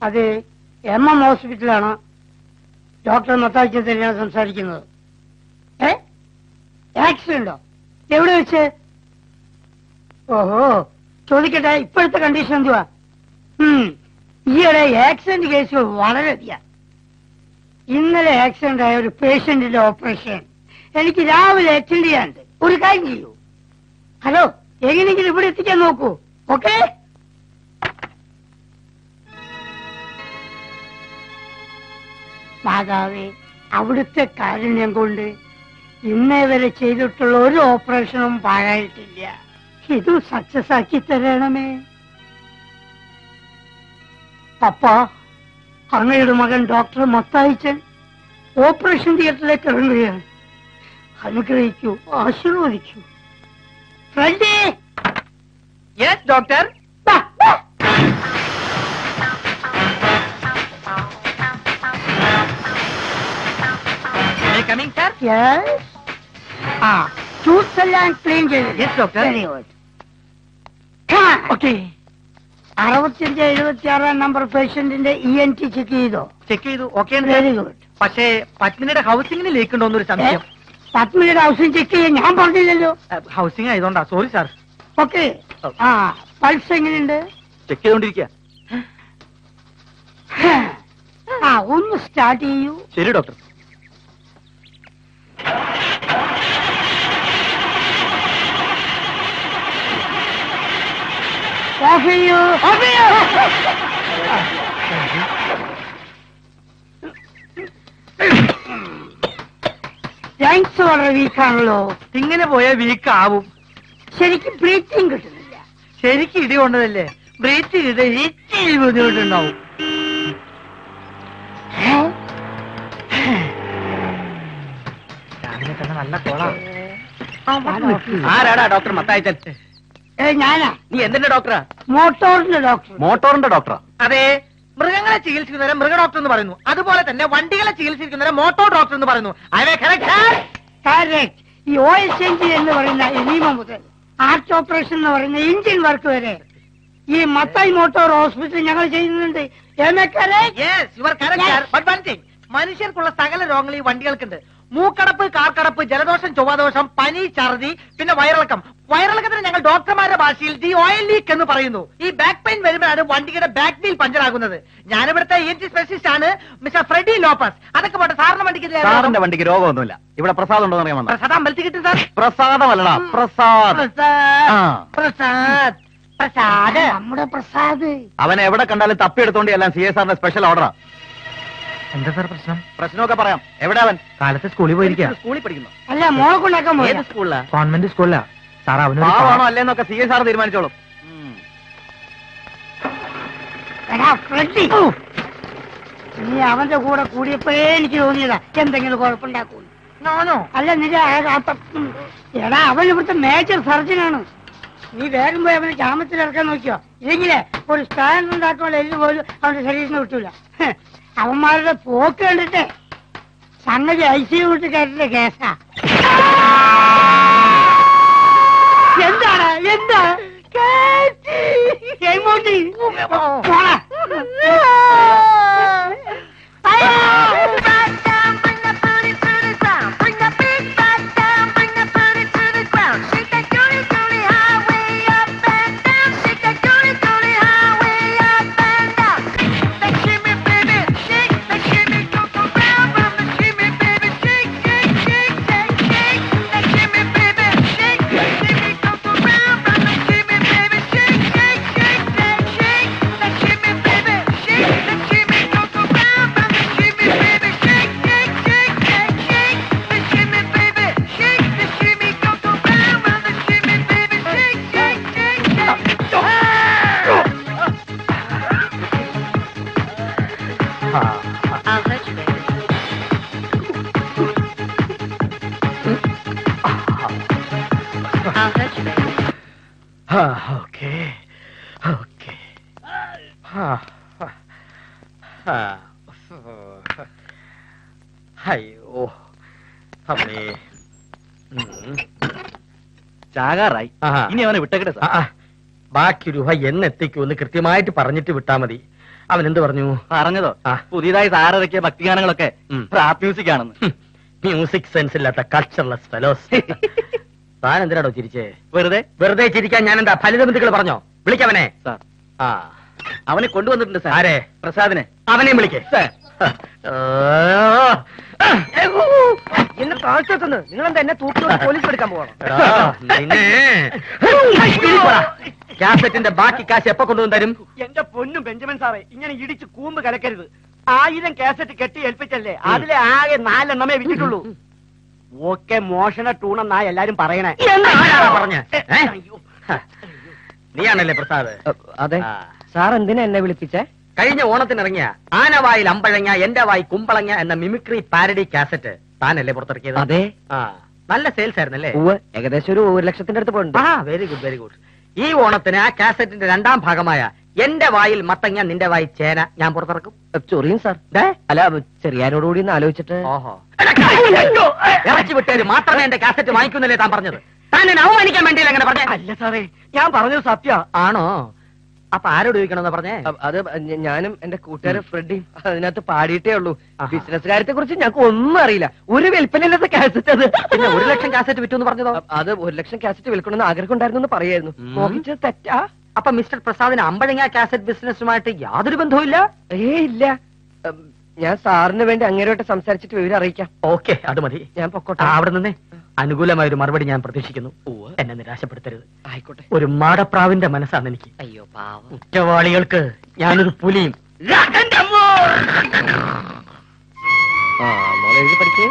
അത് M M ഹോസ്പിറ്റലാണ് doctor മത്താഴ്ച തന്നെയാണ് സംസാരിക്കുന്നത് ഏ ആക്സിഡന്റോ എവിടെ വെച്ച് ഓഹോ ചോദിക്കട്ടെ ഇപ്പോഴത്തെ കണ്ടീഷൻ എന്തുവാ ഉം, ഈയിടെ ആക്സിഡന്റ് കേസുകൾ വളരെയധികം ഇന്നലെ ആക്സിഡന്റ് ആയ ഒരു പേഷ്യന്റിന്റെ ഓപ്പറേഷൻ എനിക്ക് രാവിലെ അറ്റൻഡ് ചെയ്യാനുണ്ട് ഒരു കാര്യം ചെയ്യൂ ഹലോ എങ്ങനെയെങ്കിലും ഇവിടെ എത്തിക്കാൻ നോക്കൂ ഓക്കെ മാതാവേ അവിടുത്തെ കാരുണ്യം കൊണ്ട് ഇന്നേ വരെ ചെയ്തിട്ടുള്ള ഒരു ഓപ്പറേഷനും പാഴായിട്ടില്ല ഇത് സക്സസ് ആക്കി തരണമേ പപ്പ അങ്ങയുടെ മകൻ ഡോക്ടർ മത്തായിച്ചൻ ഓപ്പറേഷൻ തിയേറ്ററിലേക്ക് ഇറങ്ങുകയാണ് അനുഗ്രഹിക്കൂ ആശീർവദിക്കൂ ഫ്രണ്ടേ യെസ് ഡോക്ടർ ബാ, ബാ. Coming sir Yes. ആ ടൂത്ത് എല്ലാം ക്ലീൻ ചെയ്തു Yes, doctor. Very good okay അറുപത്തിയഞ്ച് എഴുപത്തി ആറാം നമ്പർ പേഷ്യന്റിന്റെ ഇ എൻ ടി ചെക്ക് ചെയ്തോ ചെക്ക് ചെയ്തു ഓക്കെ വെരി ഗുഡ് പക്ഷേ പത്മിനിയുടെ ഹൗസിംഗിന് ലീക്ക് ഉണ്ടോ എന്നൊരു സംശയം പത്മിനിയുടെ ഹൗസിംഗ് ചെക്ക് ചെയ്യാൻ ഞാൻ പറഞ്ഞില്ലല്ലോ ഹൗസിംഗ് ആയതുകൊണ്ടാ സോറി സാർ ഓക്കെ ആ പൾസ് എങ്ങനെയുണ്ട് ചെക്ക് ചെയ്തോണ്ടിരിക്കുക ആ ഒന്ന് സ്റ്റാർട്ട് ചെയ്യൂ ശരി ഡോക്ടർ ഓഫ് ചെയ്യൂ ഓഫ് ചെയ്യൂ ലങ്സ് വളരെ വീക്കാണല്ലോ ഇങ്ങനെ പോയാൽ വീക്ക് ആവും ശരിക്കും ബ്രീത്തിങ് കിട്ടുന്നില്ല ശരിക്കും ഇടി കൊണ്ടതല്ലേ ബ്രീത്ത് ചെയ്ത് ഇച്ചിരി ബുദ്ധിമുട്ടുണ്ടാവും രാവിലെ തന്നെ നല്ല കോളാ ആരാടാ ഡോക്ടർ മത്തായിച്ചൻ ഏ ഞാനാ നീ എന്തിന്റെ ഡോക്ടറാ മോട്ടോറിന്റെ ഡോക്ടർ മോട്ടോറിന്റെ ഡോക്ടറാ അതെ മൃഗങ്ങളെ ചികിത്സിക്കുന്നവരെ മൃഗ ഡോക്ടർ എന്ന് പറയുന്നു അതുപോലെ തന്നെ വണ്ടികളെ ചികിത്സിക്കുന്നവരെ മോട്ടോർ ഡോക്ടർ എന്ന് പറയുന്നു അവേ correct? കറക്റ്റ് ഈ ഓ എസ് എഞ്ചിൻ എന്ന് പറയുന്ന എനീമ മുതൽ ആർട്ട് ഓപ്പറേഷൻ എന്ന് പറയുന്ന എഞ്ചിൻ വർക്ക് വരെ ഈ മത്തായി മോട്ടോർ ഹോസ്പിറ്റൽ ഞങ്ങൾ ചെയ്യുന്നുണ്ട് Am I correct? Yes, you are correct, Yes. sir. But one thing, മനുഷ്യർക്കുള്ള സകല രോഗങ്ങൾ ഈ വണ്ടികൾക്കുണ്ട് മൂക്കടപ്പ് കാർക്കടപ്പ് ജലദോഷം ചൊവ്വാദോഷം പനി ഛർദി പിന്നെ വയറിളക്കം വയറിളക്കത്തിന് ഞങ്ങൾ ഡോക്ടർമാരുടെ ഭാഷയിൽ ദി ഓയിൽ ലീക്ക് എന്ന് പറയുന്നു ഈ ബാക്ക് പെയിൻ വരുമ്പോഴാണ് വണ്ടിയുടെ ബാക്ക് വീൽ പഞ്ചർ ആകുന്നത് ഞാനിവിടുത്തെ ഇ എൻ ടി സ്പെഷ്യലിസ്റ്റ് ആണ് മിസ്റ്റർ ഫ്രെഡി ലോപ്പസ് അതൊക്കെ പോട്ടെ സാറിന്റെ വണ്ടിക്ക് ഇതിലെ സാറിന്റെ വണ്ടിക്ക് രോഗമൊന്നുമില്ല ഇവിടെ പ്രസാദം ഉണ്ടോ അറിയാൻ വന്ന പ്രസാദ് അമ്പലത്തിൽ കിട്ടും സാർ പ്രസാദമല്ലടാ പ്രസാദ് പ്രസാദ് ആ. പ്രസാദ് പ്രസാദ് നമ്മുടെ പ്രസാദ് അവൻ എവിടെ കണ്ടാലും തപ്പിയെടുത്തോണ്ട് എല്ലാം സി എസ് ആറിന്റെ സ്പെഷ്യൽ ഓർഡറാ എന്താ സാർ പ്രശ്നം പ്രശ്നമൊക്കെ പറയാം എവിടെ അവൻ കാലത്ത് സ്കൂളിൽ പോയിരിക്കുക സ്കൂളിൽ പഠിക്കുന്നു അല്ല മോളെ കൊണ്ടാക്കാൻ പോയ ഏത് സ്കൂളിലാ കോൺവെന്റ് സ്കൂളിലാ സാർ പാവാണോ അല്ലേന്നൊക്കെ സി എസ് ആർ തീരുമാനിച്ചോളും ഉം. എടാ ഫ്രെഡി നീ അവന്റെ കൂടെ കൂടിയപ്പോഴേ എനിക്ക് തോന്നിയതാ എന്തെങ്കിലും കുഴപ്പമുണ്ടാക്കൂ ഞാനോ അല്ല നിന്റെ ആ- ആ പ- ഉം. എടാ അവൻ ഇവിടുത്തെ മേജർ സർജനാണ് നീ വേഗം പോയി അവനെ ജാമത്തിൽ ഇറക്കാൻ നോക്കിയോ ഇല്ലെങ്കിലേ ഒരു സ്റ്റാൻഡ് ഉണ്ടാക്കാനുള്ള എല്ല് പോലും അവന്റെ ശരീരത്തിന് കിട്ടൂല ഹ്. അവന്മാരുടെ പോക്ക് കണ്ടിട്ടേ സംഗതി ഐ സി യു വിട്ട് കയറ്റിന്റെ കേസാ എന്താണ് എന്താ കേറ്റി. എങ്ങോട്ട്? പോടാ. I'll let you, baby. I'll let you, baby. Okay okay അയ്യോ അമ്മേ ചാകാറായി ആഹാ. ഇനി അവനെ വിട്ടേക്കട്ടെ സാർ ബാക്കി രൂപ എന്നെത്തിക്കുമെന്ന് കൃത്യമായിട്ട് പറഞ്ഞിട്ട് വിട്ടാ മതി അവൻ എന്ത് പറഞ്ഞു പറഞ്ഞതോ ആ. പുതിയതായി സാറിറക്കിയ ഭക്തിഗാനങ്ങളൊക്കെ ഉം. റാപ്പ് മ്യൂസിക് ആണെന്ന് മ്യൂസിക് സെൻസ് ഇല്ലാത്ത കൾച്ചർലെസ് ഫെലോസ് താൻ എന്തിനാടോ ചിരിച്ചേ വെറുതെ വെറുതെ ചിരിക്കാൻ ഞാൻ എന്താ ഫലിത ബന്ധുക്കൾ പറഞ്ഞോ വിളിക്കവനെ സാർ ആ അവനെ കൊണ്ടുവന്നിട്ടുണ്ട് സാർ ആരെ പ്രസാദിനെ അവനെയും വിളിക്കേ സാർ എന്നെ താഴ്ത്തെത്തുന്നു നിങ്ങൾ എന്താ എന്നെ തൂക്കി പോലീസ് എടുക്കാൻ പോകണം കാസറ്റിന്റെ ബാക്കി കാശ് എപ്പോ കൊണ്ടുവന്ന് തരും എന്റെ പൊന്നും ബെഞ്ചമിൻ സാറേ ഇങ്ങനെ ഇടിച്ച് കൂമ്പ് കലക്കരുത് ആയിരം കാസറ്റ് കെട്ടി ഏൽപ്പിച്ചല്ലേ അതിലെ ആകെ നാലെണ്ണമേ വിറ്റിട്ടുള്ളൂ ഓക്കെ മോഷണ ടൂണെന്നാ എല്ലാരും പറയണേ എന്നാരാ പറഞ്ഞേ? ഏ? നീയാണല്ലേ പ്രസാദ് അതെ ആ. സാർ എന്തിനാ എന്നെ വിളിപ്പിച്ചേ കഴിഞ്ഞ ഓണത്തിനിറങ്ങിയ ആനവായിൽ അമ്പഴങ്ങ എന്റെ വായി കുമ്പളങ്ങ എന്ന മിമിക്രി പാരഡി കാസറ്റ് താനല്ലേ പുറത്തിറക്കിയത് അതെ ആ നല്ല സെയിൽസ് ആയിരുന്നല്ലേ ഏകദേശം ഒരു ഒരു ലക്ഷത്തിന്റെ അടുത്ത് പോയിട്ടുണ്ട് ആ വെരി ഗുഡ് വെരി ഗുഡ് ഈ ഓണത്തിന് ആ കാസറ്റിന്റെ രണ്ടാം ഭാഗമായ എന്റെ വായിൽ മത്തങ്ങ നിന്റെ വായി ചേന ഞാൻ പുറത്തിറക്കും ചൊറിയും സാർ ദേ, അല്ല ചെറിയാനോടുകൂടി ഒന്ന് ആലോചിച്ചിട്ട് ഓഹോ ഇറച്ചി വിട്ടേര് മാത്രമേ എന്റെ കാസറ്റ് വാങ്ങിക്കുന്നില്ലേ താൻ പറഞ്ഞത് താൻ എന്നെ അവമാനിക്കാൻ വേണ്ടിയില്ല അങ്ങനെ പറഞ്ഞേ അല്ല സാറേ ഞാൻ പറഞ്ഞത് സത്യ ആണോ അപ്പൊ ആരോട് ചോദിക്കണമെന്ന് പറഞ്ഞേ അത് ഞ- ഞാനും എന്റെ കൂട്ടുകാരൻ ഫ്രെഡിയും അതിനകത്ത് പാടിയിട്ടേ ഉള്ളൂ ആഹാ. ബിസിനസ് കാര്യത്തെ കുറിച്ച് ഞങ്ങൾക്ക് ഒന്നും അറിയില്ല ഒരു വിൽപ്പനയില്ലാത്ത കാസറ്റ് അത് പിന്നെ ഒരു ലക്ഷം കാസറ്റ് വിറ്റു എന്ന് പറഞ്ഞതോ അ- അത് ഒരു ലക്ഷം കാസറ്റ് വിൽക്കണമെന്ന് ആഗ്രഹം ഉണ്ടായിരുന്നു എന്ന് പറയായിരുന്നു ഉം. നോക്കിച്ചത് തെറ്റാ അപ്പൊ മിസ്റ്റർ പ്രസാദിന് അമ്പഴങ്ങ കാസറ്റ് ബിസിനസ്സുമായിട്ട് യാതൊരു ബന്ധവുമില്ല ഏ ഇല്ല ഉം, ഞാൻ സാറിന് വേണ്ടി അങ്ങേരോട്ട് സംസാരിച്ചിട്ട് വിവരം അറിയിക്കാം ഓക്കെ അത് മതി ഞാൻ പൊക്കോട്ടെ ആ, അവിടെ നിന്നേ അനുകൂലമായ ഒരു മറുപടി ഞാൻ പ്രതീക്ഷിക്കുന്നു എന്നെ നിരാശപ്പെടുത്തരുത് ആയിക്കോട്ടെ ഒരു മാടപ്രാവിന്റെ മനസ്സാണ് എനിക്ക് അയ്യോ പാവം കുറ്റവാളികൾക്ക് ഞാനൊരു പുലിയും ആ മോളെ എഴുതി പഠിക്കേ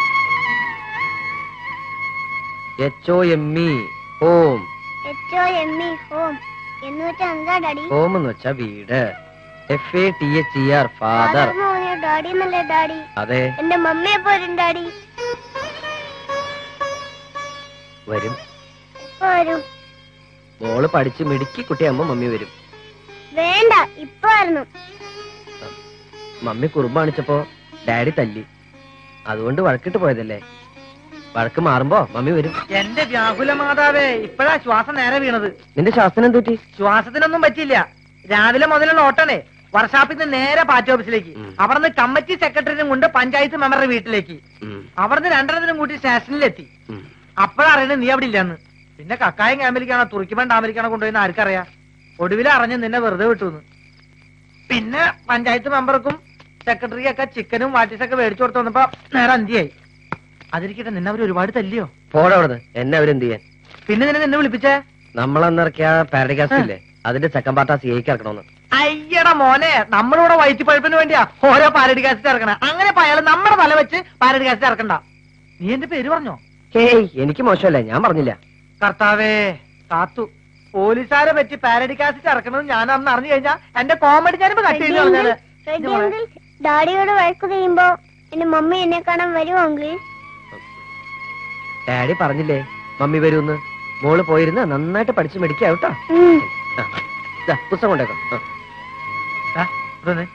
H O M E home H O M E home എന്ന് വെച്ചാ എന്താ ഡാഡി ഹോം എന്ന് വെച്ചാ വീട് F A T H E R father മോനെ ഡാഡി എന്നല്ലേ ഡാഡി അതെ എന്റെ മമ്മിയെ പോരും ഡാഡി വരും ഇപ്പൊ വരും മോള് പഠിച്ച് മിടുക്കി കുട്ടിയാകുമ്പോ മമ്മി വരും വേണ്ട ഇപ്പൊ വരണം മമ്മി കുറുമ്പ് കാണിച്ചപ്പോ ഡാഡി തല്ലി അതുകൊണ്ട് വഴക്കിട്ട് പോയതല്ലേ വഴക്ക് മാറുമ്പോ മമ്മി വരും എന്റെ വ്യാകുല മാതാവേ ഇപ്പഴാ ശ്വാസം നേരെ വീണത് നിന്റെ ശാസ്ത്രം എന്തുറ്റി ശ്വാസത്തിനൊന്നും പറ്റിയില്ല രാവിലെ മുതലുള്ള ഓട്ടണേ വർഷാപ്പിൽ നിന്ന് നേരെ പാർട്ടി ഓഫീസിലേക്ക് ഉം. അവിടുന്ന് കമ്മിറ്റി സെക്രട്ടറിനും കൊണ്ട് പഞ്ചായത്ത് മെമ്പറുടെ വീട്ടിലേക്ക് ഉം, അവിടുന്ന് രണ്ടെണ്ണത്തിനും കൂട്ടി സ്റ്റേഷനിലെത്തി ഉം. അപ്പോഴറിയണേ നീ അവിടെ ഇല്ലെന്ന് പിന്നെ കക്കായം ക്യാമ്പിലേക്കാണോ തുറക്കുമ്പോൾ ഡാമിലേക്കാണോ കൊണ്ടുപോയി ആർക്കറിയാം ഒടുവിൽ അറിഞ്ഞ് നിന്നെ വെറുതെ വിട്ടുന്ന് പിന്നെ പഞ്ചായത്ത് മെമ്പർക്കും സെക്രട്ടറിക്കൊക്കെ ചിക്കനും വാട്ടിസൊക്കെ മേടിച്ചു കൊടുത്തു വന്നപ്പോ നേരെ അന്തിയായി അതിരിക്കട്ടെ നിന്നെ അവർ ഒരുപാട് തല്ലിയോ പോടാ അവിടുന്ന് എന്നെ അവരെന്ത് ചെയ്യാൻ പിന്നെ നിന്നെ നിന്നെ വിളിപ്പിച്ചേ നമ്മളന്നിറക്കിയ പാരഡികാസ്റ്റ് ഇല്ലേ അതിന്റെ സെക്കൻഡ് പാർട്ട് ആ സി ഐക്ക് ഇറക്കണമെന്ന് അയ്യട മോനെ നമ്മളിവിടെ വയറ്റിപ്പഴുപ്പിന് വേണ്ടിയാ ഓരോ പാരഡി കാസറ്റ് ഇറക്കണേ അങ്ങനെ അയാൾ നമ്മുടെ തല വെച്ച് പാരഡി കാസറ്റ് ഇറക്കണ്ട നീ എന്റെ പേര് പറഞ്ഞോ ഹേയ് എനിക്ക് മോശമല്ലേ ഞാൻ പറഞ്ഞില്ല കർത്താവേ കാത്തു പോലീസുകാരെ പറ്റി പാരഡി കാസറ്റ് ഇറക്കണമെന്ന് ഞാൻ അന്ന് അറിഞ്ഞു കഴിഞ്ഞാ എന്റെ കോമഡി ഞാനിപ്പോ കട്ട് ചെയ്ത് കളഞ്ഞാല് റെഡി അങ്കിൾ ഡാഡിയോട് വഴക്ക് ചെയ്യുമ്പോ എന്റെ മമ്മി എന്നെ കാണാൻ വരുമോ അങ്കിൾ ഡാഡി പറഞ്ഞില്ലേ മമ്മി വരൂന്ന് മോള് പോയിരുന്ന് നന്നായിട്ട് പഠിച്ച് മെഡിക്കാ കേട്ടോ ഉം. ദാ, പുസ്തകം കൊണ്ടേക്കാം ആ. ദാ, ഇതൊന്ന്.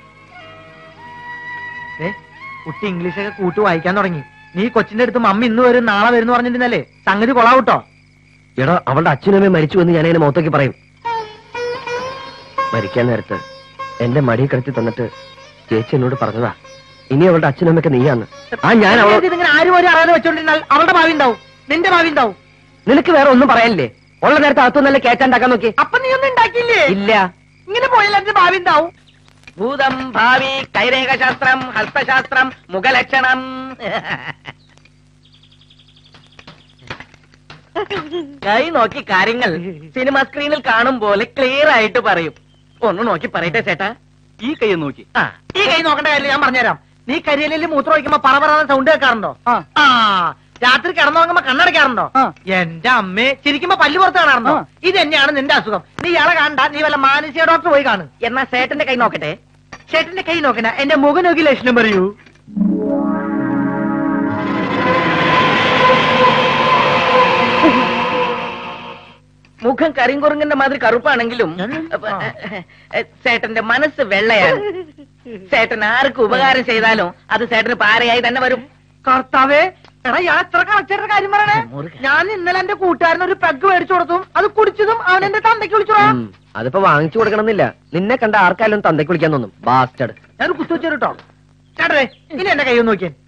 ദേ, കുട്ടി ഇംഗ്ലീഷൊക്കെ കൂട്ടി വായിക്കാൻ തുടങ്ങി നീ കൊച്ചിന്റെ അടുത്ത് മമ്മി ഇന്ന് വരും നാളെ വരും പറഞ്ഞിരുന്നല്ലേ സംഗതി കൊള്ളാവൂട്ടോ എടാ അവളുടെ അച്ഛനും അമ്മയും മരിച്ചു എന്ന് ഞാൻ അതിനെ മുഖത്തേക്ക് പറയും മരിക്കാൻ നേരത്ത് എന്റെ മടി കിടത്തി തന്നിട്ട് ചേച്ചി എന്നോട് പറഞ്ഞതാ ഇനി അവളുടെ അച്ഛനും അമ്മയൊക്കെ നീയാന്ന് ആ ഞാൻ അവളോ ഇതിങ്ങനെ ആരും ഒരു അറിയാതെ വെച്ചോണ്ടിരുന്നാൽ അവളുടെ ഭാവി ഉണ്ടാവും നിന്റെ ഭാവി ഉണ്ടാവും നിനക്ക് വേറെ ഒന്നും പറയാനില്ലേ ഉള്ള നേരത്തെ അകത്തു നല്ല കേറ്റാണ്ടാക്കാൻ നോക്കി അപ്പൊ നീ ഒന്നും ഉണ്ടാക്കിയില്ലേ ഇല്ല ഇങ്ങനെ പോയാൽ എന്റെ ഭാവി ഉണ്ടാവും ഭൂതം ഭാവി കൈരേഖശാസ്ത്രം ഹസ്തശാസ്ത്രം മുഖലക്ഷണം കൈ നോക്കി കാര്യങ്ങൾ സിനിമ സ്ക്രീനിൽ കാണും പോലെ ക്ലിയർ ആയിട്ട് പറയും ഒന്ന് നോക്കി പറയട്ടെ ചേട്ടാ ഈ കൈ നോക്കി ആ, ഈ കൈ നോക്കേണ്ട കാര്യമില്ല ഞാൻ പറഞ്ഞുതരാം നീ കരിയലിൽ മൂത്രം ഒഴിക്കുമ്പോ പറ പറ സൗണ്ട് കേൾക്കാറുണ്ടോ ആ രാത്രി കിടന്നുറങ്ങുമ്പോ കണ്ണടയ്ക്കാറുണ്ടോ എന്റെ അമ്മേ ചിരിക്കുമ്പോ പല്ല് പുറത്ത് കാണാറുണ്ടോ ഇത് തന്നെയാണ് നിന്റെ അസുഖം നീ ഇയാളെ കാണണ്ട നീ വല്ല മാനസിക ഡോക്ടർ പോയി കാണു എന്നാ ചേട്ടന്റെ കൈ നോക്കട്ടെ ചേട്ടന്റെ കൈ നോക്കണ എന്റെ മുഖം നോക്കി ലക്ഷണം പറയൂ മുഖം കരിങ്കുറുങ്ങിന്റെ മാതിരി കറുപ്പാണെങ്കിലും അപ്പൊ, ഏ, ചേട്ടന്റെ മനസ്സ് വെള്ളയാണ് ചേട്ടൻ ആർക്ക് ഉപകാരം ചെയ്താലും അത് ചേട്ടന് പാരയായി തന്നെ വരും കർത്താവേ എടാ ഞാൻ എത്ര കളക്ടറുടെ കാര്യം പറയണേ ഞാൻ ഇന്നലെ എന്റെ കൂട്ടുകാരൻ ഒരു പെഗ് മേടിച്ചു കൊടുത്തും അത് കുടിച്ചതും അവൻ എന്റെ തന്തയ്ക്ക് വിളിച്ചോടാ ഉം, അതിപ്പോ വാങ്ങിച്ചു കൊടുക്കണമെന്നില്ല നിന്നെ കണ്ട ആർക്കായാലും തന്തയ്ക്ക് വിളിക്കാൻ തോന്നും ബാസ്റ്റഡ് ഞാൻ കുത്തു വെച്ചു കേട്ടോ ചേട്ടേ ഇനി എന്റെ കൈ ഒന്ന് നോക്കിയേ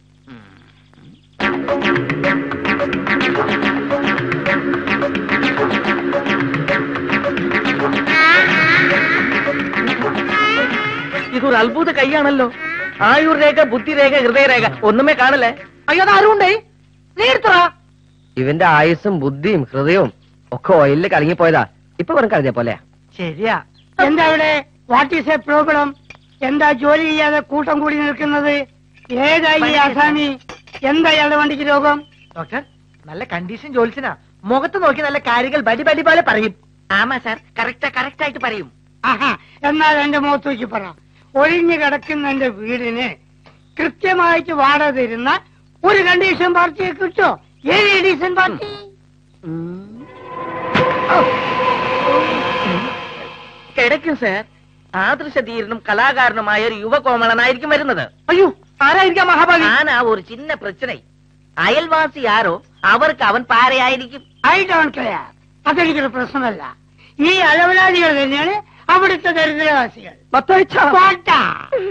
ഇതൊരു അത്ഭുത കൈയാണല്ലോ ആയുർ രേഖ ബുദ്ധിരേഖ ഹൃദയരേഖ ഒന്നുമേ കാണല്ലേ അയ്യോ അത് ആരും ഉണ്ടേ നീ എടുത്തടാ ഇവന്റെ ആയുസ്സും ബുദ്ധിയും ഹൃദയവും ഒക്കെ ഓയിലിൽ കലങ്ങിപ്പോയതാ ഇപ്പൊ വെറും കരുതിയ പോലെ ശരിയാ എന്താ ഇവിടെ വാട്ട് ഈസ് എ പ്രോബ്ലം എന്താ ജോലി ചെയ്യാതെ കൂട്ടം കൂടി നിൽക്കുന്നത് ഏതായി ഈ ആസാമി എന്താ ഇയാളുടെ വണ്ടിക്ക് രോഗം ഡോക്ടർ നല്ല കണ്ടീഷൻ ജോലിസിനാ മുഖത്ത് നോക്കി നല്ല കാര്യങ്ങൾ ബടി ബടി പോലെ പറയും ആമാ സാർ കറക്റ്റ് കറക്റ്റ് ആയിട്ട് പറയും ആഹാ എന്നാൽ എന്റെ മുഖത്ത് നോക്കി പറ ഒഴിഞ്ഞു കിടക്കുന്ന എന്റെ വീടിന് കൃത്യമായിട്ട് വാടക തരുന്ന ഒരു കണ്ടീഷൻ പാർട്ടിയെ കിട്ടോ ഏത് എഡീഷൻ പാർട്ടി കിടക്കും സാർ ആദൃശധീരനും കലാകാരനുമായ ഒരു യുവകോമളനായിരിക്കും വരുന്നത് അയ്യോ ആരായിരിക്കാം മഹാഭാവി ആനാ ഒരു ചിന്ന പ്രശ്ന അയൽവാസി ആരോ അവർക്ക് അവൻ പാരയായിരിക്കും ഐ ഡോണ്ട് കെയർ അതെനിക്കൊരു പ്രശ്നമല്ല ഈ അലവലാദികൾ തന്നെയാണ് അവിടുത്തെ ദരിദ്രവാസികൾ പോട്ടാ.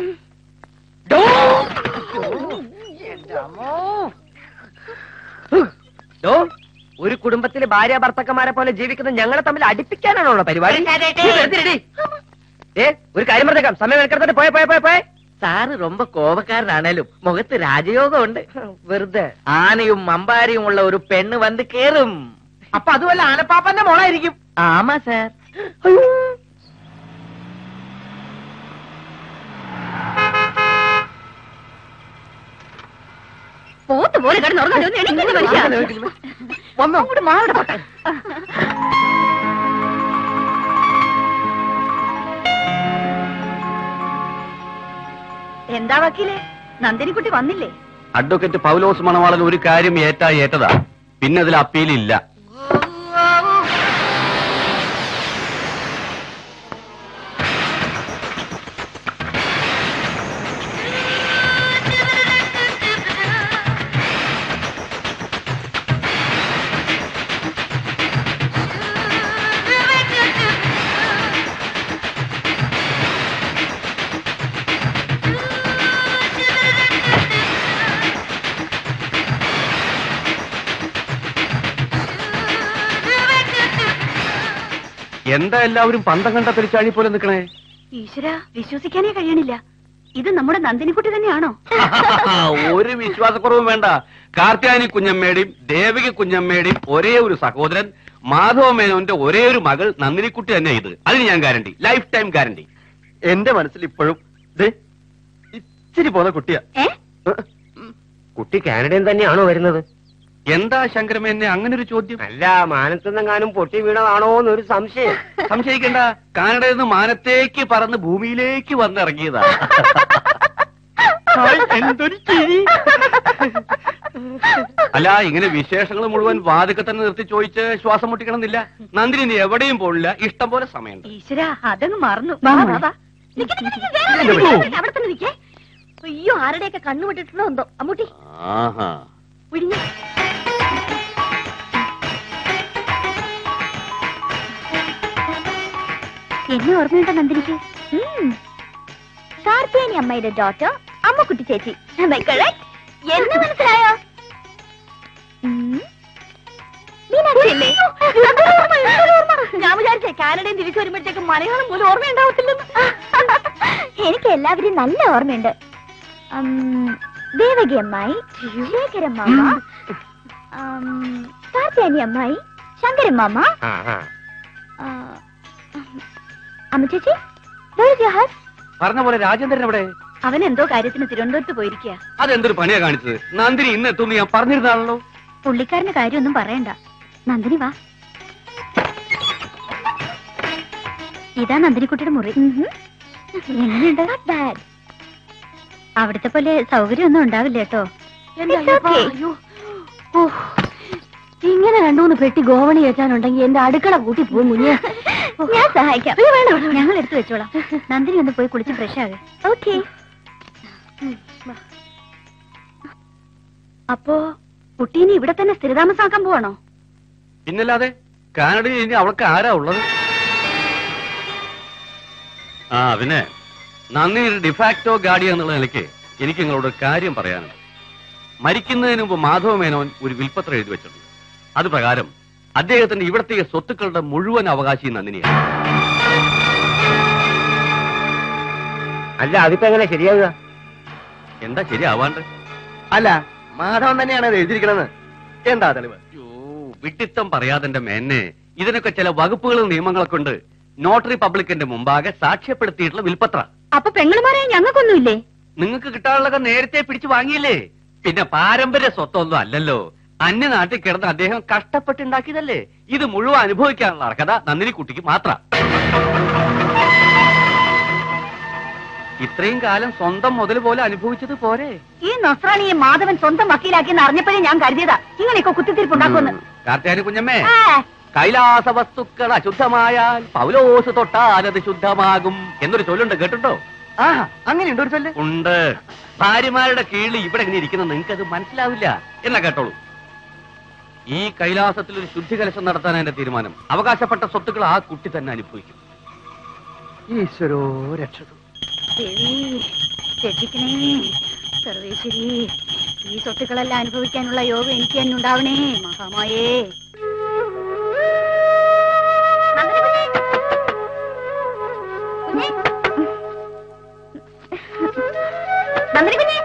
ഡോ, ഒരു കുടുംബത്തിലെ ഭാര്യ ഭർത്തക്കന്മാരെ പോലെ ജീവിക്കുന്ന ഞങ്ങളെ തമ്മിൽ അടുപ്പിക്കാനാണോ പരിപാടി നീ വെറുതെ ഇരി. ഏ ഒരു കാര്യം പറഞ്ഞേക്കാം സമയം എടുക്കട്ടെ പോയ പോയ പോയ പോയ സാറ് ரொம்ப കോപക്കാരനാണേലും മുഖത്ത് രാജയോഗം ഉണ്ട് വെറുതെ ആനയും മമ്പാരിയും ഉള്ള ഒരു പെണ്ണ് വന്ന് കേറും അപ്പൊ അതുമല്ല ആനപ്പാപ്പന്റെ മോളായിരിക്കും ആമാ സാർ പോത്ത് പോലെ കിടന്നുറങ്ങാൻ എണീക്കുന്ന മനുഷ്യ വന്നോ അങ്ങോട്ട് മാറട പൊട്ട എന്താ വക്കീലെ നന്ദിനിക്കുട്ടി വന്നില്ലേ അഡ്വക്കേറ്റ് പൗലോസ് മണവാളൻ ഒരു കാര്യം ഏറ്റാ ഏറ്റതാ പിന്നെ അതിൽ അപ്പീലില്ല എന്താ എല്ലാവരും പന്തം കണ്ട പെരിച്ചാഴി പോലെ നിൽക്കണേ ഈശ്വര വിശ്വസിക്കാനേ കഴിയണില്ല ഇത് നമ്മുടെ നന്ദിനിക്കുട്ടി തന്നെയാണോ ഒരു വിശ്വാസക്കുറവും വേണ്ട കാർത്യാനി കുഞ്ഞമ്മയുടെയും ദേവിക കുഞ്ഞമ്മയുടെയും ഒരേ ഒരു സഹോദരൻ മാധവ മേനോന്റെ ഒരേ ഒരു മകൾ നന്ദിനിക്കുട്ടി തന്നെ ഇത് അതിന് ഞാൻ ഗ്യാരണ്ടി ലൈഫ് ടൈം ഗ്യാരണ്ടി എന്റെ മനസ്സിൽ ഇപ്പോഴും ദേ, ഇച്ചിരി പോന്ന കുട്ടിയാ ഏ കുട്ടി കാനഡയിൽ തന്നെയാണോ വരുന്നത് എന്താ ശങ്കരമേനെ അങ്ങനെ ഒരു ചോദ്യം അല്ല മാനത്തുനിന്നെങ്ങാനും പൊട്ടി വീണതാണോ എന്നൊരു സംശയം സംശയിക്കണ്ട കാനഡയിൽ നിന്ന് മാനത്തേക്ക് പറന്ന് ഭൂമിയിലേക്ക് വന്നിറങ്ങിയതാ എന്തൊരു ചിരി അല്ല ഇങ്ങനെ വിശേഷങ്ങൾ മുഴുവൻ വാതിക്കെ തന്നെ നിർത്തി ചോദിച്ച് ശ്വാസം മുട്ടിക്കണമെന്നില്ല നന്ദിനി നീ എവിടെയും പോണില്ല ഇഷ്ടം പോലെ സമയമുണ്ട് ഈശ്വര അതങ്ങ് മറന്നു വാ, വാ, വാ. നിക്ക്, നിക്ക്, നിക്ക്, വേഗം വരൂ, വേഗം വരൂ. അവിടെ തന്നെ നിക്കേ അയ്യോ ആരുടെയൊക്കെ കണ്ണു വിട്ടിട്ടുണ്ടോ എന്തോ അമ്മൂട്ടി ആഹാ വിഴിഞ്ഞു എന്നെ ഓർമ്മയുണ്ടോ നന്ദിനിക്ക് കാർത്തിയാനി അമ്മയുടെ ഡോട്ടർ അമ്മക്കുട്ടി ചേച്ചി Am I correct? എന്നെ മനസ്സിലായോ ഉം. മീനാക്ഷി അല്ലേ? ഞാൻ വിചാരിച്ചേ കാനഡയിൽ തിരിച്ചു വരുമ്പോഴത്തേക്ക് മലയാളം പോലും ഓർമ്മയുണ്ടാവത്തില്ലെന്ന് എനിക്ക് എല്ലാവരെയും നല്ല ഓർമ്മയുണ്ട് ഉം, ദേവകി അമ്മായി ശേഖരൻ മാമ ഉം, കാർത്തിയാനി അമ്മായി ശങ്കരൻ മാമ ആ, ആ. ആ, അമ്മ ചേച്ചി where is your house? പറഞ്ഞ പോലെ രാജേന്ദ്രൻ എവിടെ അവൻ എന്തോ കാര്യത്തിന് തിരുവനന്തപുരത്ത് പോയിരിക്കുക അതെന്തൊരു പണിയാ കാണിച്ചത് നന്ദിനി ഇന്ന് എത്തുമെന്ന് ഞാൻ പറഞ്ഞിരുന്നാണല്ലോ പുള്ളിക്കാരന്റെ കാര്യമൊന്നും പറയണ്ട നന്ദിനി വാ ഇതാ നന്ദിനിക്കുട്ടിയുടെ മുറി എങ്ങനെയുണ്ട് Not bad. അവിടുത്തെ പോലെ സൗകര്യമൊന്നും ഉണ്ടാവില്ല കേട്ടോ It's okay. ഇങ്ങനെ രണ്ടു മൂന്ന് പെട്ടി ഗോവണി വെച്ചാനുണ്ടെങ്കിൽ എന്റെ അടുക്കള കൂട്ടി പോകും കുഞ്ഞ് ഞാൻ സഹായിക്കാം ഞങ്ങൾ എടുത്തു വെച്ചോളാം നന്ദിനി ഒന്ന് പോയി കുളിച്ച് ഫ്രഷ് ആകെ ഓക്കെ ഉം, വാ. എങ്ങനെയുണ്ട് നോട്ട് ബാഡ് അവിടുത്തെ പോലെ സൗകര്യം ഒന്നും ഉണ്ടാവില്ലേ ഇതൊക്കെ അപ്പോ കുട്ടീനെ ഇവിടെ തന്നെ സ്ഥിരതാമസാക്കാൻ പോവാണോ പിന്നല്ലാതെ കാനഡയിൽ ഇനി അവൾക്ക് ആരാ ഉള്ളത് ആ പിന്നെ നന്ദി ഡിഫാക്ടോ ഗാർഡിയൻ എന്നുള്ള നിലയ്ക്ക് എനിക്ക് നിങ്ങളോട് ഒരു കാര്യം പറയാനുണ്ട് മരിക്കുന്നതിന് മുമ്പ് മാധവ മേനോൻ ഒരു വിൽപ്പത്രം എഴുതി വെച്ചിട്ടുണ്ട് അത് പ്രകാരം അദ്ദേഹത്തിന്റെ ഇവിടത്തെ സ്വത്തുക്കളുടെ മുഴുവൻ അവകാശി നന്ദിനിയാണ് അല്ല അതിപ്പോ എങ്ങനെ ശരിയാവുക എന്താ ശരിയാവാണ്ട് അല്ല മാധവൻ തന്നെയാണ് അത് എഴുതിയിരിക്കണെന്ന് എന്താ തെളിവ് അയ്യോ വിട്ടിത്തം പറയാതെന്റെ മേന്നെ ഇതിനൊക്കെ ചില വകുപ്പുകളും നിയമങ്ങളൊക്കെ ഉണ്ട് നോട്ടറി പബ്ലിക്കിന്റെ മുമ്പാകെ സാക്ഷ്യപ്പെടുത്തിയിട്ടുള്ള വിൽപ്പത്ര അപ്പൊ പെങ്ങളുമാരെ ഞങ്ങൾക്കൊന്നുമില്ലേ നിങ്ങൾക്ക് കിട്ടാനുള്ളതൊക്കെ നേരത്തെ പിടിച്ചു വാങ്ങിയില്ലേ പിന്നെ പാരമ്പര്യ സ്വത്തൊന്നും അല്ലല്ലോ അന്യനാട്ടിൽ കിടന്ന് അദ്ദേഹം കഷ്ടപ്പെട്ടുണ്ടാക്കിയതല്ലേ ഇത് മുഴുവൻ അനുഭവിക്കാനുള്ള അർഹത നന്ദിനി കുട്ടിക്ക് മാത്ര ഇത്രയും കാലം സ്വന്തം മുതൽ പോലെ അനുഭവിച്ചത് പോരെ ഈ നൊസ്രാണിയെ മാധവൻ സ്വന്തം വക്കീലാക്കിയെന്ന് അറിഞ്ഞപ്പോഴേ ഞാൻ കരുതിയതാ ഇങ്ങനെയൊക്കെ കുത്തിത്തിരിപ്പുണ്ടാക്കുമെന്ന് കാർത്തിയാനി കുഞ്ഞമ്മേ ആ, കൈലാസ വസ്തുക്കൾ അശുദ്ധമായാൽ പൗലോസ് തൊട്ടാൽ അത് ശുദ്ധമാകും എന്നൊരു ചൊല്ലുണ്ട് കേട്ടിട്ടോ ആ അങ്ങനെയുണ്ട് ഒരു ചൊല്ല് ഉണ്ട് ഭാര്യമാരുടെ കീഴിൽ ഇവിടെ ഇങ്ങനെ ഇരിക്കുന്നത് നിങ്ങൾക്ക് അത് മനസ്സിലാവില്ല എന്നാ കേട്ടോളൂ ഈ കൈലാസത്തിൽ ഒരു ശുദ്ധി കലശം നടത്താൻ എന്റെ തീരുമാനം അവകാശപ്പെട്ട സ്വത്തുക്കൾ ആ കുട്ടി തന്നെ അനുഭവിക്കും ഈശ്വരോ രക്ഷതു ദേവി രക്ഷിക്കണേ സർവേശ്വരി ഈ സ്വത്തുക്കളെല്ലാം അനുഭവിക്കാനുള്ള യോഗം എനിക്ക് തന്നെ ഉണ്ടാവണേ മഹാമായേ നന്ദിനി കുഞ്ഞേ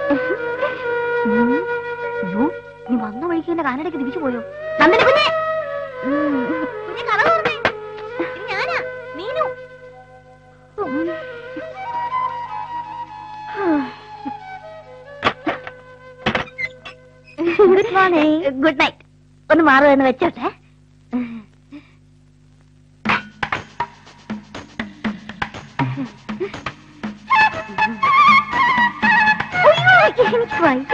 അയ്യോ, നീ വന്ന വഴിക്ക് എന്റെ കാനടയ്ക്ക് തിരിച്ചു പോയോ നന്ദിനി കുഞ്ഞേ കുഞ്ഞെ കഥ തുറന്നേ. ഇത് ഞാനാ Meenu good morning good night ഒന്ന് മാറുമെന്ന് വെച്ചോട്ടെ അയ്യോ, എനിക്ക് വയ്യ.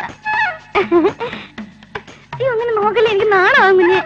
അയ്യോ അങ്ങനെ നോക്കല്ലേ എനിക്ക് നാണാവും കുഞ്ഞെ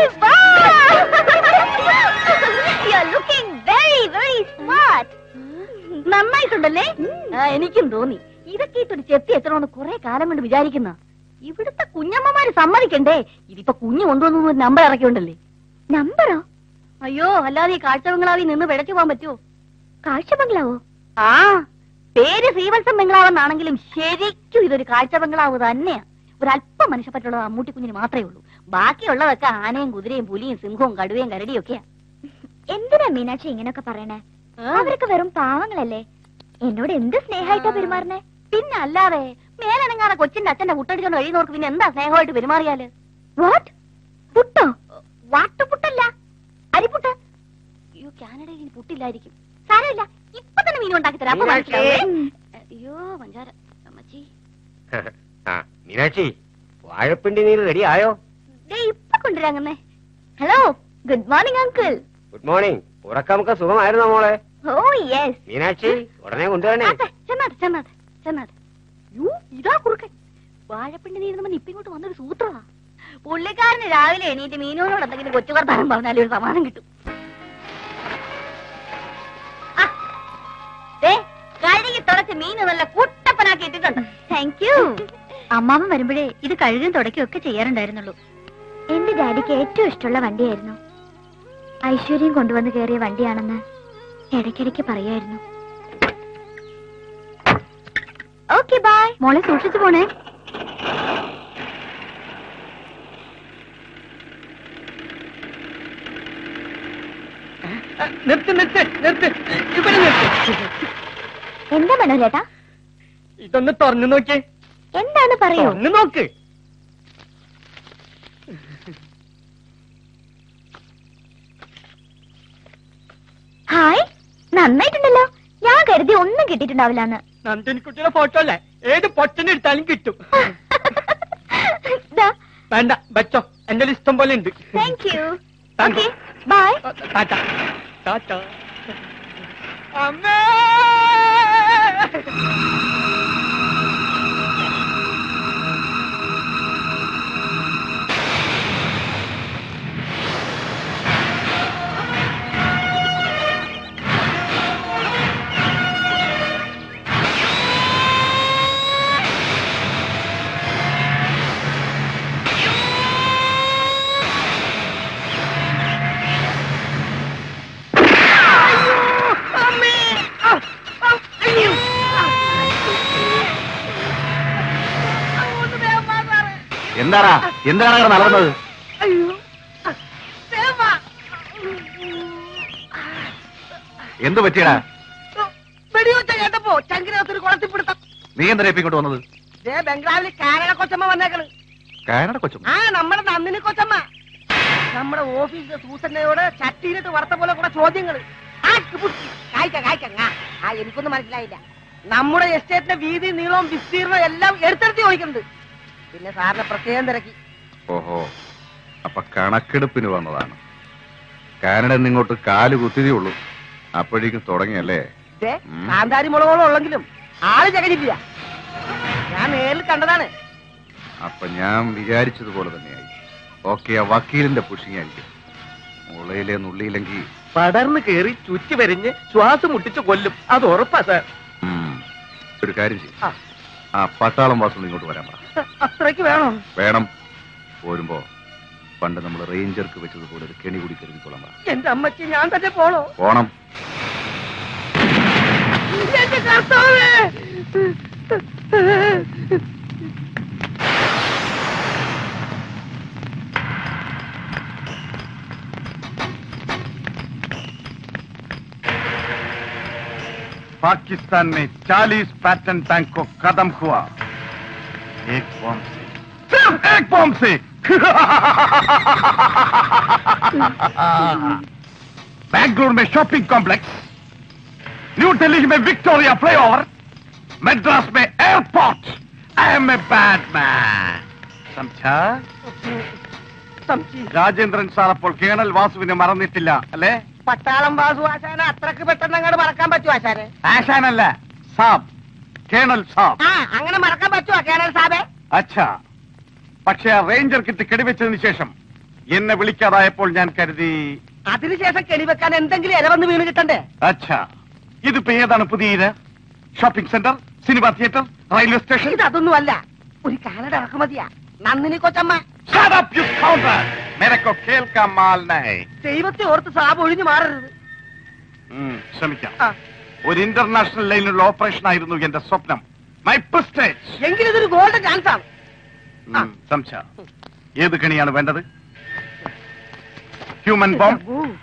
നന്നായിട്ടുണ്ടല്ലേ ആ, എനിക്കും തോന്നി ഇതൊക്കെ ഇട്ടൊരു ചെത്തി എത്തണമെന്ന് കുറെ കാലം കൊണ്ട് വിചാരിക്കുന്ന ഇവിടുത്തെ കുഞ്ഞമ്മമാര് സമ്മതിക്കണ്ടേ ഇതിപ്പോ കുഞ്ഞു കൊണ്ടുവന്നു ഒരു നമ്പർ ഇറക്കിയുണ്ടല്ലേ നമ്പറോ അയ്യോ അല്ലാതെ ഈ കാഴ്ച ബംഗ്ലാവിൽ നിന്ന് പിഴച്ചു പോകാൻ പറ്റുമോ കാഴ്ച ബംഗ്ലാവോ ആ പേര് ശ്രീവത്സം ബംഗ്ലാവെന്നാണെങ്കിലും ശരിക്കും ഇതൊരു കാഴ്ച ബംഗ്ലാവ് തന്നെയാ ഒരല്പം മനുഷ്യപ്പറ്റുള്ളത് അമ്മൂട്ടി കുഞ്ഞിന് മാത്രമേ ഉള്ളൂ ബാക്കിയുള്ളതൊക്കെ ആനയും കുതിരയും പുലിയും സിംഹവും കടുവയും കരടിയും ഒക്കെയാ എന്തിനാ മീനാക്ഷി ഇങ്ങനൊക്കെ പറയണേ അവരൊക്കെ വെറും പാവങ്ങളല്ലേ എന്നോട് എന്ത് സ്നേഹമായിട്ടാ പെരുമാറണേ പിന്നെ അല്ലാതെ മേലനങ്ങാതെ കൊച്ചിന്റെ അച്ഛന്റെ മുട്ടടിച്ചോണ്ട് കഴിയുന്നവർക്ക് പിന്നെ എന്താ സ്നേഹമായിട്ട് പെരുമാറിയാല് വാട്ട് പുട്ടോ വാട്ടുപുട്ടല്ല അരിപുട്ട് അയ്യോ കാനഡയിൽ ഇനി പുട്ടില്ലായിരിക്കും സാരമില്ല ഇപ്പൊ തന്നെ മീൻ ഉണ്ടാക്കി തരാം അപ്പൊ മീനാക്ഷി. മനസ്സിലാവേ. അയ്യോ പഞ്ചാര അമ്മച്ചി ആ മീനാക്ഷി വാഴപ്പിണ്ടി നീര് റെഡി ആയോ ദേ ഇപ്പൊ കൊണ്ടുവരാങ്ങന്നേ hello good morning uncle good morning ഉറക്കമൊക്കെ സുഖമായിരുന്നോ മോളെ ഓ യെസ് മീനാക്ഷി ഉടനെ കൊണ്ടുവരണേ ചെന്നാട്ടെ ചെന്നാട്ടെ ചെന്നാട്ടെ യോ ഇതാ കുറുക്കൻ വാഴപ്പിണ്ടി നീരുന്ന ഇപ്പൊ ഇങ്ങോട്ട് വന്നൊരു സൂത്രമാ പുള്ളിക്കാരന് രാവിലെ എണീറ്റ് മീനോനോട് എന്തെങ്കിലും കൊച്ചു വർത്താനം പറഞ്ഞാലേ ഒരു സമാധാനം കിട്ടും ആ, ദേ, കഴുകി തുടച്ച് മീന് നല്ല കുട്ടപ്പനാക്കി ഇട്ടിട്ടുണ്ട് താങ്ക് യു അമ്മാവൻ വരുമ്പോഴേ ഇത് കഴുകും തുടയ്ക്കും ഒക്കെ ചെയ്യാറുണ്ടായിരുന്നുള്ളൂ എന്റെ ഡാഡിക്ക് ഏറ്റവും ഇഷ്ടമുള്ള വണ്ടിയായിരുന്നു ഐശ്വര്യം കൊണ്ടുവന്ന് കയറിയ വണ്ടിയാണെന്ന് ഇടയ്ക്കിടയ്ക്ക് പറയായിരുന്നു ഓക്കെ ബൈ മോളെ സൂക്ഷിച്ചു പോണേ നിർത്ത് നിർത്ത് നിർത്ത് ഇവിടെ നിർത്ത് എന്താ മനോരേട്ടാ ഇതൊന്ന് തുറന്നു നോക്കിയേ എന്താണ് പറയൂ തുറന്നു നോക്ക് ഹായ് നന്നായിട്ടുണ്ടല്ലോ ഞാൻ കരുതി ഒന്നും കിട്ടിയിട്ടുണ്ടാവില്ലാന്ന് നന്ദിനിക്കുട്ടിയുടെ ഫോട്ടോ അല്ലേ ഏത് പൊട്ടനെടുത്താലും കിട്ടും ദാ, വേണ്ട വെച്ചോ എന്റെ ഇഷ്ടം പോലെ ഉണ്ട് thank you Thank okay you. Bye ടാറ്റ ടാറ്റ അമ്മേ എന്താടാ എന്താണ് അവിടെ നടന്നത് അയ്യോ ദേവാ. എന്ത് പറ്റിയടാ വെടിവെച്ച കേട്ടപ്പോ ചങ്കിനകത്തൊരു കുളത്തിപ്പിടുത്തം നീ എന്തിനാ ഇപ്പൊ ഇങ്ങോട്ട് വന്നത് ദേ ബംഗ്ലാവിൽ കാനഡ കൊച്ചമ്മ വന്നേക്കണ് കാനഡ കൊച്ചു ആ നമ്മുടെ നന്ദിനി കൊച്ചമ്മ നമ്മുടെ ഓഫീസിലെ സൂസന്നയോട് ചട്ടിയിലിട്ട് വറുത്ത പോലെ കുറെ ചോദ്യങ്ങള് ആ, കിപ്പുട്ടി. കായ്ക്ക, കായ്ക്ക, ആ. ആ എനിക്കൊന്നും മനസ്സിലായില്ല നമ്മുടെ എസ്റ്റേറ്റിന്റെ വീതി നീളവും വിസ്തീർണവും എല്ലാം എടുത്തെടുത്ത് ചോദിക്കുന്നുണ്ട് പിന്നെ സാറിനെ പ്രത്യേകം തിരക്കി ഓഹോ അപ്പൊ കണക്കെടുപ്പിന് വന്നതാണ് കാനഡ ഇങ്ങോട്ട് കാല് കുത്തിയതേ ഉള്ളൂ അപ്പോഴേക്കും തുടങ്ങിയല്ലേ ദേ, ഉം. കാന്താരി മുളകോളം ഉള്ളെങ്കിലും ആള് ചകഞ്ഞില്ല ഞാൻ നേരിൽ കണ്ടതാണ് അപ്പൊ ഞാൻ വിചാരിച്ചതുപോലെ തന്നെയായി ഓക്കെ ആ വക്കീലിന്റെ പുഷിങ് ആയിരിക്കും മുളയിലെ നുള്ളിയില്ലെങ്കിൽ പടർന്ന് കേറി ചുറ്റി വരിഞ്ഞ് ശ്വാസം മുട്ടിച്ച് കൊല്ലും അത് ഉറപ്പാ സാർ ഉം, ഒരു കാര്യം ചെയ്യും ആ. ആ പട്ടാളം വാസം ഇങ്ങോട്ട് വരാൻ പറ അത്രയ്ക്ക് വേണോ വേണം പോരുമ്പോ പണ്ട് നമ്മൾ റേഞ്ചർക്ക് വെച്ചതുപോലെ ഒരു കെണി കൂടി കരുതിക്കൊള്ളാൻ പറ എന്റെ അമ്മയ്ക്ക് ഞാൻ തന്നെ പോണോ പോണം എന്റെ കർത്താവേ पाकिस्तान में 40 पैटर्न टैंक को खत्म हुआ एक बम से सिर्फ एक बम से बैंगलोर में शॉपिंग कॉम्प्लेक्स न्यू दिल्ली में विक्टोरिया फ्लाईओवर मद्रास में airport I am a bad man समझा സംശയം രാജേന്ദ്രൻ സാർ അപ്പോൾ കേണൽ വാസുവിനെ മറന്നിട്ടില്ല അല്ലേ പട്ടാളം വാസു ആശാനെ അത്രക്ക് പെട്ടെന്ന് അങ്ങോട്ട് മറക്കാൻ പറ്റുമോ ആശാനെ ആശാനല്ല സാബ് കേണൽ സാബ് ആ അങ്ങനെ മറക്കാൻ പറ്റുമോ കേരള സാബേ അച്ഛാ പക്ഷേ ആ റേഞ്ചർ കിറ്റ് കെടിവെച്ചതിന് ശേഷം എന്നെ വിളിക്കാതായപ്പോൾ ഞാൻ കരുതി അതിനുശേഷം കെണിവെക്കാൻ എന്തെങ്കിലും ഇലവന്ന് വീണ് കിട്ടണ്ടേ അച്ഛാ ഇതിപ്പോ ഏതാണ് പുതിയ ഇത് shopping centre cinema theatre railway station ഇത് അതൊന്നുമല്ല ഒരു കാനഡ ഇറക്കുമതിയാ നന്ദിനി കൊച്ചമ്മ Shut up, you scoundrel! मेरे को खेल का माल नहीं. ദൈവത്തെ ഓർത്ത് സാബ് ഒഴിഞ്ഞു മാറരുത് ഉം, ശ്രമിക്കാം ആ, ഒരു ഇന്റർനാഷണൽ ലൈനിലുള്ള ഓപ്പറേഷൻ ആയിരുന്നു എന്റെ സ്വപ്നം മൈ പ്രസ്റ്റേജ് എങ്കിലും ഇതൊരു ഗോൾഡൻ ചാൻസ് ആണ് ആ. സംശ ഏത് കണിയാണ് വേണ്ടത് human bomb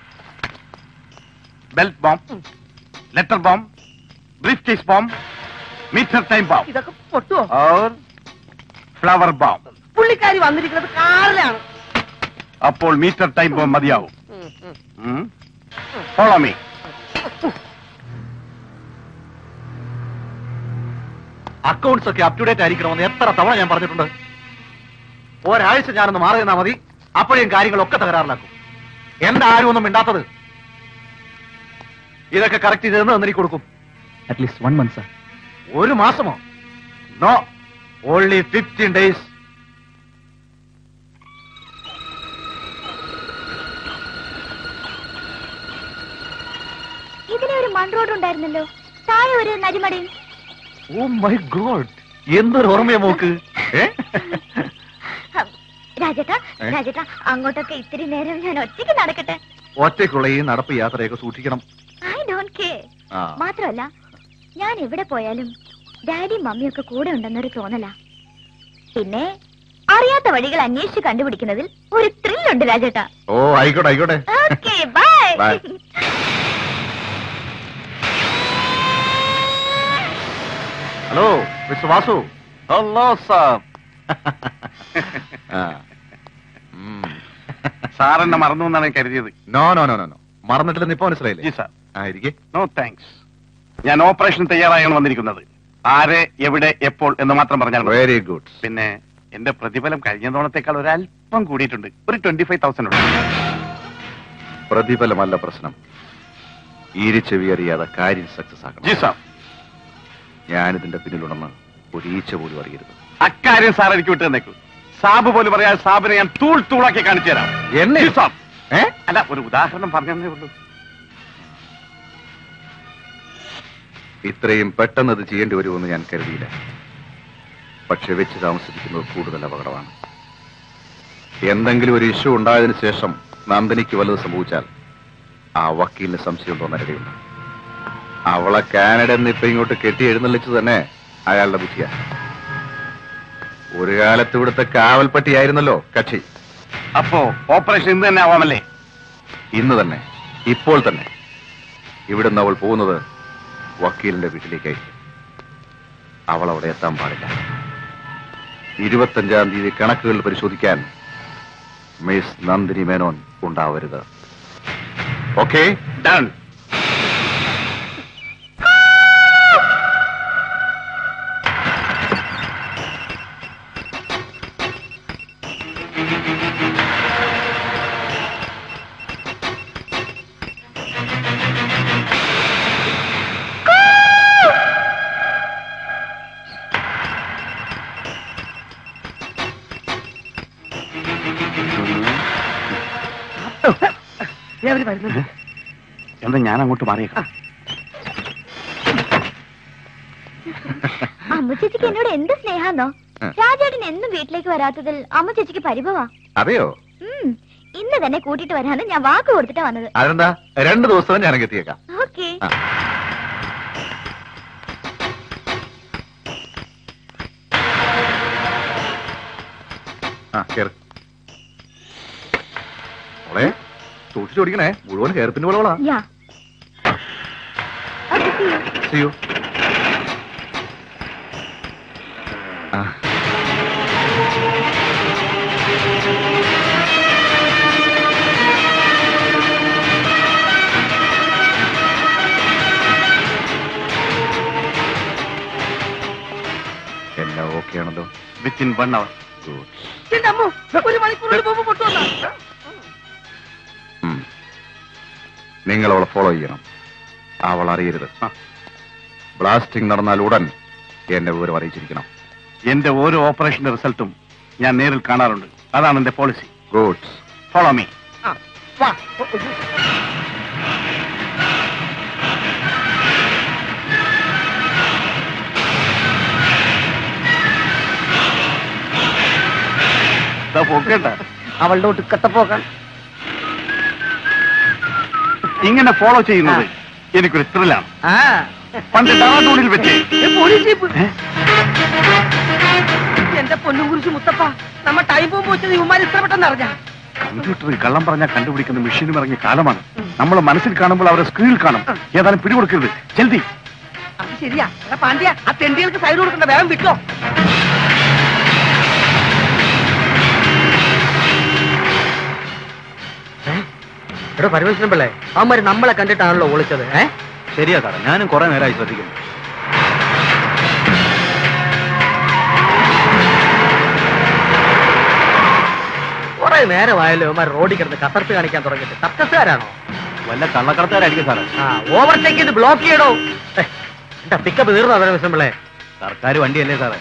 belt bomb letter bomb briefcase bomb meter time bomb ഇതൊക്കെ പൊട്ടുവോ और ഫ്ലവർ ബോംബ് പുള്ളിക്കാരി വന്നിരിക്കുന്നത് കാറിലാണ് അപ്പോൾ മീറ്റർ ടൈം ബോംബ് മതിയാവും ഉം, ഉം. ഫോളോ മീ അക്കൗണ്ട്സ് ഒക്കെ അപ് ടു ഡേറ്റ് ആയിരിക്കണമെന്ന് എത്ര തവണ ഞാൻ പറഞ്ഞിട്ടുണ്ട് ഒരാഴ്ച ഞാനൊന്ന് മാറി നിന്നാ മതി അപ്പോഴേയും കാര്യങ്ങളൊക്കെ തകരാറിലാക്കും എന്താ ആരും ഒന്നും മിണ്ടാത്തത് ഇതൊക്കെ കറക്റ്റ് ചെയ്തെന്ന് എനിക്ക് കൊടുക്കും അറ്റ്ലീസ്റ്റ് വൺ മന്ത് സാർ ഒരു മാസമോ നോ ഓൺലി ഫിഫ്റ്റീൻ ഡേയ്സ് ഇതിലെ ഒരു മൺ റോഡ് ഉണ്ടായിരുന്നല്ലോ താഴെ ഒരു നരിമടയും ഓ മൈ ഗോഡ് എന്തൊരു ഓർമ്മയാ മോക്ക് ഏ? രാജേട്ടാ ഏ? രാജേട്ടാ അങ്ങോട്ടൊക്കെ ഇത്തിരി നേരം ഞാൻ ഒറ്റയ്ക്ക് നടക്കട്ടെ ഒറ്റയ്ക്കുള്ള ഈ നടപ്പ് യാത്രയൊക്കെ സൂക്ഷിക്കണം ഐ ഡോണ്ട് കെയർ ആ മാത്രമല്ല ഞാൻ എവിടെ പോയാലും ഡാഡി മമ്മിയൊക്കെ കൂടെ ഉണ്ടെന്നൊരു തോന്നലാ പിന്നെ അറിയാത്ത വഴികൾ അന്വേഷിച്ച് കണ്ടുപിടിക്കുന്നതിൽ ഒരു ത്രില്ലുണ്ട് രാജേട്ടാ ഓ ആയിക്കോട്ടെ ആയിക്കോട്ടെ okay bye Bye. Hello mister Vasu hello sir sir എന്നെ മറന്നു എന്നാണ് ഞാൻ കരുതിയത് no no no no no മറന്നിട്ടില്ലെന്ന് ഇപ്പൊ മനസ്സിലായില്ലേ ജി സാർ ആയിരിക്കെ നോ താങ്ക്സ് ഞാൻ ഓപ്പറേഷൻ തയ്യാറായാണ് വന്നിരിക്കുന്നത് ആര് എവിടെ എപ്പോൾ എന്ന് മാത്രം പറഞ്ഞാൽ മതി. വെരി ഗുഡ് പിന്നെ എന്റെ പ്രതിഫലം കഴിഞ്ഞ തവണത്തേക്കാൾ ഒരല്പം കൂടിയിട്ടുണ്ട് ഒരു ട്വന്റി ഫൈവ് തൗസൻഡ് ഉണ്ട് പ്രതിഫലമല്ല പ്രശ്നം ഈരിച്ചെവി അറിയാതെ കാര്യം സക്സസ് ജി ആക്കണം സാർ ഞാനിതിന്റെ പിന്നിലുണ്ടെന്ന് ഒരു ഈച്ച പോലും അറിയരുത് അക്കാര്യം സാർ എനിക്ക് വിട്ടു തന്നേക്കൂ സാബ് പോലും പറയാൻ സാബിനെ ഞാൻ തൂൾ തൂളാക്കി കാണിച്ചു തരാം എന്നെ? ജി സാർ ഏ അല്ല ഒരു ഉദാഹരണം പറഞ്ഞേ ഉള്ളൂ ഇത്രയും പെട്ടെന്ന് അത് ചെയ്യേണ്ടി വരുമെന്ന് ഞാൻ കരുതിയില്ല പക്ഷെ വെച്ച് താമസിപ്പിക്കുന്നത് കൂടുതൽ അപകടമാണ് എന്തെങ്കിലും ഒരു ഇഷ്യൂ ഉണ്ടായതിനു ശേഷം നന്ദനിക്ക് വല്ലത് സംഭവിച്ചാൽ ആ വക്കീലിന് സംശയം തോന്നരുകയുണ്ട് അവളെ കാനഡ എന്ന് ഇപ്പൊ ഇങ്ങോട്ട് കെട്ടി എഴുന്നള്ളിച്ചു തന്നെ അയാളുടെ ബുദ്ധിയാണ് ഒരു കാലത്ത് ഇവിടുത്തെ കാവൽപ്പട്ടിയായിരുന്നല്ലോ കക്ഷി അപ്പോ ഓപ്പറേഷൻ ഇന്ന് തന്നെ ആവാമല്ലേ ഇന്ന് തന്നെ ഇപ്പോൾ തന്നെ ഇവിടുന്ന് അവൾ പോകുന്നത് വക്കീലിന്റെ വീട്ടിലേക്കായിരിക്കും അവൾ അവിടെ എത്താൻ പാടില്ല ഇരുപത്തഞ്ചാം തീയതി കണക്കുകൾ പരിശോധിക്കാൻ മിസ് നന്ദിനി മേനോൻ ഉണ്ടാവരുത് ഓക്കെ ഡൺ എന്താ ഞാൻ അങ്ങോട്ട് മാറിയേക്കാം അമ്മ ചേച്ചിക്ക് എന്നോട് എന്ത് സ്നേഹാന്നോ ഉം. രാജേട്ടൻ എന്നും വീട്ടിലേക്ക് വരാത്തതിൽ അമ്മ ചേച്ചിക്ക് പരിഭവാ അതെയോ ഉം. ഇന്ന് തന്നെ കൂട്ടിട്ട് വരാന്ന് ഞാൻ വാക്ക് കൊടുത്തിട്ടാ വന്നത് അതെന്താ രണ്ടു ദിവസം ഞാൻ അങ്ങ് എത്തിയേക്കാം ഓക്കേ ആ. ആ കേറ് മോളെ സൂക്ഷിച്ചോടിക്കണേ മുഴുവൻ ഹെയർപ്പിന്റെ വിളവളാ യാ ഓക്കേ, see you. ചെയ്യൂ ആ എല്ലാം ഓക്കെ ആണല്ലോ വിത്തിൻ വൺ അവർ ഗുഡ് എന്റെ അമ്മു ഒരു മണിക്കൂറിൽ ബോംബ് പൊട്ടുവന്നാ ഉം. നിങ്ങൾ അവളെ ഫോളോ ചെയ്യണം അവൾ അറിയരുത് ബ്ലാസ്റ്റിംഗ് നടന്നാൽ ഉടൻ എന്നെ വിവരം അറിയിച്ചിരിക്കണം എന്റെ ഓരോ ഓപ്പറേഷന്റെ റിസൾട്ടും ഞാൻ നേരിൽ കാണാറുണ്ട് അതാണ് എന്റെ പോളിസി ഗുഡ് ഫോളോ മീ ആ, വാ പോക്കേണ്ട അവളുടെ ഒടുക്കത്തെ പോകാൻ ഇങ്ങനെ ഫോളോ ചെയ്യുന്നത് എനിക്കൊരു ത്രില്ലാണ് ആ പണ്ട് ഡാറൂണിൽ വെച്ച് ഏ, പോലീസ് ജീപ്പ്. ഏ? എന്റെ പൊന്നും കുറിച്ച് മുത്തപ്പ നമ്മ ടൈം ബോംബ് വെച്ചത് ഇവന്മാർ ഇത്ര പെട്ടെന്ന് അറിഞ്ഞ കമ്പ്യൂട്ടറിൽ കള്ളം പറഞ്ഞാൽ കണ്ടുപിടിക്കുന്ന മെഷീനും ഇറങ്ങിയ കാലമാണ് നമ്മൾ മനസ്സിൽ കാണുമ്പോൾ അവരെ സ്ക്രീനിൽ കാണും ഏതാനും പിടികൊടുക്കരുത് ജൽദി അത് ശരിയാ എടാ പാണ്ഡ്യ ആ തെണ്ടികൾക്ക് സൈഡ് കൊടുക്കണ്ട വേഗം വിട്ടോ എടോ പരമേശ്വരൻ പിള്ളേ അവന്മാര് നമ്മളെ കണ്ടിട്ടാണല്ലോ ഒളിച്ചത് ഏ ശരിയാ സാറേ ഞാനും കുറെ നേരമായി ശ്രദ്ധിക്കുന്നു കുറെ നേരമായല്ലോ ഇവന്മാർ റോഡിൽ കിടന്ന് കസർത്ത് കാണിക്കാൻ തുടങ്ങിയിട്ട് കത്തസുകാരാണോ വല്ല കള്ളക്കടത്തുകാരായിരിക്കും സാറേ ആ ഓവർടേക്ക് ചെയ്ത് ബ്ലോക്ക് ചെയ്യണോ ഏ, എന്താ പിക്കപ്പ് തീർന്നോ പരമേശ്വരൻ പിള്ളേ സർക്കാർ വണ്ടിയല്ലേ സാറേ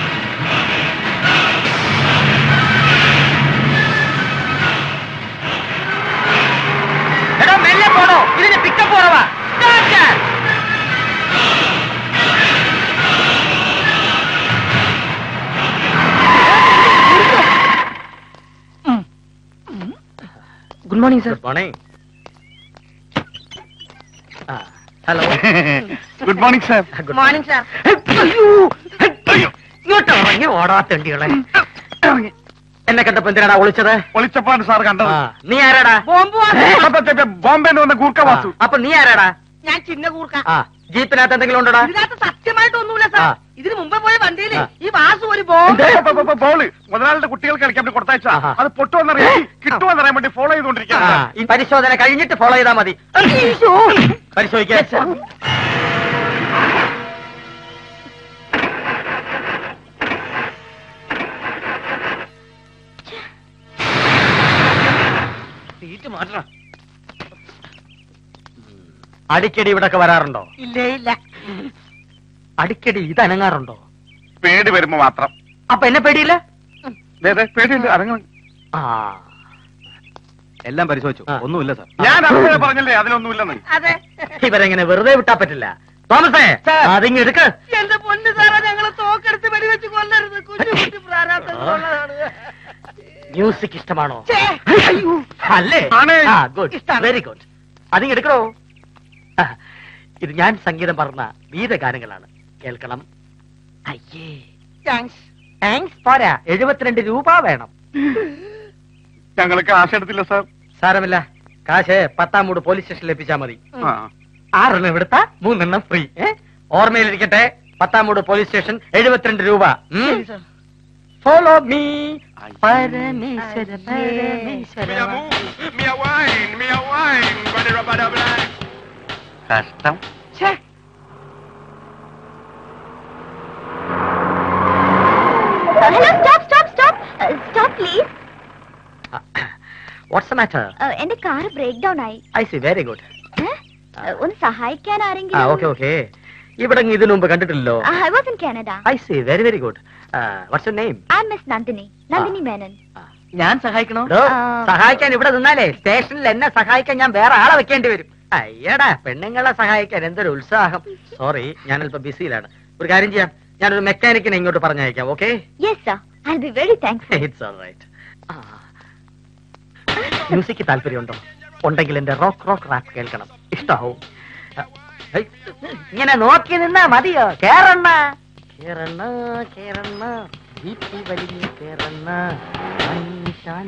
എടാ മെല്ലെ പോടോ ഇതിന് പിക്കപ്പ് കുറവാ start. Good morning sir good morning hello good morning sir good morning sir ഇങ്ങോട്ട് ഇറങ്ങി ഓടാത്തണ്ടികളെ എന്നെ കണ്ടപ്പോ എന്തിനാടാ ഒളിച്ചത് ഒളിച്ചപ്പാണ് സാർ കണ്ടത് ആ, നീ ആരാടാ ബോംബ് വാ. ബോംബെ വന്ന ഗൂർക്ക വാസു ആ, അപ്പൊ നീ ആരാടാ ഞാൻ ചിന്ന കൂർക്ക ആ ജീപ്പിനകത്ത് എന്തെങ്കിലും ഉണ്ടോടാ ഇതിനകത്ത് സത്യമായിട്ടൊന്നുമില്ല സാർ ആ. ഇതിന് മുമ്പേ പോയ വണ്ടിയില് ആ. ഈ വാസു ഒരു ബോംബ് ബോള് മുതലാളിയുടെ കുട്ടികൾക്ക് കളിക്കാൻ വേണ്ടി കൊടുത്തയച്ച ആഹാ. അത് പൊട്ടുമെന്നറിയാൻ കിട്ടുമെന്നറിയാൻ വേണ്ടി ഫോളോ ചെയ്തുകൊണ്ടിരിക്കുകയാണ് ആ, ഈ പരിശോധന കഴിഞ്ഞിട്ട് ഫോളോ ചെയ്താൽ മതി പരിശോധിക്കാം സീറ്റ് മാറ്റണം അടിക്കടി ഇവിടൊക്കെ വരാറുണ്ടോ ഇല്ലേ ഇല്ല അടിക്കടി ഇത് അനങ്ങാറുണ്ടോ പേടി വരുമ്പോ മാത്രം അപ്പൊ എന്നെ പേടിയില്ല ദേ, ദേ, പേടിയുണ്ട് അരങ്ങ ആ എല്ലാം പരിശോധിച്ചു ആ. ഒന്നുമില്ല സാർ ഞാൻ അപ്പോഴേ പറഞ്ഞല്ലേ അതിലൊന്നുമില്ലെന്ന് അതെ ഇവരെങ്ങനെ വെറുതെ വിട്ടാ പറ്റില്ല തോമസേ അതിങ്ങ് എടുക്ക് എന്റെ പൊന്ന് സാറാ ഞങ്ങളെ തോക്കെടുത്ത് വെടിവെച്ച് കൊല്ലരുത് കുഞ്ഞു കുട്ടി പ്രാരാബ്ദങ്ങളുള്ളതാണ് മ്യൂസിക് ഇഷ്ടമാണോ ഛേ, അയ്യോ. അല്ലേ ആണ്. ആ ഗുഡ് ഇഷ്ടാണ്. വെരി ഗുഡ് അതിങ്ങ് എടുക്കണോ ആ, ഇത് ഞാൻ സംഗീതം പറഞ്ഞ ഗീതഗാനങ്ങളാണ് കേൾക്കണം അയ്യേ താങ്ക്സ് താങ്ക്സ് പോരാ എഴുപത്തിരണ്ട് രൂപ വേണം ഞങ്ങൾ കാശ് എടുത്തില്ല സാർ സാരമില്ല കാശ് പത്താം മൂട് പോലീസ് സ്റ്റേഷനിൽ എത്തിച്ചാ മതി ആ. ആറെണ്ണം ഇവിടുത്ത മൂന്നെണ്ണം ഫ്രീ ഓർമ്മയിലിരിക്കട്ടെ പത്താം മൂട് പോലീസ് സ്റ്റേഷൻ എഴുപത്തിരണ്ട് രൂപ ഫോളോ മീ പരമേശ്വര പരമേശ്വര കഷ്ടം hello stop stop stop stop please what's matter എന്റെ കാർ ബ്രേക്ക് ഡൗൺ ആയി ഐ സി വെരി ഗുഡ് ഏ? ഒന്ന് സഹായിക്കാൻ ആ ആരെങ്കിലും ഓക്കെ ഓക്കെ ഇവിടെ ഇതിനു മുമ്പ് കണ്ടിട്ടില്ലല്ലോ I was in Canada I see very very good what's your name I Miss Nandini Nandini Menon ഞാൻ സഹായിക്കണോ ആ. സഹായിക്കാൻ ഇവിടെ നിന്നാലേ സ്റ്റേഷനിൽ എന്നെ സഹായിക്കാൻ ഞാൻ വേറെ ആളെ വെക്കേണ്ടി വരും അയ്യടാ പെണ്ണുങ്ങളെ സഹായിക്കാൻ എന്തൊരു ഉത്സാഹം സോറി ഞാൻ അല്പം ബിസിയിലാണ് ഒരു കാര്യം ചെയ്യാം ഞാനൊരു മെക്കാനിക്കിനെ ഇങ്ങോട്ട് പറഞ്ഞയക്കാം okay yes sir I be very thankful it's all right music താല്പര്യമുണ്ടോ ഉണ്ടെങ്കിൽ എന്റെ റോക്ക് റോക്ക് റാപ്പ് കേൾക്കണം ഇഷ്ടാവും ആ, ഹൈ, ഇങ്ങനെ നോക്കി നിന്നാ മതിയോ കേറണ്ണ കേറണ്ണ കേറണ്ണ വീട്ടിൽ വലിഞ്ഞ് കേറണ്ണ മനുഷ്യൻ.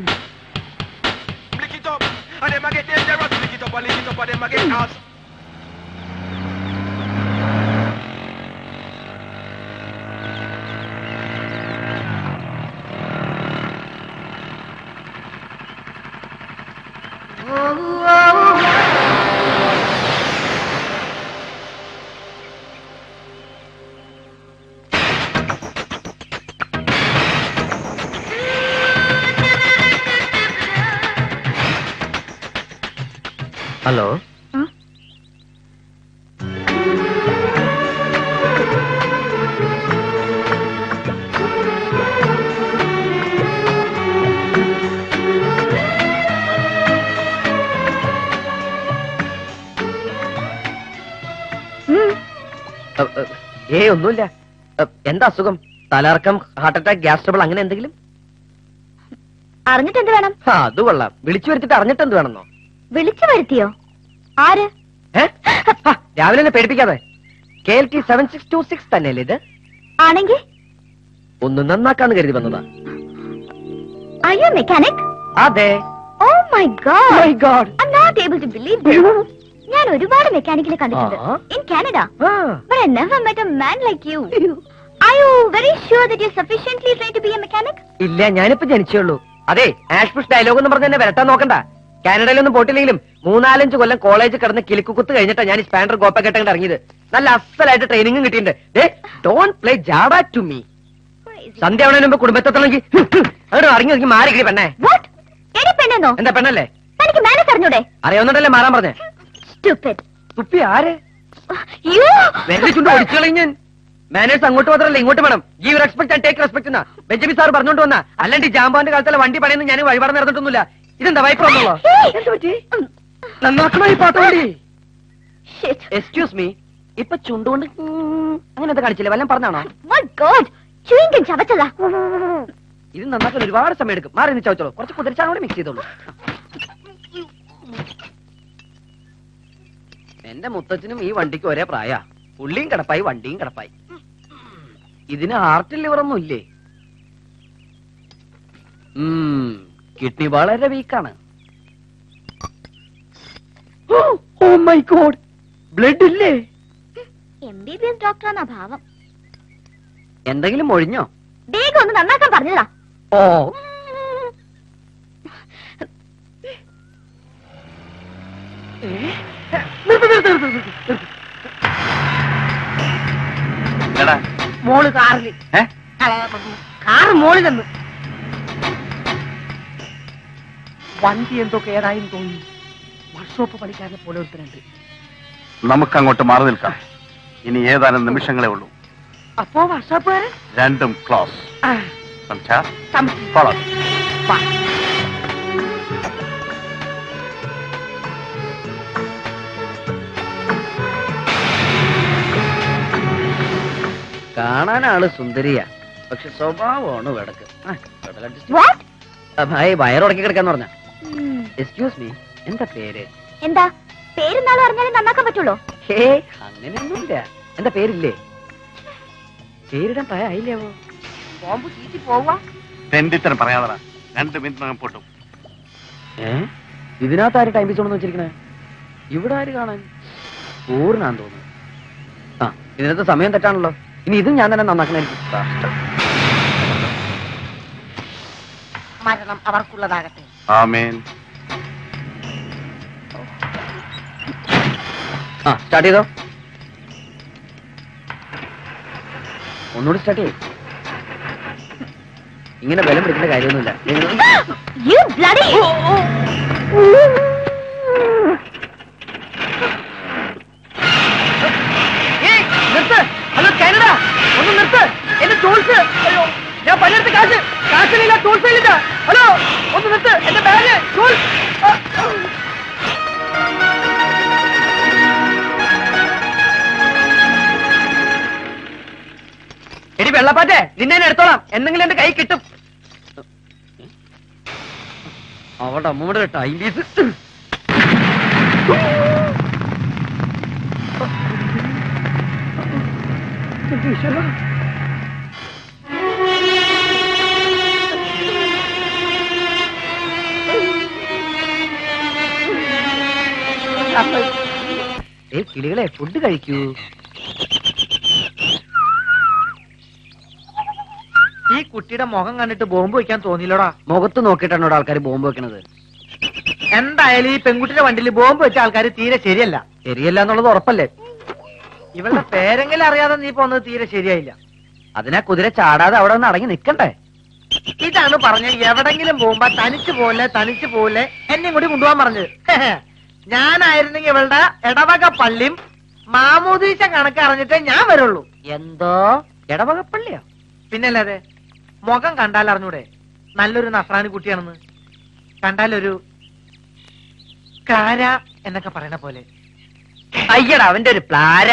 ഹലോ ഏ ഒന്നുമില്ല അ, എന്താ അസുഖം തലർക്കം ഹാർട്ട് അറ്റാക്ക് ഗ്യാസ് ട്രബിൾ അങ്ങനെ എന്തെങ്കിലും അറിഞ്ഞിട്ട് എന്ത് വേണം ആ അത് കൊള്ളാം വിളിച്ചു വരുത്തിട്ട് അറിഞ്ഞിട്ട് എന്ത് വേണമെന്നോ വിളിച്ചു വരുത്തിയോ ആര് ഏ ആ, രാവിലെ തന്നെ പേടിപ്പിക്കാതെ K L T seven six two six തന്നെയല്ലേ ഇത് ആണെങ്കിൽ ഒന്ന് നന്നാക്കാന്ന് കരുതി വന്നതാ Are you a mechanic? അതെ Oh my god! My God. I'm not able to believe this. ഞാൻ ഒരുപാട് മെക്കാനിക്കിനെ കണ്ടിട്ടുണ്ട് ആ. in Canada. ആ, But I never met a man like you. Are you very sure that you're sufficiently trained to be a mechanic? ഇല്ല ഞാനിപ്പോ ജനിച്ചേ ഉള്ളൂ അതെ ആഷ്പുഷ് dialogue എന്ന് പറഞ്ഞ് എന്നെ വരട്ടാൻ നോക്കണ്ട കാനഡയിലൊന്നും പോയിട്ടില്ലെങ്കിലും മൂന്നാലഞ്ച് കൊല്ലം കോളേജ് കിടന്ന് കിലിക്കുത്ത് കഴിഞ്ഞിട്ടാ ഞാൻ ഈ സ്പാൻഡർ ഗോപ്പക്കെട്ടങ്ങട്ട് ഇറങ്ങിയത് നല്ല അസലായിട്ട് ട്രെയിനിങ്ങും കിട്ടിയിട്ടുണ്ട് ഡോണ്ട് പ്ലേ ജാഡ ടു മീ Crazy. സന്ധ്യ ആവണതിന് മുമ്പ് കുടുംബത്തെത്തണമെങ്കിൽ അങ്ങോട്ട് ഇറങ്ങി ഒതുങ്ങി മാറി കിടി പെണ്ണേ What? എടി പെണ്ണെന്നോ എന്താ പെണ്ണല്ലേ തനിക്ക് മാനസ് അറിഞ്ഞൂടെ അറിയാവുന്നതല്ലേ മാറാൻ പറഞ്ഞേ Stupid. തുപ്പി ആര് You! വെല്ലി ചുണ്ട് ഒടിച്ചു കളയും ഞാൻ മാനേഴ്സ് അങ്ങോട്ട് മാത്രമല്ല ഇങ്ങോട്ട് വേണം give respect and take respect എന്നാ ബെഞ്ചമിൻ സാർ പറഞ്ഞോണ്ട് വന്ന അല്ലാണ്ട് ഈ ജാമ്പാന്റെ കാലത്തുള്ള വണ്ടി പണിയുന്ന ഞാൻ വഴിപാട് നടന്നിട്ടൊന്നുമില്ല ഇതെന്താ വൈപ്പ് വന്നല്ലോ Hey! നന്നാക്കണോ ഈ പാട്ടോടി Shit. എക്സ്ക്യൂസ് മീ ഇപ്പൊ ചുണ്ടുകൊണ്ട് അങ്ങനത്തെ കാണിച്ചില്ല വല്ലതും പറഞ്ഞാണോ My god! Chewing gum ചവച്ചതാ ഇത് നന്നാക്കാൻ ഒരുപാട് സമയം എടുക്കും മാറി നിന്ന് ചവച്ചോളൂ കുറച്ച് കുതിരിച്ചാണ് കൂടെ മിക്സ് ചെയ്തോളൂ എന്റെ മുത്തച്ഛനും ഈ വണ്ടിക്ക് ഒരേ പ്രായ പുള്ളിയും കിടപ്പായി വണ്ടിയും കിടപ്പായി ഇതിന് ഹാർട്ടിൽ ലിവറൊന്നും ഇല്ലേ കിഡ്നി വളരെ വീക്കാണ് ഓ മൈ ഗോഡ് ബ്ലഡ് ഇല്ലേ എം ബി ബി എസ് ഡോക്ടറാന്നാ ഭാവം എന്തെങ്കിലും ഒഴിഞ്ഞോ വേഗം ഒന്ന് നന്നാക്കാൻ പറഞ്ഞതാ ഓ എടാ മോള് കാറിൽ ഏ കാറ് മോളിൽ നിന്ന് വണ്ടി എന്തോ കേടായും തോന്നി വർക്ക്ഷോപ്പ് പണിക്കാരനെ പോലെ ഒരുത്തനുണ്ട് നമുക്ക് അങ്ങോട്ട് മാറി നിൽക്കാം ഇനി ഏതാനും നിമിഷങ്ങളേ ഉള്ളൂ അപ്പോ വർക്ക്ഷോപ്പുകാരൻ രണ്ടും ക്ലോസ് ആ, സംസാ സം- ഫോളോ വാ. കാണാൻ ആള് സുന്ദരിയാ പക്ഷെ സ്വഭാവമാണ് വെടക്ക് What? വയറുടക്കി കിടക്കാന്ന് പറഞ്ഞ എക്സ്ക്യൂസ് മീ എന്താ പേര് എന്താ പേരുന്നാളും അറിഞ്ഞാലേ നന്നാക്കാൻ പറ്റുള്ളൂ ഹേ അങ്ങനെയൊന്നുമില്ല എന്താ പേരില്ലേ പേരിടാൻ പ്രായമായില്ലാവോ ബോംബ് ചീറ്റി പോവാ തെണ്ടിത്തരം പറയാതെ രണ്ട് മിനിറ്റ് പൊട്ടും ഏ ഇതിനകത്ത് ആര് ടൈം പീസ് കൊണ്ടെന്ന് വെച്ചിരിക്കണേ ഇവിടെ ആര് കാണാൻ പൂർണ്ണാന്ന് തോന്നുന്നു ആ ഇതിനകത്ത് സമയം തെറ്റാണല്ലോ ഇനി ഇതും ഞാൻ തന്നെ നന്നാക്കണായിരിക്കും കഷ്ടം. മരണം അവർക്കുള്ളതാകട്ടെ ആമേൻ ആ സ്റ്റാർട്ട് ചെയ്തോ ഒന്നുകൂടി സ്റ്റാർട്ട് ചെയ്യും ഇങ്ങനെ ബലം പിടിക്കേണ്ട കാര്യമൊന്നുമില്ല നിങ്ങൾ- You bloody! ഏയ്, നിർത്ത് ഹലോ കാനഡ ഒന്ന് നിർത്ത് എന്റെ ടൂൾസ് അയ്യോ ഞാൻ പണിയെടുത്ത കാശ് കാശിലില്ല ടൂൾസ് ഇല്ല ഹലോ ഒന്ന് നിർത്ത് എന്റെ ബാഗ് ടൂൾസ് എടി വെള്ളപ്പാറ്റേ നിന്നെ ഞാൻ എടുത്തോളാം എന്തെങ്കിലും എന്റെ കൈ കിട്ടും അവളുടെ അമ്മൂടെ ടൈം പീസ് ഏ കിളികളെ ഫുഡ് കഴിക്കൂ ഈ കുട്ടിയുടെ മുഖം കണ്ടിട്ട് ബോംബ് വെക്കാൻ തോന്നിയില്ലടാ മുഖത്ത് നോക്കിയിട്ടാണ് ആൾക്കാർ ബോംബ് വെക്കണത് എന്തായാലും ഈ പെൺകുട്ടിയുടെ വണ്ടിയിൽ ബോംബ് വെച്ച ആൾക്കാർ തീരെ ശരിയല്ല ശരിയല്ല എന്നുള്ളത് ഉറപ്പല്ലേ ഇവളുടെ പേരെങ്കിലും അറിയാതെ നീ പോന്നത് തീരെ ശരിയായില്ല അതിനാ കുതിര ചാടാതെ അവിടെ ഒന്ന് അടങ്ങി നിക്കണ്ടേ ഇതാണ് പറഞ്ഞ എവിടെങ്കിലും പോകുമ്പോ തനിച്ച് പോലെ തനിച്ച് പോലെ എന്നെയും കൂടി കൊണ്ടുപോകാൻ പറഞ്ഞത് ഞാനായിരുന്നെങ്കിൽ ഇവളുടെ ഇടവക പള്ളിയും മാമൂദീശ കണക്ക് അറിഞ്ഞിട്ടേ ഞാൻ വരുള്ളൂ എന്തോ ഇടവകപ്പള്ളിയോ പിന്നല്ലാതെ മുഖം കണ്ടാൽ അറിഞ്ഞൂടെ നല്ലൊരു നസ്രാനി കുട്ടിയാണെന്ന് കണ്ടാലൊരു കാര എന്നൊക്കെ പറയണ പോലെ അയ്യടാ അവന്റെ ഒരു പ്ലാര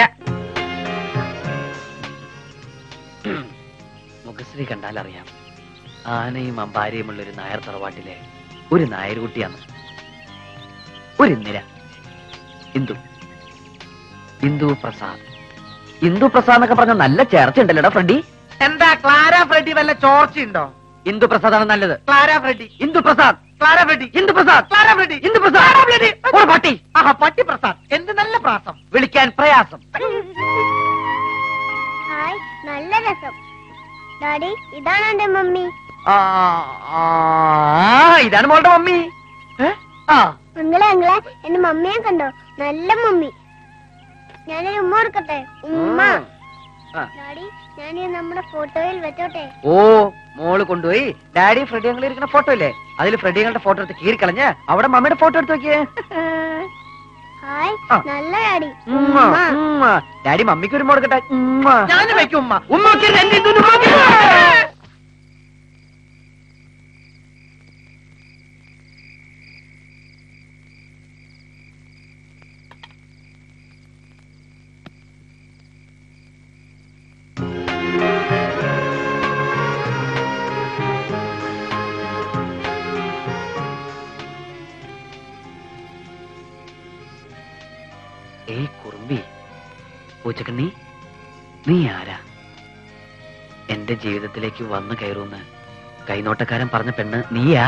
മുഖശ്രീ കണ്ടാൽ അറിയാം ആനയും അമ്പാരിയുമുള്ള ഒരു നായർ തറവാട്ടിലെ ഒരു നായർ കുട്ടിയാണ് ഒരു ഇന്ദിര ഇന്ദു ഇന്ദു പ്രസാദ് ഇന്ദു പ്രസാദ് എന്നൊക്കെ പറഞ്ഞ നല്ല ചേർച്ച ഉണ്ടല്ലോടാ ഫ്രണ്ടി എന്താ ക്ലാര ഫ്രെഡി വല്ല ചോർച്ചയുണ്ടോ ഇന്ദു പ്രസാദ് ആണ് നല്ലത് Clara Freddy Indu Prasad Clara Freddy Indu Prasad Clara Freddy Indu Prasad ഒരു പട്ടി ആഹാ പട്ടി പ്രസാദ് എന്ത് നല്ല പ്രാസം വിളിക്കാൻ പ്രയാസം ഹായ് നല്ല രസം ഡാഡി ഇതാണ് എന്റെ മമ്മി ആ, ആ, ഇതാണ് മോളുടെ മമ്മി ഏ? ആ അങ്ങളെ അങ്ങളെ എന്റെ മമ്മിയെ കണ്ടോ നല്ല മമ്മി ഞാനൊരു ഉമ്മ കൊടുക്കട്ടെ ഉമ്മ ആ. ഡാഡി ഞാൻ ഈ നമ്മുടെ ഫോട്ടോയിൽ വെച്ചോട്ടെ ഓ മോള് കൊണ്ടുപോയി ഡാഡി ഫ്രെഡി അങ്ങൾ ഇരിക്കുന്ന ഫോട്ടോ ഇല്ലേ അതിൽ ഫ്രെഡി അങ്ങളുടെ ഫോട്ടോ എടുത്ത് കീറിക്കളഞ്ഞ് അവിടെ മമ്മിയുടെ ഫോട്ടോ എടുത്ത് നോക്കിയേ ഹായ് ആ. നല്ല ഡാഡി ഉമ്മ, ഉമ്മ ഉമ്മ. ഡാഡി മമ്മിക്ക് ഒരു കൊടുക്കട്ടെ ഉമ്മ. ഞാൻ വെക്കും ഉമ്മ ഉമ്മ നോക്കിയത് എന്റെ ഇതൊന്ന് നോക്കിയേ. ഏയ് കുറുമ്പി പൂച്ചക്കണ്ണി നീ ആരാ എന്റെ ജീവിതത്തിലേക്ക് വന്നു കയറൂന്ന് കൈനോട്ടക്കാരൻ പറഞ്ഞ പെണ്ണ് നീയാ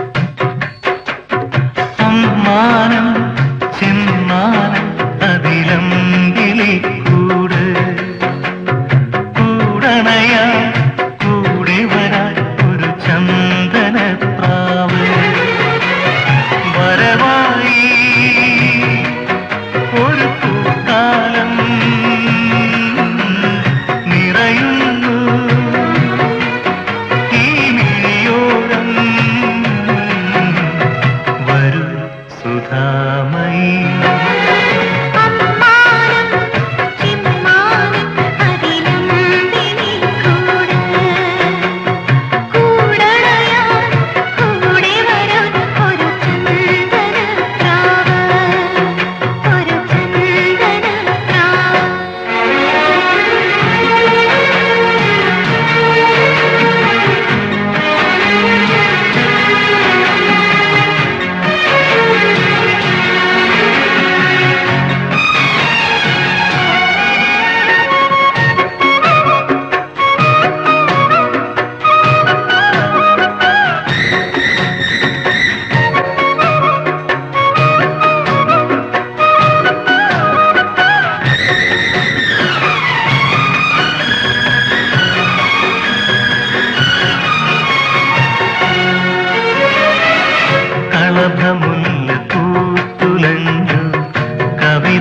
അമ്മാനം ചെമ്മാനം അതില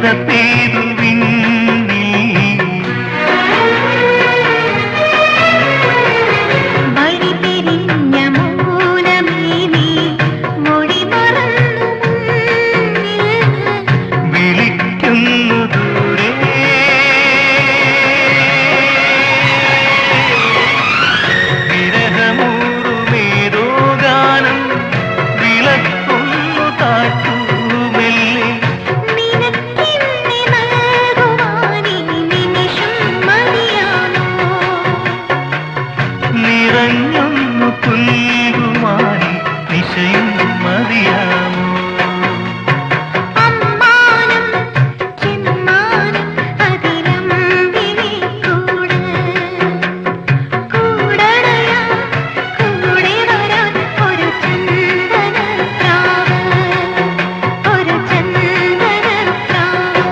പെയ്തു വിണ്ണിൽ വഴി പിരിഞ്ഞ മൗനമേ നീ മൊഴി മറന്നു മുന്നിൽ വിളിക്കുന്നു ദൂരെ വിരഹമൂറുമേതോ ഗാനം വിളക്കുന്നു താറ്റൂമെല്ലെ നിനക്കെന്നെ നൽകുവാനീ നിമിഷം മതിയാണോ നിറഞ്ഞൊന്നു പുൽകുമാരി നിശയും മതിയാമോ അമ്മാനം ചെമ്മാനം അതിരം വിളിക്കൂട് കൂടണയാ കൂടെ വരാൻ ഒരു ചന്ദനപ്രാവ് ഒരു ചന്ദനപ്രാവ്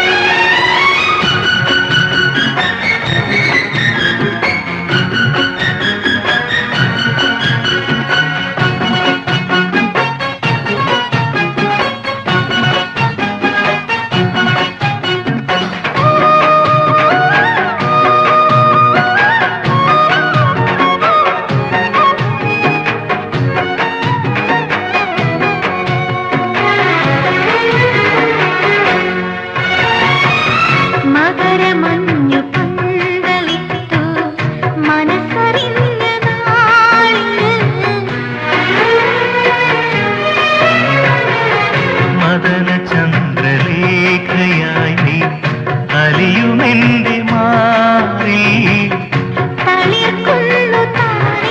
മകരമഞ്ഞു പന്തളിത്തു മനസ്സറിഞ്ഞ നാളിൽ മദന ചന്ദ്രലേഖയായി നീ അലിയുമെന്റെ മാറി തളിർക്കുന്നു താരേ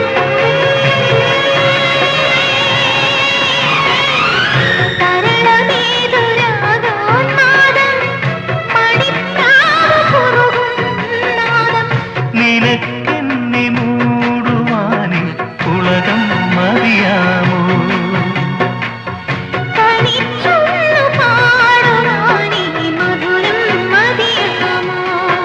തരളമേതുരാഗോന്മാദം മണിപ്രാവ് കുറുകും നാദം നിനക്കെന്നെ മൂടുവാനിൽ ഉലകം മതിയാമോ തനിച്ചൊന്നു പാടുവാനീ മധുരം മതിയാമോ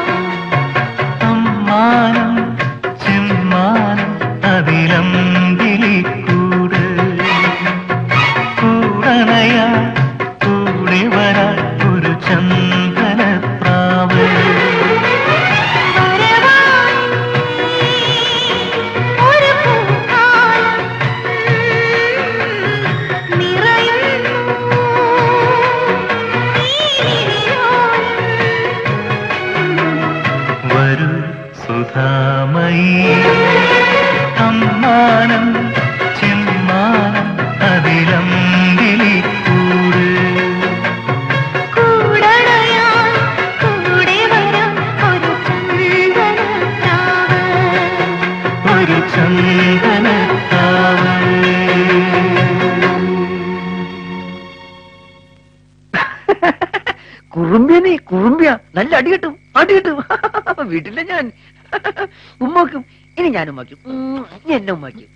അമ്മാനം ചെമ്മാനം അതിലം വിളിക്കൂട് കൂടണയാ കൂടെ വരാ ഒരു ചന്ദനപ്രാവ് ഒരു പൂക്കാലം നിറയുന്നു വരൂ സുധാമയി അമ്മാനം ചെമ്മാനം അതിലം വിളിക്കൂട് കൂടണയാൻ കൂടെ വരാം ഒരു ചന്ദനത്താവ് ഒരു ചന്ദനത്താവ് കുറുമ്പിയനെ കുറുമ്പിയ നല്ല അടി കിട്ടും അടി കിട്ടും വീട്ടിലെ ഞാൻ ഉമ്മാക്കും ഇനി ഞാൻ ഉമ്മാക്കും ഉം, ഇനി എന്നെ ഉമ്മാക്കും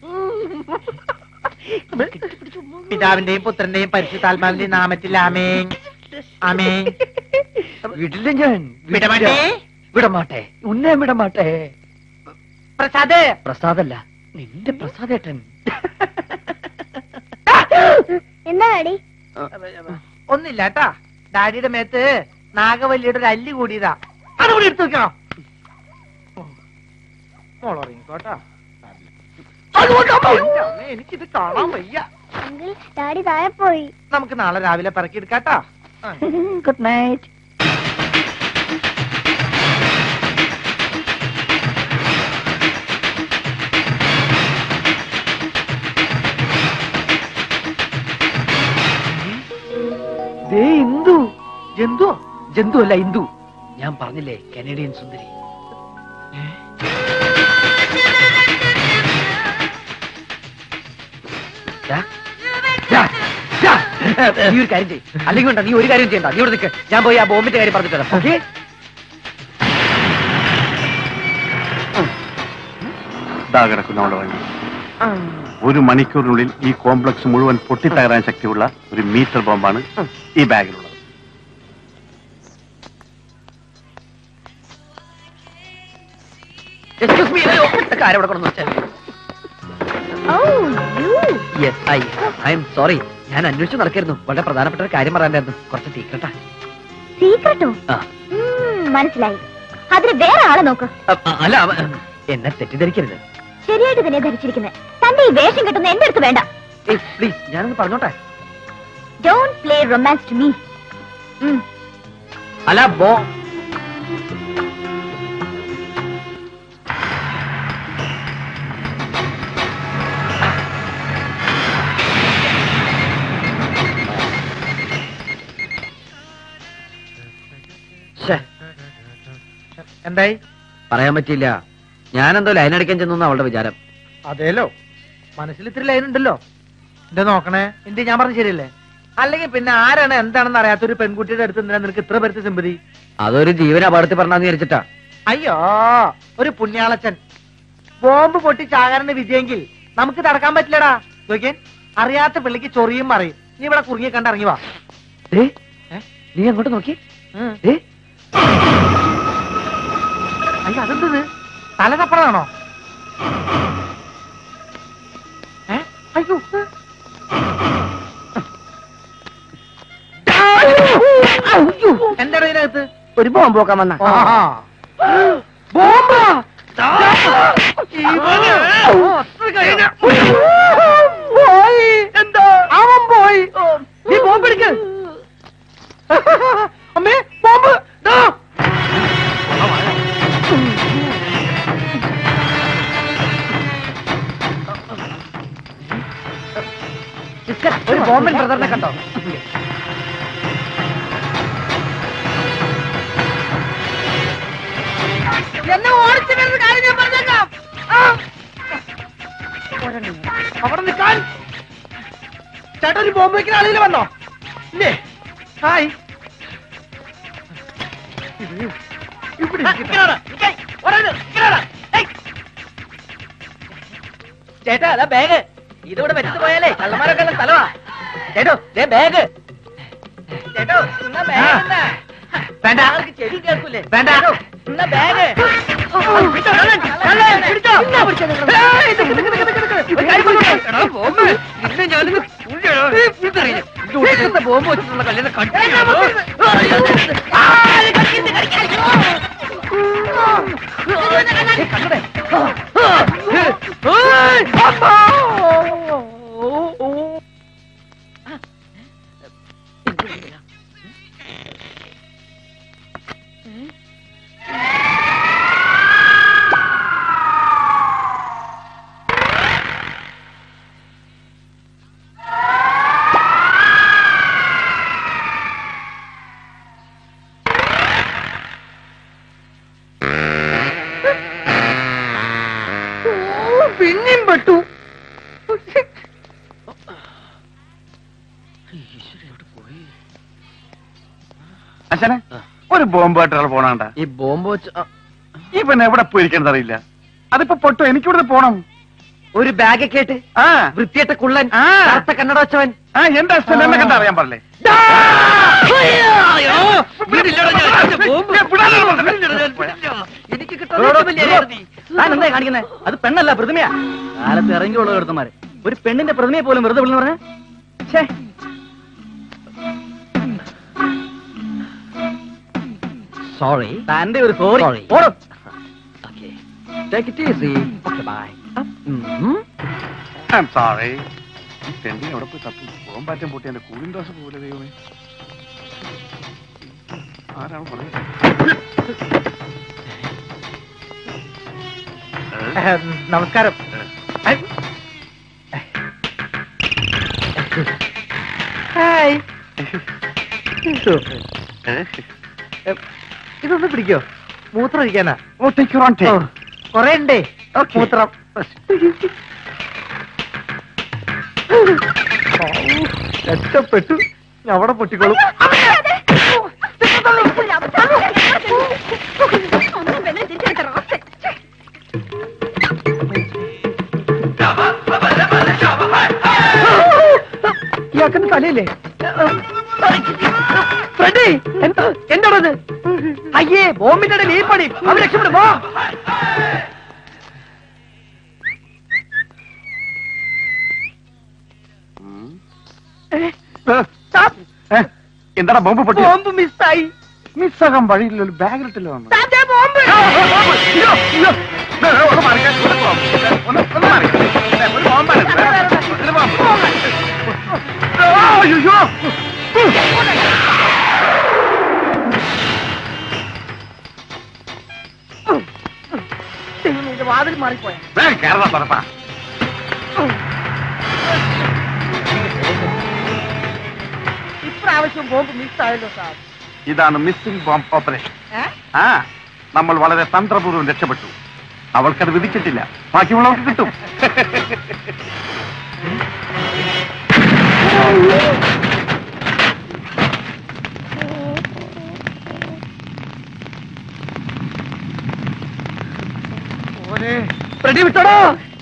പിതാവിന്റെയും പുത്രന്റെയും പരിശുദ്ധാത്മാവിന്റെയും നാമത്തിൽ ആമേ ആമേ വീട്ടിലെ ഞാൻ വിടമാട്ടേ? വിടമാട്ടെ ഉന്നയം വിടമാട്ടെ പ്രസാദ് പ്രസാദല്ല നിന്റെ പ്രസാദേട്ടൻ എന്താ ഡാഡി ഒന്നില്ല കേട്ടാ ഡാഡിയുടെ മേത്ത് നാഗവല്ലിയുടെ ഒരു അല്ലി കൂടിയതാ അതുകൂടി എടുത്തു വെക്കണം മോളറിയിക്കോട്ടാ എനിക്കിത് കാണാൻ വയ്യ അങ്കിൾ ഡാഡി താഴെ പോയി നമുക്ക് നാളെ രാവിലെ പറക്കിയെടുക്കാട്ടാ ഗുഡ് നൈറ്റ് ദേ ഇന്ദു ജന്തു ജന്തു അല്ല ഇന്ദു ഞാൻ പറഞ്ഞില്ലേ കനേഡിയൻ സുന്ദരി ദാ, ദാ, ദാ. നീ ഒരു കാര്യം ചെയ്യ് അല്ലെങ്കിൽ വേണ്ട നീ ഒരു കാര്യം ചെയ്യണ്ട നീ ഇവിടെ നിൽക്ക് ഞാൻ പോയി ആ ബോംബിന്റെ കാര്യം പറഞ്ഞിട്ട് വരാം ഓക്കെ ഇതാ കിടക്കുന്ന അവിടെ വണ്ടി ഒരു മണിക്കൂറിനുള്ളിൽ ഈ കോംപ്ലക്സ് മുഴുവൻ പൊട്ടിത്തകരാൻ ശക്തിയുള്ള ഒരു മീറ്റർ ബോംബാണ് ഈ ബാഗിലുള്ളത് എക്സ്ക്യൂസ് മീ കാര്യം ഇവിടെ കൊണ്ടു വെച്ചാൽ oh you yes I I am sorry ഞാൻ അന്വേഷിച്ച് നടക്കായിരുന്നു വളരെ പ്രധാനപ്പെട്ട ഒരു കാര്യം പറയാനായിരുന്നു കുറച്ച് സീക്രട്ടാ സീക്രട്ടോ ആ. ഉം, മനസ്സിലായി അതിന് വേറെ ആളെ നോക്ക് അ- അ- അല്ല അവ- എന്നെ തെറ്റിദ്ധരിക്കരുത് ശരിയായിട്ട് തന്നെ ധരിച്ചിരിക്കുന്നത് തന്റെ ഈ വേഷം കിട്ടുന്ന എന്റെ അടുത്ത് വേണ്ട ഏയ് പ്ലീസ് ഞാനൊന്ന് പറഞ്ഞോട്ടെ don't play romance to me അല്ല ബോ ശ്ശെ, എന്തായി പറയാൻ പറ്റിയില്ല ഞാനെന്തോ ലൈൻ അടിക്കാൻ ചെന്നു അവളുടെ വിചാരം അതേലോ മനസ്സിൽ ഇത്തിരി ലൈൻ ഉണ്ടല്ലോ എന്റെ നോക്കണേ എന്റെ ഞാൻ പറഞ്ഞ ശരിയല്ലേ അല്ലെങ്കിൽ പിന്നെ ആരാണ് എന്താണെന്ന് അറിയാത്ത ഒരു പെൺകുട്ടിയുടെ അടുത്ത് എന്തിനാ നിനക്ക് ഇത്ര പേർക്ക് സിമ്പതി അതൊരു ജീവൻ അപകടത്തിൽ പറഞ്ഞാന്ന് വിചാരിച്ചിട്ടാ അയ്യോ ഒരു പുണ്യാളച്ചൻ ബോംബ് പൊട്ടി ചാകാരന് വിജയെങ്കിൽ നമുക്ക് നടക്കാൻ പറ്റില്ലടാ നോക്കിയൻ അറിയാത്ത പിള്ളിക്ക് ചൊറിയും മറിയും നീ ഇവിടെ കുറുങ്ങി കണ്ട് ഇറങ്ങി വാ ദേ, ഏ? നീ അങ്ങോട്ട് നോക്കി ഉം. ദേ, അയ്യോ അതെന്തത് തല തപ്പണതാണോ ഏ? അയ്യോ എന്താണ് ഇതിനകത്ത് ഒരു ബോംബ് നോക്കാൻ വന്ന ബോംബാ പോയി എന്താ അവൻ പോയി നീ ബോംബ് എടുക്ക് അമ്മേ ബോംബ് ദാ. ഒരു ബോംബൻ ബ്രദറിനെ കണ്ടോ എന്നെ ഓടിച്ചു വരുന്ന കാര്യം ഞാൻ പറഞ്ഞേക്കാം ആ. അവിടെ നിൽക്കാൻ ചേട്ടാ ഒരു ബോംബ് വെക്കുന്ന ആളിൽ വന്നോ ഇല്ലേ ഹായ് ഇത് ഇവിടെ ഇരിക്കട്ടെ. ചേട്ടാ അതാ ബാഗ് ഇതിവിടെ വെച്ചിട്ട് പോയാലേ കള്ളന്മാരൊക്കെ ഉള്ള സ്ഥലമാ ചേട്ടോ ദേ ബാഗ് ചേട്ടോ എന്നാ ബാഗ് ആ. എന്നാ? വേണ്ട. ആൾക്ക് ചെവി കേൾക്കൂലേ വേണ്ട. ചേട്ടോ, എന്നാ ബാഗ് പിടിച്ചോ, കള്ളൻ, കള്ളൻ, പിടിച്ചോ. ഏയ്, നിക്ക്, നിക്ക്, നിക്ക്, നിക്ക്, നിക്ക്. ഒരു കാര്യം പറഞ്ഞോട്ടെ. എടാ, ബോംബ്. നിന്നെ ഞാനിന്ന് ഉള്ളിയോ? ഏയ്, ഇതറിയില്ല. ഇതൊക്കെ ബോംബ് വെച്ചിട്ടുള്ള കല്ലിനെ കട്ട് ചെയ്യോ? ആ, ഇത് കടിക്കരുത്, കടിക്കരുത്. ഏയ്, കണ്ടടെ. ഏയ്, അമ്മോ. ഓ, പിന്നെയും പെട്ടു അച്ഛനെ ഒരു ബോംബ് ആയിട്ട് പോണണ്ട ഈ ബോംബ് വെച്ച് ആ, ഈ പിന്നെ എവിടെ പോയിരിക്കണത് അറിയില്ല അതിപ്പോ പൊട്ടോ എനിക്കിവിടെ പോണം ഒരു ബാഗ് ഒക്കെ ആയിട്ട് ആ വൃത്തിയായിട്ട കുള്ളൻ ആ. കറുത്ത കണ്ണട വെച്ചവൻ ആ എന്റെ അച്ഛൻ എന്നെ കണ്ട അറിയാൻ പറഞ്ഞേ എനിക്ക് താൻ എന്താ കാണിക്കുന്നത് അത് പെണ്ണല്ല പ്രതിമയാ കാലത്ത് ഇറങ്ങിയുള്ള എടുത്തമാര് ഒരു പെണ്ണിന്റെ പ്രതിമയെ പോലും വെറുതെ വിളിന്ന് പറഞ്ഞ ഛേ സോറി തന്റെ ഒരു സോറി ഓടും take it easy okay bye I sorry ഈ തെണ്ടി എവിടെ പോയി തപ്പി ബോംബാറ്റം പൊട്ടി എന്റെ കൂലിൻ ദോശ പോലെ ദൈവമേ ആരാണ് പറയുന്നത് നമസ്കാരം ഹായ് ഇതൊന്ന് പിടിക്കോ മൂത്രം ഒഴിക്കാനാ oh take your own oh, കൊറേ ഉണ്ടേ മൂത്രം ഔ, രക്ഷപ്പെട്ടു ഞാൻ അവിടെ പൊട്ടിക്കോളും ഇയാൾക്ക് തലയില്ലേ ഫ്രണ്ടി എന്താ എന്താണത് അയ്യേ ബോംബിന്റെ ഇടയിൽ ഈ പണി അവർ രക്ഷപ്പെടുമോ എന്താടാ ബോംബ് പൊട്ടി ബോംബ് മിസ്സായി മിസ്സകം വഴിയിൽ ഒരു ബാഗിലിട്ടല്ലോ ഒന്ന് സാറിന്റെ ബോംബ് അയ്യോ, അയ്യോ. ദേ, ദേ, ഒന്ന് മാറിക്കേ, ഒന്ന് പോ. ദേ, ഒന്ന് ഒന്ന് മാറിക്കേ. ദേ, ഒരു ബോംബാണ് ഇത്. ഒരു ബോംബ്. ആ, അയ്യോ. ഇത് വാതിൽ മാറിപ്പോയ വേഗം കേരള പറപ്പാ ഇപ്രാവശ്യം ബോംബ് മിസ്സായല്ലോ സാർ ഇതാണ് മിസ്സിംഗ് ബോംബ് ഓപ്പറേഷൻ ഏ? ആ നമ്മൾ വളരെ തന്ത്രപൂർവ്വം രക്ഷപ്പെട്ടു അവൾക്കത് വിധിച്ചിട്ടില്ല ബാക്കിയുള്ളവർക്ക് കിട്ടും റെഡി വിട്ടോടോ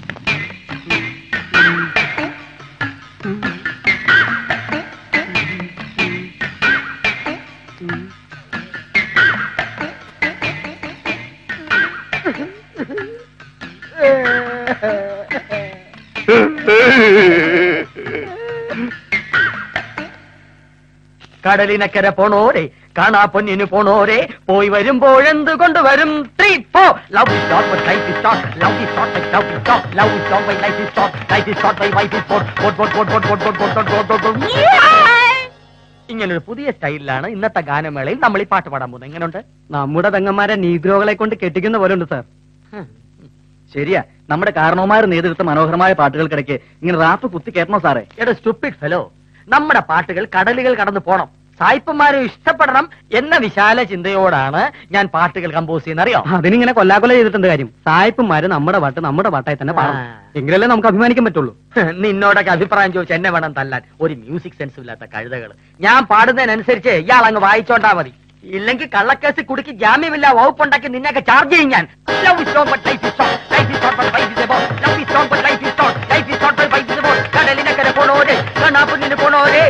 കടലിനക്കര പോണോരെ കാണാ പൊന്നിന് പോണോരെ പോയി വരുമ്പോഴെന്ത് കൊണ്ടുവരും three four love is short bye life is short love is short bye love is short love is short bye life is short life is short bye wife is short boat boat boat boat boat boat boat boat boat boat ഇങ്ങനൊരു പുതിയ സ്റ്റൈലിലാണ് ഇന്നത്തെ ഗാനമേളയിൽ നമ്മൾ ഈ പാട്ട് പാടാൻ പോകുന്നത് എങ്ങനെയുണ്ട് നമ്മുടെ പെങ്ങന്മാരെ നീഗ്രോകളെ കൊണ്ട് കെട്ടിക്കുന്ന പോലെ ഉണ്ട് സാർ ശരിയാ നമ്മുടെ കാരണവന്മാർ നേതൃത്വ മനോഹരമായ പാട്ടുകൾക്കിടയ്ക്ക് ഇങ്ങനെ റാപ്പ് കുത്തി കയറ്റണോ സാറേ എടാ സ്റ്റുപ്പിഡ് ഫെലോ നമ്മുടെ പാട്ടുകൾ കടലുകൾ കടന്നു പോണം സായിപ്പന്മാരും ഇഷ്ടപ്പെടണം എന്ന വിശാല ചിന്തയോടാണ് ഞാൻ പാട്ടുകൾ കമ്പോസ് ചെയ്യുന്ന അറിയോ അതിനിങ്ങനെ കൊല്ലാകൊല ചെയ്തിട്ടുണ്ട് കാര്യം സായിപ്പന്മാര് നമ്മുടെ പാട്ട് നമ്മുടെ പാട്ടായി തന്നെ പാടണം ആ. എങ്കിലല്ലേ നമുക്ക് അഭിമാനിക്കാൻ പറ്റുള്ളൂ നിന്നോടൊക്കെ അഭിപ്രായം ചോദിച്ചു എന്നെ വേണം തല്ലാൻ ഒരു മ്യൂസിക് സെൻസും ഇല്ലാത്ത കഴുതകൾ ഞാൻ പാടുന്നതിനനുസരിച്ച് ഇയാൾ അങ്ങ് വായിച്ചോണ്ടാ മതി ഇല്ലെങ്കിൽ കള്ളക്കേസ് കുടുക്കി ജാമ്യമില്ല വകുപ്പുണ്ടാക്കി നിന്നെയൊക്കെ ചാർജ് ചെയ്യും ഞാൻ Love is strong, but life is short. Life is short, but life is a ball. Love is strong, but life is short. Life is short, but life is a ball. കടലിനക്കരെ പോണോരെ കണ്ണാപ്പുന്നിന് പോണോരെ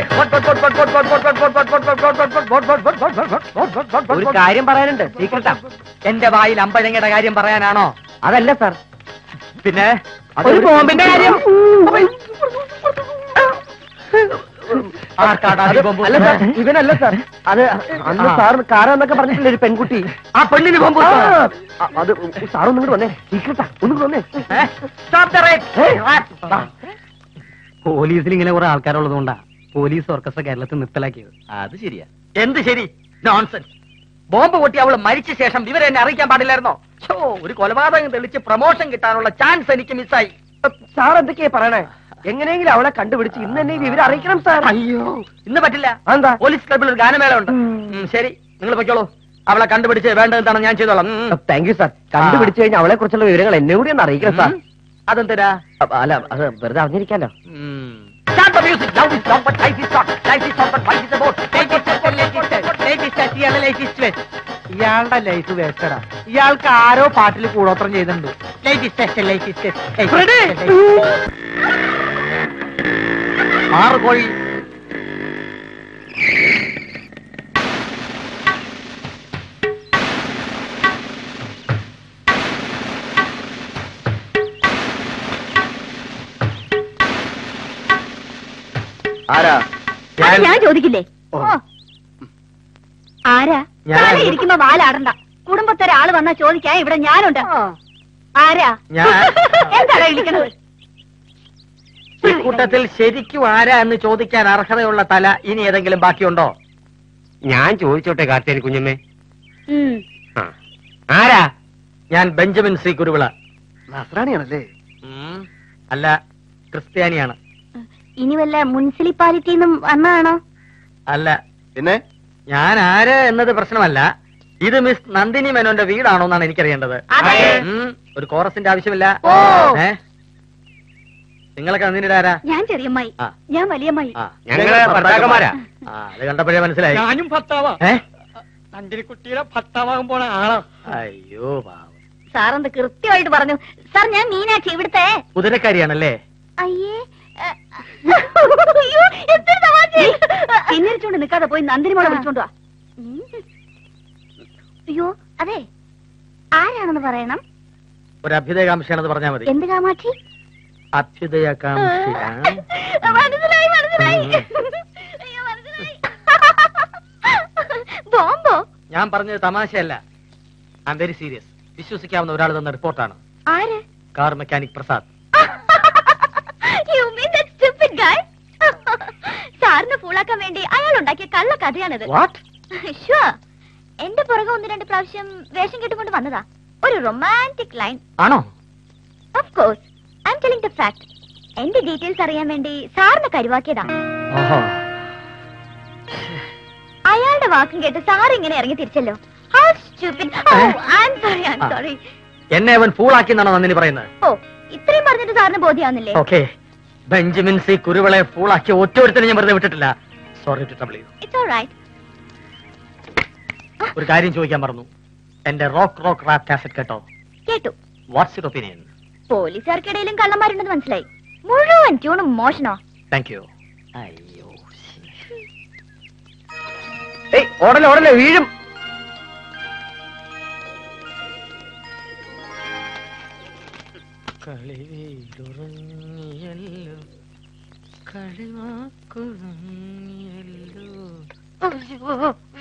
ഒരു കാര്യം പറയാനുണ്ട് സീക്രട്ടാ എന്റെ വായിൽ അമ്പഴങ്ങയുടെ കാര്യം പറയാനാണോ അതല്ല sir പിന്നെ ഒരു ബോംബിന്റെ കാര്യം ആർക്കാടാ ഈ ബോംബ്? അല്ല സാർ ഇവനല്ല സാർ അത് അന്ന് ആ. സാർ കാരാന്നൊക്കെ പറഞ്ഞിട്ടില്ല ഒരു പെൺകുട്ടി ആ പെണ്ണിന് ബോംബ് ആ, വെച്ചോ? അത് സാർ ഒന്നും കൂടെ വന്നേ സീക്രട്ടാ ഒന്നും കൂടെ വന്നേ ഏ? Stop the rape. പോലീസിൽ ഇങ്ങനെ കുറെ ആൾക്കാരുള്ളത് കൊണ്ടാ പോലീസ് ഓർക്കസ്ട്ര കേരളത്തിൽ നിർത്തലാക്കിയത് അത് ശരിയാ എന്ത് ശരി നോൺസെൻസ് ബോംബ് പൊട്ടി അവള് മരിച്ച ശേഷം വിവരം എന്നെ അറിയിക്കാൻ പാടില്ലായിരുന്നോ ഛോ, ഒരു കൊലപാതകം തെളിച്ച് പ്രൊമോഷൻ കിട്ടാനുള്ള ചാൻസ് എനിക്ക് മിസ്സായി സാർ എന്തൊക്കെയാ പറയണേ എങ്ങനെയെങ്കിലും അവളെ കണ്ടുപിടിച്ച് ഇന്ന് തന്നെ ഈ വിവരം അറിയിക്കണം സാർ അയ്യോ ഇന്ന് പറ്റില്ല എന്താ പോലീസ് ക്ലബിൽ ഒരു ഗാനമേള ഉണ്ട് ഉം, ശരി നിങ്ങൾ പൊയ്ക്കോളൂ അവളെ കണ്ടുപിടിച്ച് വേണ്ടത് എന്താണെന്ന് ഞാൻ ചെയ്തോളാം ഉം. താങ്ക് യു സാർ കണ്ടുപിടിച്ചു കഴിഞ്ഞാൽ അവളെ കുറിച്ചുള്ള വിവരങ്ങൾ എന്നെ കൂടി ഒന്ന് അറിയിക്കണം സാർ ഉം. അതെന്തിനാ അല്ല അത് വെറുതെ അറിഞ്ഞിരിക്കാലോ ഉം. Start the music. Love is long, but life is short. Life is short, but life is a boat. Life is short, but life is short. Life is short, ഇയാളുടെ life is short. ഇയാളുടെ life വേസ്റ്റഡാ ഇയാൾക്ക് ആരോ പാട്ടിൽ കൂടോത്രം ചെയ്തിട്ടുണ്ട് life is test life is test ആറ് കോഴി ആരാ അത് ഞാൻ ചോദിക്കില്ലേ ഓ. ആരാ ഞാൻ- താഴെ ഇരിക്കുമ്പോ വാലാടണ്ട കുടുംബത്തൊരാള് ആള് വന്നാ ചോദിക്കാൻ ഇവിടെ ഞാനുണ്ട് ആരാ ഞാൻ- എന്താടാ വിളിക്കണത് ഈ കൂട്ടത്തിൽ ശരിക്കും ആരാ എന്ന് ചോദിക്കാൻ അർഹതയുള്ള തല ഇനി ഏതെങ്കിലും ബാക്കിയുണ്ടോ ഞാൻ ചോദിച്ചോട്ടെ കാർത്തേരി കുഞ്ഞമ്മേ ഉം. ആരാ ഞാൻ ബെഞ്ചമിൻ സി കുരുവിള നസ്രാണിയാണല്ലേ ഉം. അല്ല ക്രിസ്ത്യാനിയാണ് ഇനി വല്ല മുനിസിപ്പാലിറ്റിന്നും വന്നതാണോ അല്ല പിന്നെ ഞാൻ ആര് എന്നത് പ്രശ്നമല്ല ഇത് മിസ് നന്ദിനി മേനോന്റെ വീടാണോ എന്നാണ് എനിക്കറിയേണ്ടത് അതെ. ഉം, ഒരു കോറസിന്റെ ആവശ്യമില്ല ഓ. ഏ നിങ്ങളൊക്കെ നന്ദിനിയുടെ ആരാ ഞാൻ ചെറിയമ്മായി ആ. ഞാൻ വലിയമ്മായി ആ, ഞങ്ങള് ഭർത്താക്കന്മാരാ. ആ അത് കണ്ടപ്പോഴേ മനസ്സിലായി ഞാനും ഭർത്താവാ ഏ നന്ദിനിക്കുട്ടിയുടെ ഭർത്താവാകുമ്പോൾ ആളാ അയ്യോ പാവം സാർ എന്ത് കൃത്യമായിട്ട് പറഞ്ഞു സാർ ഞാൻ മീനാക്ഷി ഇവിടുത്തെ കുതിരക്കാരിയാണല്ലേ അയ്യേ ഏ, അയ്യോ, എന്തൊരു തമാശ. പിന്നിരിച്ചോണ്ട് നിൽക്കാതെ പോയി നന്ദിനി മോളെ വിളിച്ചോണ്ട് വാ ഉം. അയ്യോ അതെ ആരാണെന്ന് പറയണം ഒരു അഭ്യുദയകാംക്ഷയാണെന്ന് പറഞ്ഞാൽ മതി എന്ത് കാമാക്ഷി അഭ്യുദയകാംക്ഷ ആ? മനസ്സിലായി മനസ്സിലായി ഉം. അയ്യോ മനസ്സിലായി ബോംബോ ഞാൻ പറഞ്ഞത് തമാശയല്ല ഐ എം വെരി സീരിയസ് വിശ്വസിക്കാവുന്ന ഒരാൾ തന്ന റിപ്പോർട്ടാണ് ആര് car mechanic Prasad you mean that stupid guy സാറിന് ഫൂളാക്കാൻ വേണ്ടി അയാൾ ഉണ്ടാക്കിയ കള്ള കഥയാണിത് വാട്ട് ഷുവർ എന്റെ പുറകെ ഒന്ന് രണ്ട് പ്രാവശ്യം വേഷം കെട്ടുകൊണ്ട് വന്നതാ ഒരു റൊമാൻറ്റിക് ലൈൻ ആണോ of course I am telling the fact എന്റെ ഡീറ്റെയിൽസ് അറിയാൻ വേണ്ടി സാറിന് കരുവാക്കിയതാ ഓഹോ അയാളുടെ വാക്കും കേട്ട് സാർ ഇങ്ങനെ ഇറങ്ങി തിരിച്ചല്ലോ How stupid. Oh, I'm sorry, I'm sorry. എന്നെ അവൻ ഫൂളാക്കി എന്നാണോ നന്ദിനി പറയുന്നത് ഓ ഇത്രയും പറഞ്ഞിട്ട് സാറിന് ബോധ്യാവുന്നില്ലേ ഓക്കെ ബെഞ്ചമിൻ സി കുരുവിളെ ഫൂളാക്കി ഒറ്റ ഞാൻ വെറുതെ വിട്ടിട്ടില്ല sorry to trouble you it's all right ഒരു കാര്യം ചോദിക്കാൻ മറന്നു എന്റെ റോക്ക് റോക്ക് റാപ്പ് കാസറ്റ് കേട്ടോ കേട്ടു വാട്ട്സ് യുവർ ഒപ്പീനിയൻ പോലീസുകാർക്കിടയിലും കള്ളന്മാരുണ്ടെന്ന് മനസ്സിലായി മുഴുവൻ ട്യൂണും മോഷണോ താങ്ക് യു അയ്യോ ഏയ് ഓടല്ലേ ഓടല്ലേ വീഴും കളിവീരുറങ്ങിയല്ലോ കളിവാക്കുറങ്ങിയല്ലോ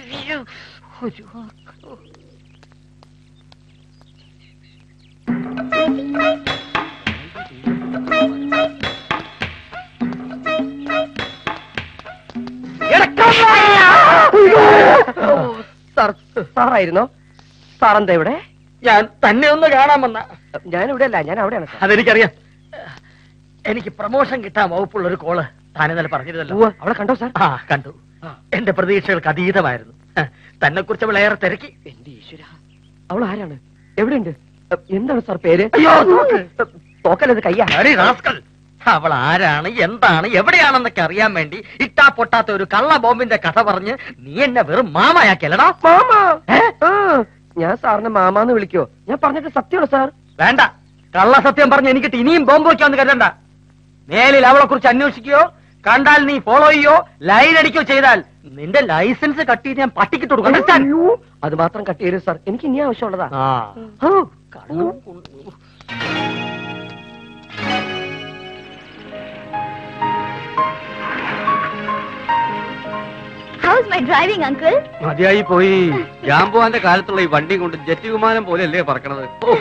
സാർ സാറായിരുന്നോ സാർ എന്താ ഇവിടെ ഞാൻ തന്നെ ഒന്ന് കാണാൻ വന്ന ഞാൻ ഇവിടെ അല്ല ഞാൻ അവിടെയാണ് സാർ അതെനിക്കറിയാം എനിക്ക് പ്രമോഷൻ കിട്ടാൻ വകുപ്പുള്ള ഒരു കോള് താൻ ഇന്നലെ പറഞ്ഞിരുന്നല്ലോ ഉവ്വ്, അവളെ കണ്ടോ സാർ ആ കണ്ടു എന്റെ പ്രതീക്ഷകൾക്ക് അതീതമായിരുന്നു തന്നെ കുറിച്ച് അവൾ ഏറെ തിരക്കി എന്റെ ഈശ്വര അവൾ ആരാണ് എവിടെയുണ്ട് എന്താണ് സാർ പേര് അയ്യോ, തോക്ക്. തോക്കല്ലത് കയ്യാ അടി റാസ്കൽ. അവൾ ആരാണ് എന്താണ് എവിടെയാണെന്നൊക്കെ അറിയാൻ വേണ്ടി ഇട്ടാ പൊട്ടാത്ത ഒരു കള്ള ബോംബിന്റെ കഥ പറഞ്ഞ് നീ എന്നെ വെറും മാമയാക്കിയല്ലടാ മാമ ആ, ഞാൻ സാറിനെ മാമാന്ന് വിളിക്കോ ഞാൻ പറഞ്ഞിട്ട് സത്യമാണ് സാർ വേണ്ട കള്ള സത്യം പറഞ്ഞ് എനിക്കിട്ട് ഇനിയും ബോംബ് വയ്ക്കാന്ന് കരുതണ്ട മേലിൽ അവളെ കുറിച്ച് അന്വേഷിക്കുകയോ കണ്ടാൽ നീ ഫോളോ ചെയ്യോ ലൈൻ അടിക്കോ ചെയ്താൽ നിന്റെ ലൈസൻസ് കട്ട് ചെയ്ത് ഞാൻ പട്ടിക്കിട്ട് കൊടുക്കും Understand? അയ്യോ, അത് മാത്രം കട്ട് ചെയ്യരുത് സാർ എനിക്ക് ഇനി ആവശ്യമുള്ളതാ ആ ഓ, കള്ളും കൊണ്ടു. ഹൗസ് മൈ ഡ്രൈവിംഗ് അങ്കിൾ മതിയായി പോയി ജാമ്പുവാന്റെ കാലത്തുള്ള ഈ വണ്ടി കൊണ്ട് ജെറ്റ് വിമാനം പോലെയല്ലേ പറക്കണത് ഓ.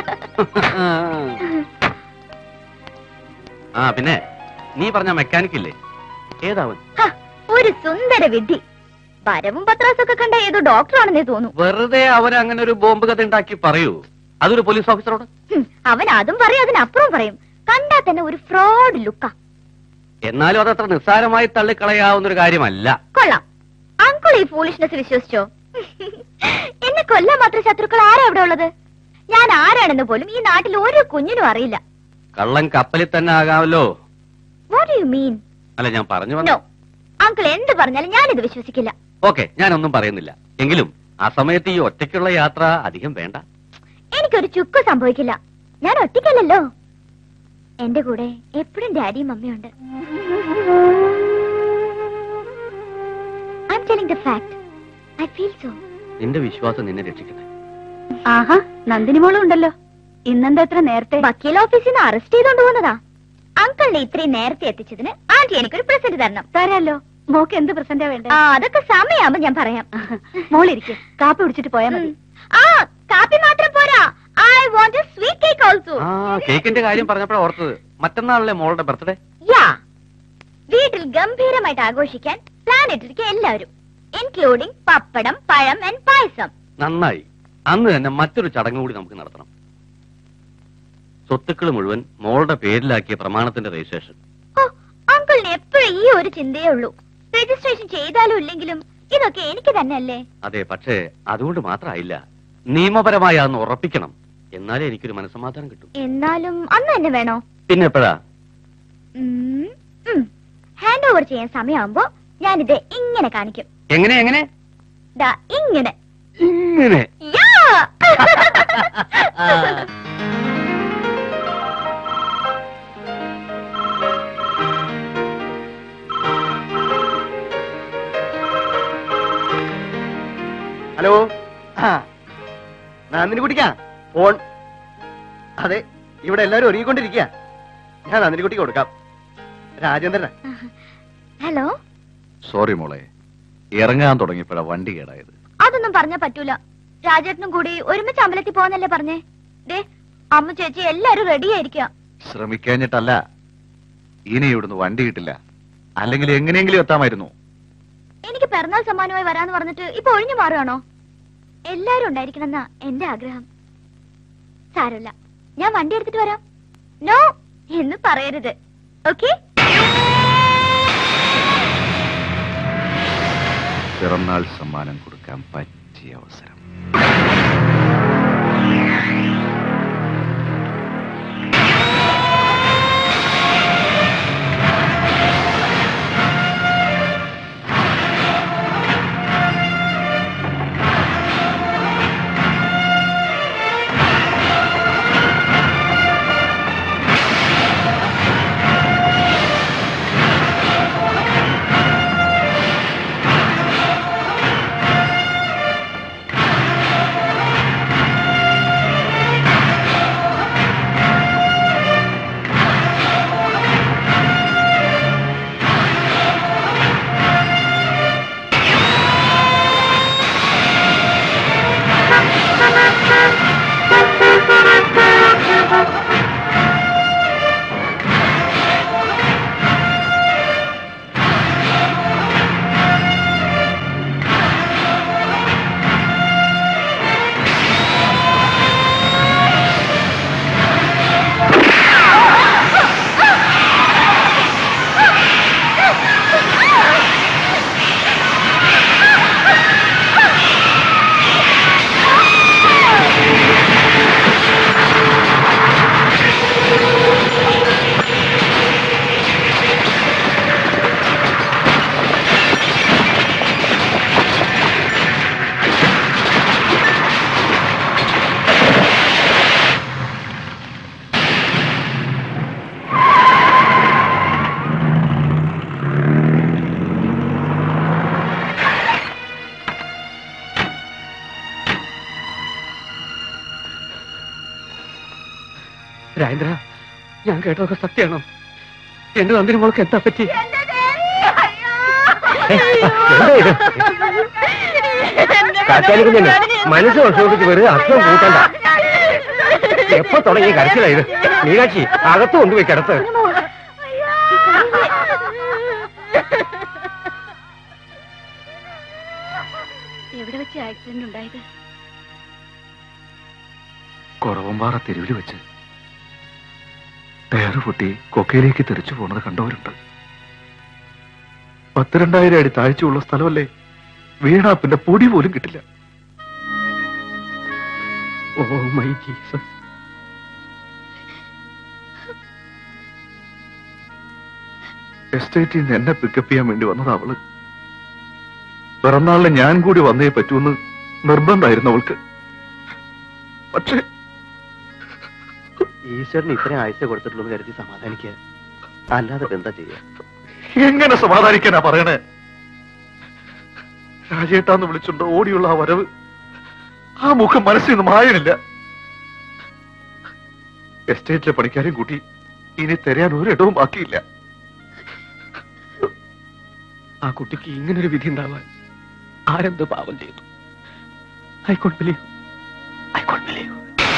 ആ പിന്നെ നീ പറഞ്ഞ മെക്കാനിക് ഇല്ലേ ഏതാവൻ ഒരു സുന്ദര വിധി വരവും പത്രാസൊക്കെ കണ്ട ഏതോ ഡോക്ടറാണെന്നേ തോന്നു വെറുതെ അവൻ അങ്ങനെ ഒരു ബോംബ് കഥ ഉണ്ടാക്കി പറയൂ അതൊരു പോലീസ് ഓഫീസറോട് ഹും, അവൻ അതും പറയും അതിനപ്പുറം പറയും കണ്ടാ തന്നെ ഒരു ഫ്രോഡ് ലുക്കാ എന്നാലും അതത്ര നിസ്സാരമായി തള്ളിക്കളയാവുന്ന ഒരു കാര്യമല്ല കൊള്ളാം അങ്കിൾ ഈ ഫൂളിഷ്നെസ് വിശ്വസിച്ചോ എന്നെ കൊല്ലാൻ മാത്രം ശത്രുക്കൾ ആരാ അവിടെ ഉള്ളത് ഞാൻ ആരാണെന്ന് പോലും ഈ നാട്ടിൽ ഒരു കുഞ്ഞിനും അറിയില്ല കള്ളൻ കപ്പലിൽ തന്നെ ആകാമല്ലോ വാട്ട് യു മീൻ അല്ല ഞാൻ പറഞ്ഞു നോ വന്നു അങ്കിൾ എന്ത് പറഞ്ഞാലും ഞാനിത് വിശ്വസിക്കില്ല ഓക്കെ ഞാനൊന്നും പറയുന്നില്ല എങ്കിലും ആ സമയത്ത് ഈ ഒറ്റയ്ക്കുള്ള യാത്ര അധികം വേണ്ട എനിക്കൊരു ചുക്ക് സംഭവിക്കില്ല ഞാൻ ഒറ്റയ്ക്കല്ലല്ലോ എന്റെ കൂടെ എപ്പോഴും ഡാഡിയും മമ്മിയുണ്ട് I am telling the fact I feel so നിന്റെ വിശ്വാസം നിന്നെ രക്ഷിക്കട്ടെ ആഹാ നന്ദിനി മോളും ഉണ്ടല്ലോ ഇന്നെന്താ എത്ര നേരത്തെ വക്കീൽ ഓഫീസിൽ നിന്ന് അറസ്റ്റ് ചെയ്തോണ്ട് പോകുന്നതാ അങ്കിളിനെ ഇത്രയും നേരത്തെ എത്തിച്ചതിന് ആന്റി എനിക്കൊരു പ്രസന്റ് തരണം തരാലോ മോക്ക് എന്ത് പ്രസന്റാ വേണ്ടത് ആ അതൊക്കെ സമയമാകുമ്പോ ഞാൻ പറയാം മോളിരിക്കെ കാപ്പി കുടിച്ചിട്ട് പോയാ മതി ആ കാപ്പി മാത്രം പോരാ I want sweet cake also ആ കേക്കിന്റെ കാര്യം പറഞ്ഞപ്പോഴാണ് ഓർത്തത് മറ്റന്നാളല്ലേ മോളുടെ ബർത്ത്ഡേ യാ വീട്ടിൽ ഗംഭീരമായിട്ട് ആഘോഷിക്കാൻ പ്ലാൻ ഇട്ടിരിക്കുക എല്ലാവരും ഇൻക്ലൂഡിംഗ് പപ്പടം പഴം ആൻഡ് പായസം നന്നായി അന്ന് തന്നെ മറ്റൊരു ചടങ്ങ് കൂടി നമുക്ക് നടത്തണം സ്വത്തുക്കൾ മുഴുവൻ മോളുടെ പേരിലാക്കിയ പ്രമാണത്തിന്റെ രജിസ്ട്രേഷൻ ഓ, അങ്കിളിന് എപ്പോഴും ഈ ഒരു ചിന്തയേ ഉള്ളൂ രജിസ്ട്രേഷൻ ചെയ്താലും ഇല്ലെങ്കിലും ഇതൊക്കെ എനിക്ക് തന്നെയല്ലേ അതെ പക്ഷേ അതുകൊണ്ട് മാത്രമായില്ല നിയമപരമായി അതൊന്ന് ഉറപ്പിക്കണം എന്നാലേ എനിക്കൊരു മനസ്സമാധാനം കിട്ടും എന്നാലും അന്ന് തന്നെ വേണോ പിന്നെ എപ്പോഴാ ഹാൻഡ് ഓവർ ചെയ്യാൻ സമയമാകുമ്പോ ഞാനിത് ഇങ്ങനെ കാണിക്കും എങ്ങനെ എങ്ങനെ ദാ ഇങ്ങനെ ഇങ്ങനെ യാ ഹലോ ആ നന്ദിനി കുട്ടിക്കാ ഫോൺ അതെ ഇവിടെ എല്ലാരും ഒരുങ്ങിക്കൊണ്ടിരിക്കുക ഞാൻ നന്ദിനി കുട്ടിക്ക് കൊടുക്കാം രാജേന്ദ്രനാ ഹലോ സോറി മോളെ ഇറങ്ങാൻ തുടങ്ങിയപ്പോഴാ വണ്ടി കേടായത് അതൊന്നും പറഞ്ഞാ പറ്റൂല രാജേട്ടനും കൂടി ഒരുമിച്ച് അമ്പലത്തിൽ പോവാന്നല്ലേ പറഞ്ഞേ ദേ അമ്മ ചേച്ചി എല്ലാരും റെഡി ആയിരിക്കാം ശ്രമിക്കാഞ്ഞിട്ടല്ല ഇനി ഇവിടുന്ന് വണ്ടി കിട്ടില്ല അല്ലെങ്കിൽ എങ്ങനെയെങ്കിലും എത്താമായിരുന്നു എനിക്ക് പിറന്നാൾ സമ്മാനമായി വരാന്ന് പറഞ്ഞിട്ട് ഇപ്പൊ ഒഴിഞ്ഞു മാറുകയാണോ എല്ലാരും ഉണ്ടായിരിക്കണമെന്നാ എന്റെ ആഗ്രഹം സാരല്ല ഞാൻ വണ്ടി എടുത്തിട്ട് വരാം നോ എന്ന് പറയരുത് ഓക്കെ പിറന്നാൾ സമ്മാനം കൊടുക്കാൻ പറ്റിയ അവസരം രാജേന്ദ്ര ഞാൻ കേട്ടതൊക്കെ സത്യമാണോ എന്റെ നന്ദിനി മോൾക്ക് എന്താ പറ്റി കാറ്റാലിക്കുഞ്ഞെ മനസ്സ് വിഷമിപ്പിച്ച് വെറുതെ അർത്ഥം കൂട്ടണ്ട എപ്പോ തുടങ്ങി കരച്ചിലായത് മീനാക്ഷി അകത്ത് കൊണ്ടുപോയി കിടത്ത് എവിടെ വെച്ച് ആക്സിഡന്റ് ഉണ്ടായത് കുറവമ്പാറ തെരുവിൽ വെച്ച് ടയറ് പൊട്ടി കൊക്കയിലേക്ക് തെറിച്ചു പോണത് കണ്ടവരുണ്ട് പത്ത് രണ്ടായിരം അടി താഴ്ചയുള്ള സ്ഥലമല്ലേ വീണാ പിന്നെ പൊടി പോലും കിട്ടില്ല ഓ മൈ ജീസസ് എസ്റ്റേറ്റിൽ നിന്ന് എന്നെ പിക്കപ്പ് ചെയ്യാൻ വേണ്ടി വന്നത് അവള് പിറന്നാളിന് ഞാൻ കൂടി വന്നേ പറ്റൂന്ന് നിർബന്ധമായിരുന്നു അവൾക്ക് പക്ഷേ ഈശ്വരന് ഇത്രയും ആഴ്ച കൊടുത്തിട്ടുള്ളൂ കരുതി സമാധാനിക്കുക അല്ലാതെ എന്താ ചെയ്യാ എങ്ങനെ സമാധാനിക്കാനാ പറയണേ രാജേട്ടാന്ന് വിളിച്ചുണ്ട് ഓടിയുള്ള ആ വരവ് ആ മുഖം മനസ്സിൽ നിന്ന് മായണില്ല എസ്റ്റേറ്റിലെ പണിക്കാരെയും കൂട്ടി ഇനി തരാൻ ഒരിടവും ബാക്കിയില്ല ആ കുട്ടിക്ക് ഇങ്ങനൊരു വിധി ഉണ്ടാവാൻ ആരെന്ത് പാപം ചെയ്തു I can't believe I can't believe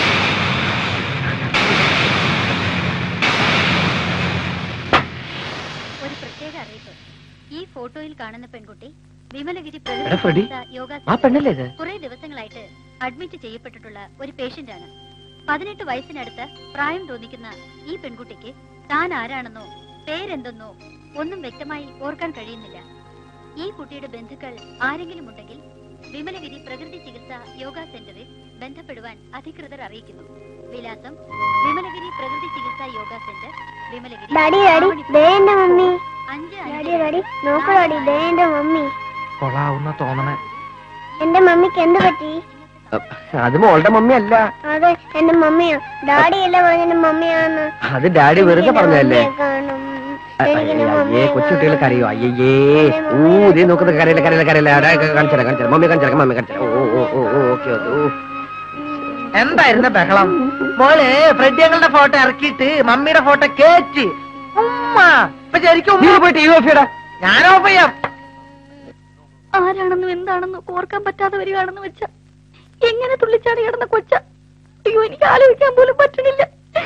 ഒരു പ്രത്യേക അറിയിപ്പ് ഈ ഫോട്ടോയിൽ കാണുന്ന പെൺകുട്ടി വിമലഗിരി എടാ ഫ്രെഡി, യോഗ ആ പെണ്ണല്ലേ ഇത് കുറെ ദിവസങ്ങളായിട്ട് അഡ്മിറ്റ് ചെയ്യപ്പെട്ടിട്ടുള്ള ഒരു പേഷ്യന്റ് ആണ് പതിനെട്ട് വയസ്സിനടുത്ത് പ്രായം തോന്നിക്കുന്ന ഈ പെൺകുട്ടിക്ക് താൻ ആരാണെന്നോ പേരെന്തെന്നോ ഒന്നും വ്യക്തമായി ഓർക്കാൻ കഴിയുന്നില്ല ഈ കുട്ടിയുടെ ബന്ധുക്കൾ ആരെങ്കിലും ഉണ്ടെങ്കിൽ വിമലഗിരി പ്രകൃതി ചികിത്സ യോഗ സെന്ററിൽ ബന്ധപ്പെടുവാൻ അധികൃതർ അറിയിക്കുന്നു വിലാസം വിമലഗിരി പ്രകൃതി ചികിത്സ yoga centre Vimalagiri daddy daddy ദേ എന്റെ മമ്മി അഞ്ച് ഡാഡി ഡാഡി നോക്കൂ ഡാഡി ദേ എന്റെ മമ്മി കൊള്ളാവുന്ന തോന്നണേ എന്റെ മമ്മിക്ക് എന്ത് പറ്റി അത് മോളുടെ മമ്മി അല്ല അതെ എന്റെ മമ്മിയാ ഡാഡി അല്ല പറഞ്ഞ എന്റെ മമ്മിയാന്ന് അത് ഡാഡി വെറുതെ പറഞ്ഞതല്ലേ മമ്മിയെ കാണും അ- എനിക്ക് എന്റെ അയ്യേ മമ്മിയെ കൊച്ചുകുട്ടികൾ കാണണം. കരയോ അയ്യേ ഊ ദേ നോക്കുന്നത് കരയില്ല കരയില്ല കരയില്ല കാണിച്ചാൽ കാണിച്ചാൽ മമ്മി കാണിച്ചാൽ മമ്മി കാണിച്ചാൽ ഓ ഓ ഓ ഓ ഓക്കെ ഓക്കെ ഓ എന്തായിരുന്നു ബഹളം മോള് ഫ്രെഡി ഞങ്ങളുടെ ഫോട്ടോ ഇറക്കിയിട്ട് മമ്മിയുടെ ഫോട്ടോ കേറ്റി ഉമ്മ ഇപ്പൊ ശരിക്കും നീ ഉമ്മ. പോയിട്ട് യു എഫ് ഇടാ ഞാൻ ഓഫ് ചെയ്യാം ആരാണെന്നും എന്താണെന്നും ഓർക്കാൻ പറ്റാതെ വരികയാണെന്ന് വെച്ച എങ്ങനെ തുള്ളിച്ചാടി കിടന്ന കൊച്ച അയ്യോ എനിക്ക് ആലോചിക്കാൻ പോലും പറ്റണില്ല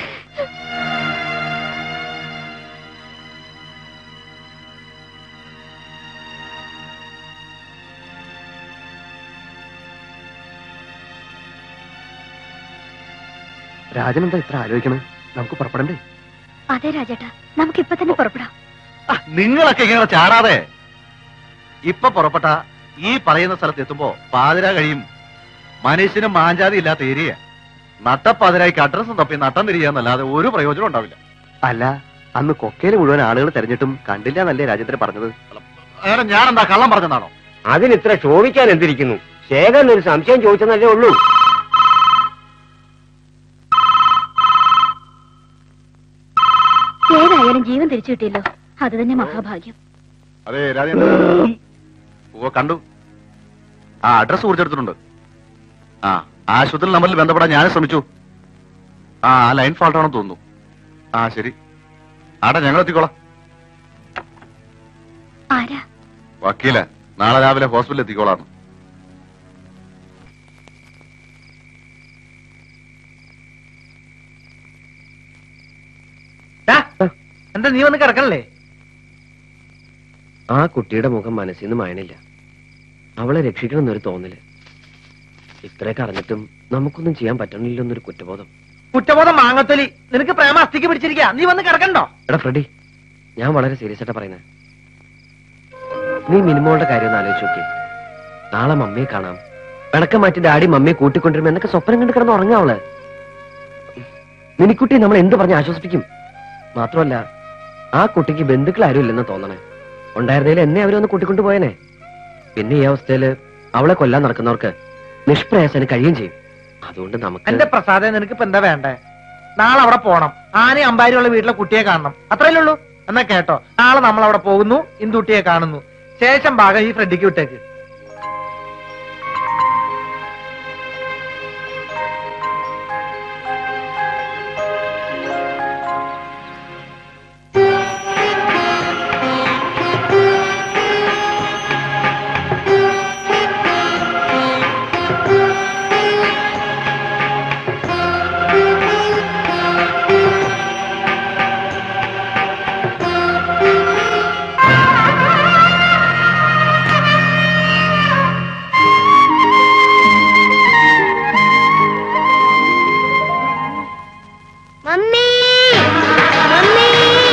രാജൻ എന്താ ഇത്ര ആലോചിക്കണേ നമുക്ക് പുറപ്പെടണ്ടേ അതെ രാജേട്ടാ നമുക്ക് ഇപ്പൊ തന്നെ പുറപ്പെടാം നിങ്ങളൊക്കെ ഇങ്ങനെ ചാടാതെ ഇപ്പൊ പുറപ്പെട്ട ഈ പറയുന്ന സ്ഥലത്ത് എത്തുമ്പോ പാതിര കഴിയും മനുഷ്യന് മാഞ്ചാതി ഇല്ലാത്ത ഏരിയ നട്ടപ്പാതിരായിക്ക് അഡ്രസ്സും തപ്പി നട്ടം തിരിയാന്നല്ലാതെ ഒരു പ്രയോജനം ഉണ്ടാവില്ല അല്ല അന്ന് കൊക്കയില് മുഴുവൻ ആളുകൾ തെരഞ്ഞിട്ടും കണ്ടില്ല എന്നല്ലേ രാജേന്ദ്രൻ പറഞ്ഞത് അങ്ങനെ ഞാൻ എന്താ കള്ളം പറഞ്ഞതാണോ അതിന് ഇത്ര ചോദിക്കാൻ എന്തിരിക്കുന്നു ശേഖരൻ ഒരു സംശയം ചോദിച്ചെന്നല്ലേ ഉള്ളൂ ഏതായാലും ജീവൻ തിരിച്ചു കിട്ടിയല്ലോ അത് തന്നെ മഹാഭാഗ്യം അതെ രാജേന്ദ്രൻ ഓ കണ്ടു ആ അഡ്രസ് കുറിച്ചെടുത്തിട്ടുണ്ട് ആ ആശുപത്രി നമ്പറിൽ ബന്ധപ്പെടാൻ ഞാൻ ശ്രമിച്ചു ആ ആ ലൈൻ ഫാൾട്ട് ആണെന്ന് തോന്നുന്നു ആ ശരി ആടെ ഞങ്ങൾ എത്തിക്കോളാം ആരാ വക്കീല നാളെ രാവിലെ ഹോസ്പിറ്റലിൽ എത്തിക്കോളാം ഡാ, എന്താ നീ വന്ന് കിടക്കണല്ലേ ആ കുട്ടിയുടെ മുഖം മനസ്സിൽ നിന്ന് മയണില്ല അവളെ രക്ഷിക്കണമെന്നൊരു തോന്നല് ഇത്രയൊക്കെ അറിഞ്ഞിട്ടും നമുക്കൊന്നും ചെയ്യാൻ പറ്റണില്ലെന്നൊരു കുറ്റബോധം കുറ്റബോധം മാങ്ങത്തൊലി നിനക്ക് പ്രേമ അസ്ഥിക്ക് പിടിച്ചിരിക്കുക നീ വന്ന് കിടക്കണ്ടോ എടാ ഫ്രെഡി ഞാൻ വളരെ സീരിയസ് ആയിട്ടാ പറയുന്നത് നീ മിനിമോളുടെ കാര്യം ഒന്ന് ആലോചിച്ച് നോക്കിയേ നാളെ മമ്മിയെ കാണാം പിണക്കം മാറ്റി ഡാഡി മമ്മിയെ കൂട്ടിക്കൊണ്ടിരുമ്പോ എന്നൊക്കെ സ്വപ്നം കണ്ട് കിടന്ന് ഉറങ്ങാ അവള് മിനിക്കുട്ടി നമ്മൾ എന്ത് പറഞ്ഞ് ആശ്വസിപ്പിക്കും മാത്രമല്ല ആ കുട്ടിക്ക് ബന്ധുക്കൾ ആരും ഇല്ലെന്ന് തോന്നണേ ഉണ്ടായിരുന്നതിൽ എന്നെ അവരൊന്ന് കൂട്ടിക്കൊണ്ടു പോയനെ പിന്നെ ഈ അവസ്ഥയില് അവളെ കൊല്ലാൻ നടക്കുന്നവർക്ക് നിഷ്പ്രയാസന് കഴിയുകയും ചെയ്യും അതുകൊണ്ട് നമുക്ക് എന്റെ പ്രസാദേ നിനക്ക് ഇപ്പൊ എന്താ വേണ്ടേ നാളെ അവിടെ പോണം ആന അമ്പാരിയുള്ള വീട്ടിലെ കുട്ടിയെ കാണണം അത്രയല്ലേ ഉള്ളൂ എന്നാ കേട്ടോ നാളെ നമ്മൾ അവിടെ പോകുന്നു ഇന്ദുട്ടിയെ കാണുന്നു ശേഷം ഭാഗം ഈ ഫ്രെഡിക്ക് വിട്ടേക്ക് മമ്മി മമ്മി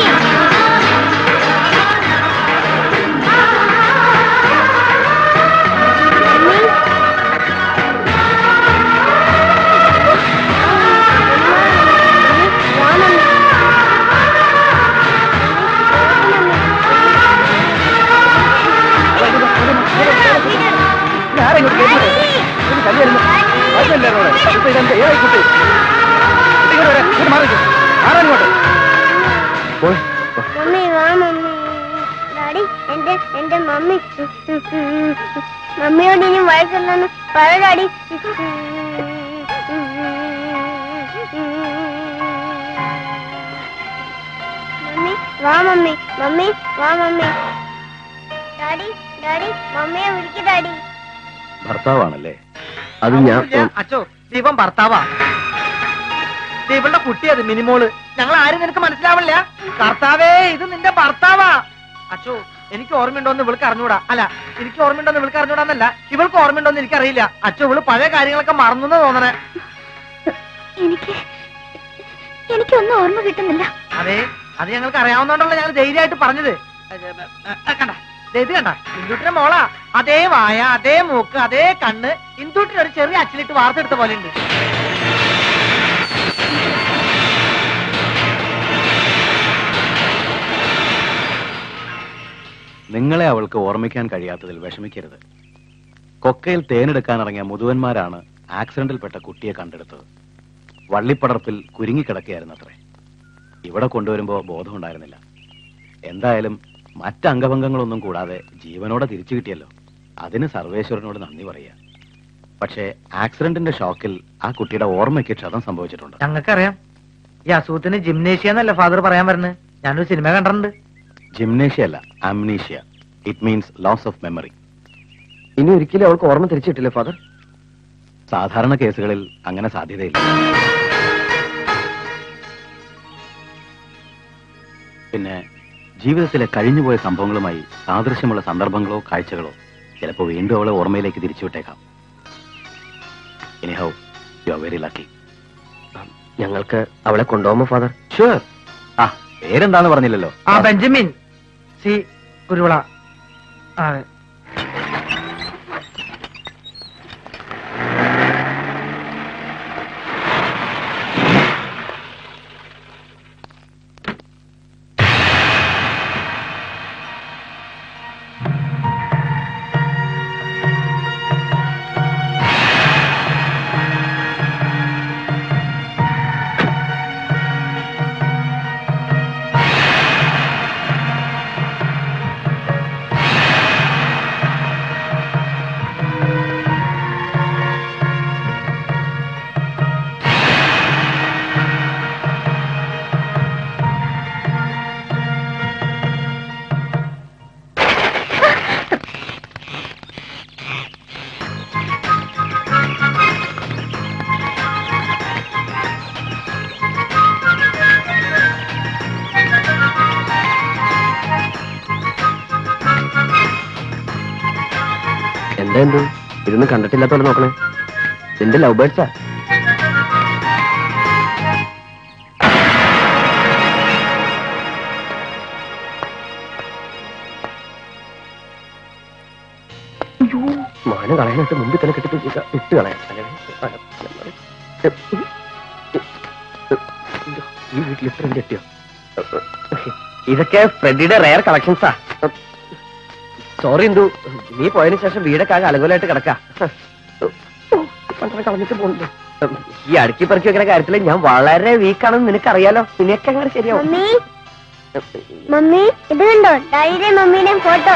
മമ്മി വാ മമ്മി ഡാഡി എന്റെ എന്റെ മമ്മി മമ്മിയോട് ഇനി വഴക്കല്ലെന്ന് പറ ഡാഡി മമ്മി വാ മമ്മി മമ്മി വാ മമ്മി ഡാഡി ഡാഡി മമ്മിയെ വിളിക്ക് ഡാഡി ഭർത്താവാണല്ലേ അത് ഞാൻ ഇല്ല, അച്ചോ ദീപം ഭർത്താവാ ദീപന്റെ കുട്ടി അത് മിനിമോള് ഞങ്ങൾ ആരും നിനക്ക് മനസ്സിലാവില്ല കർത്താവേ ഇത് നിന്റെ ഭർത്താവാ അച്ചോ എനിക്ക് ഓർമ്മയുണ്ടോന്ന് ഇവൾക്ക് അറിഞ്ഞൂടാ അല്ല എനിക്ക് ഓർമ്മയുണ്ടോന്ന് ഇവൾക്ക് അറിഞ്ഞൂടാന്നല്ല ഇവൾക്ക് ഓർമ്മയുണ്ടോന്ന് എനിക്കറിയില്ല അച്ചോ ഇവള് പഴയ കാര്യങ്ങളൊക്കെ മറന്നു തോന്നണേ എനിക്ക് എനിക്കൊന്നും ഓർമ്മ കിട്ടുന്നില്ല അതെ അത് ഞങ്ങൾക്ക് അറിയാവുന്നതുകൊണ്ടല്ല ഞങ്ങൾ ധൈര്യമായിട്ട് പറഞ്ഞത് അത് ആ, കണ്ട ദേ ഇത് കണ്ട ഇന്ദുട്ടിന്റെ മോളാ അതേ വായ അതേ മൂക്ക് അതേ കണ്ണ് ഇന്ദുട്ടിന് ഒരു ചെറിയ അച്ചിലിട്ട് വാർത്തെടുത്ത പോലെ ഉണ്ട് നിങ്ങളെ അവൾക്ക് ഓർമ്മിക്കാൻ കഴിയാത്തതിൽ വിഷമിക്കരുത് കൊക്കയിൽ തേനെടുക്കാനിറങ്ങിയ മുതുവന്മാരാണ് ആക്സിഡന്റിൽപ്പെട്ട കുട്ടിയെ കണ്ടെടുത്തത് വള്ളിപ്പടർപ്പിൽ കുരുങ്ങിക്കിടക്കുകയായിരുന്നത്രേ ഇവിടെ കൊണ്ടുവരുമ്പോ ബോധമുണ്ടായിരുന്നില്ല എന്തായാലും മറ്റ് അംഗഭംഗങ്ങളൊന്നും കൂടാതെ ജീവനോടെ തിരിച്ചു കിട്ടിയല്ലോ അതിന് സർവേശ്വരനോട് നന്ദി പറയുക പക്ഷേ ആക്സിഡന്റിന്റെ ഷോക്കിൽ ആ കുട്ടിയുടെ ഓർമ്മയ്ക്ക് ക്ഷതം സംഭവിച്ചിട്ടുണ്ട് ഞങ്ങൾക്കറിയാം ഈ അസുഖത്തിന് ജിംനേഷ്യ എന്നല്ല ഫാദർ പറയാൻ വരുന്നത് ഞാനൊരു സിനിമ കണ്ടിട്ടുണ്ട് ജിംനേഷ്യ അല്ല amnesia it means loss of memory ഇനി ഒരിക്കലും അവൾക്ക് ഓർമ്മ തിരിച്ചു കിട്ടില്ലേ ഫാദർ സാധാരണ കേസുകളിൽ അങ്ങനെ സാധ്യതയില്ല പിന്നെ ജീവിതത്തിലെ കഴിഞ്ഞുപോയ സംഭവങ്ങളുമായി സാദൃശ്യമുള്ള സന്ദർഭങ്ങളോ കാഴ്ചകളോ ചിലപ്പോൾ വീണ്ടും അവളെ ഓർമ്മയിലേക്ക് തിരിച്ചുവിട്ടേക്കാം anyhow you are very lucky ഞങ്ങൾക്ക് അവളെ കൊണ്ടുപോകുമ്പോ ഫാദർ ഷുവർ ആ പേരെന്താന്ന് പറഞ്ഞില്ലല്ലോ ആ ബെഞ്ചമിൻ സി കുരുവിള അതെ എന്താ എന്ത് ഇതൊന്നും കണ്ടിട്ടില്ലാത്ത പോലെ നോക്കണേ എന്റെ ലവ് ബേർഡ്സാ മാനം കളയാനായിട്ട് മുമ്പിൽ തന്നെ കെട്ടി ഇട്ട് കളയാം ഈ വീട്ടിൽ ഇത്രയും കെട്ടിയോ ഇതൊക്കെ ഫ്രെഡിയുടെ റയർ കളക്ഷൻസാ സോറി എന്തു നീ പോയതിനു ശേഷം വീടൊക്കെ ആകെ അലങ്കോലായിട്ട് കിടക്കാ പണ്ടൊക്കെ കളഞ്ഞിട്ട് പോകുന്നുണ്ട് ഈ അടുക്കി പെറുക്കി വെക്കുന്ന കാര്യത്തിൽ ഞാൻ വളരെ വീക്കാണെന്ന് നിനക്കറിയാലോ നിനക്ക് അങ്ങനെ ശരിയാവും മമ്മി മമ്മി ഇത് കണ്ടോ ഡാഡിയുടെ മമ്മീയുടെയും ഫോട്ടോ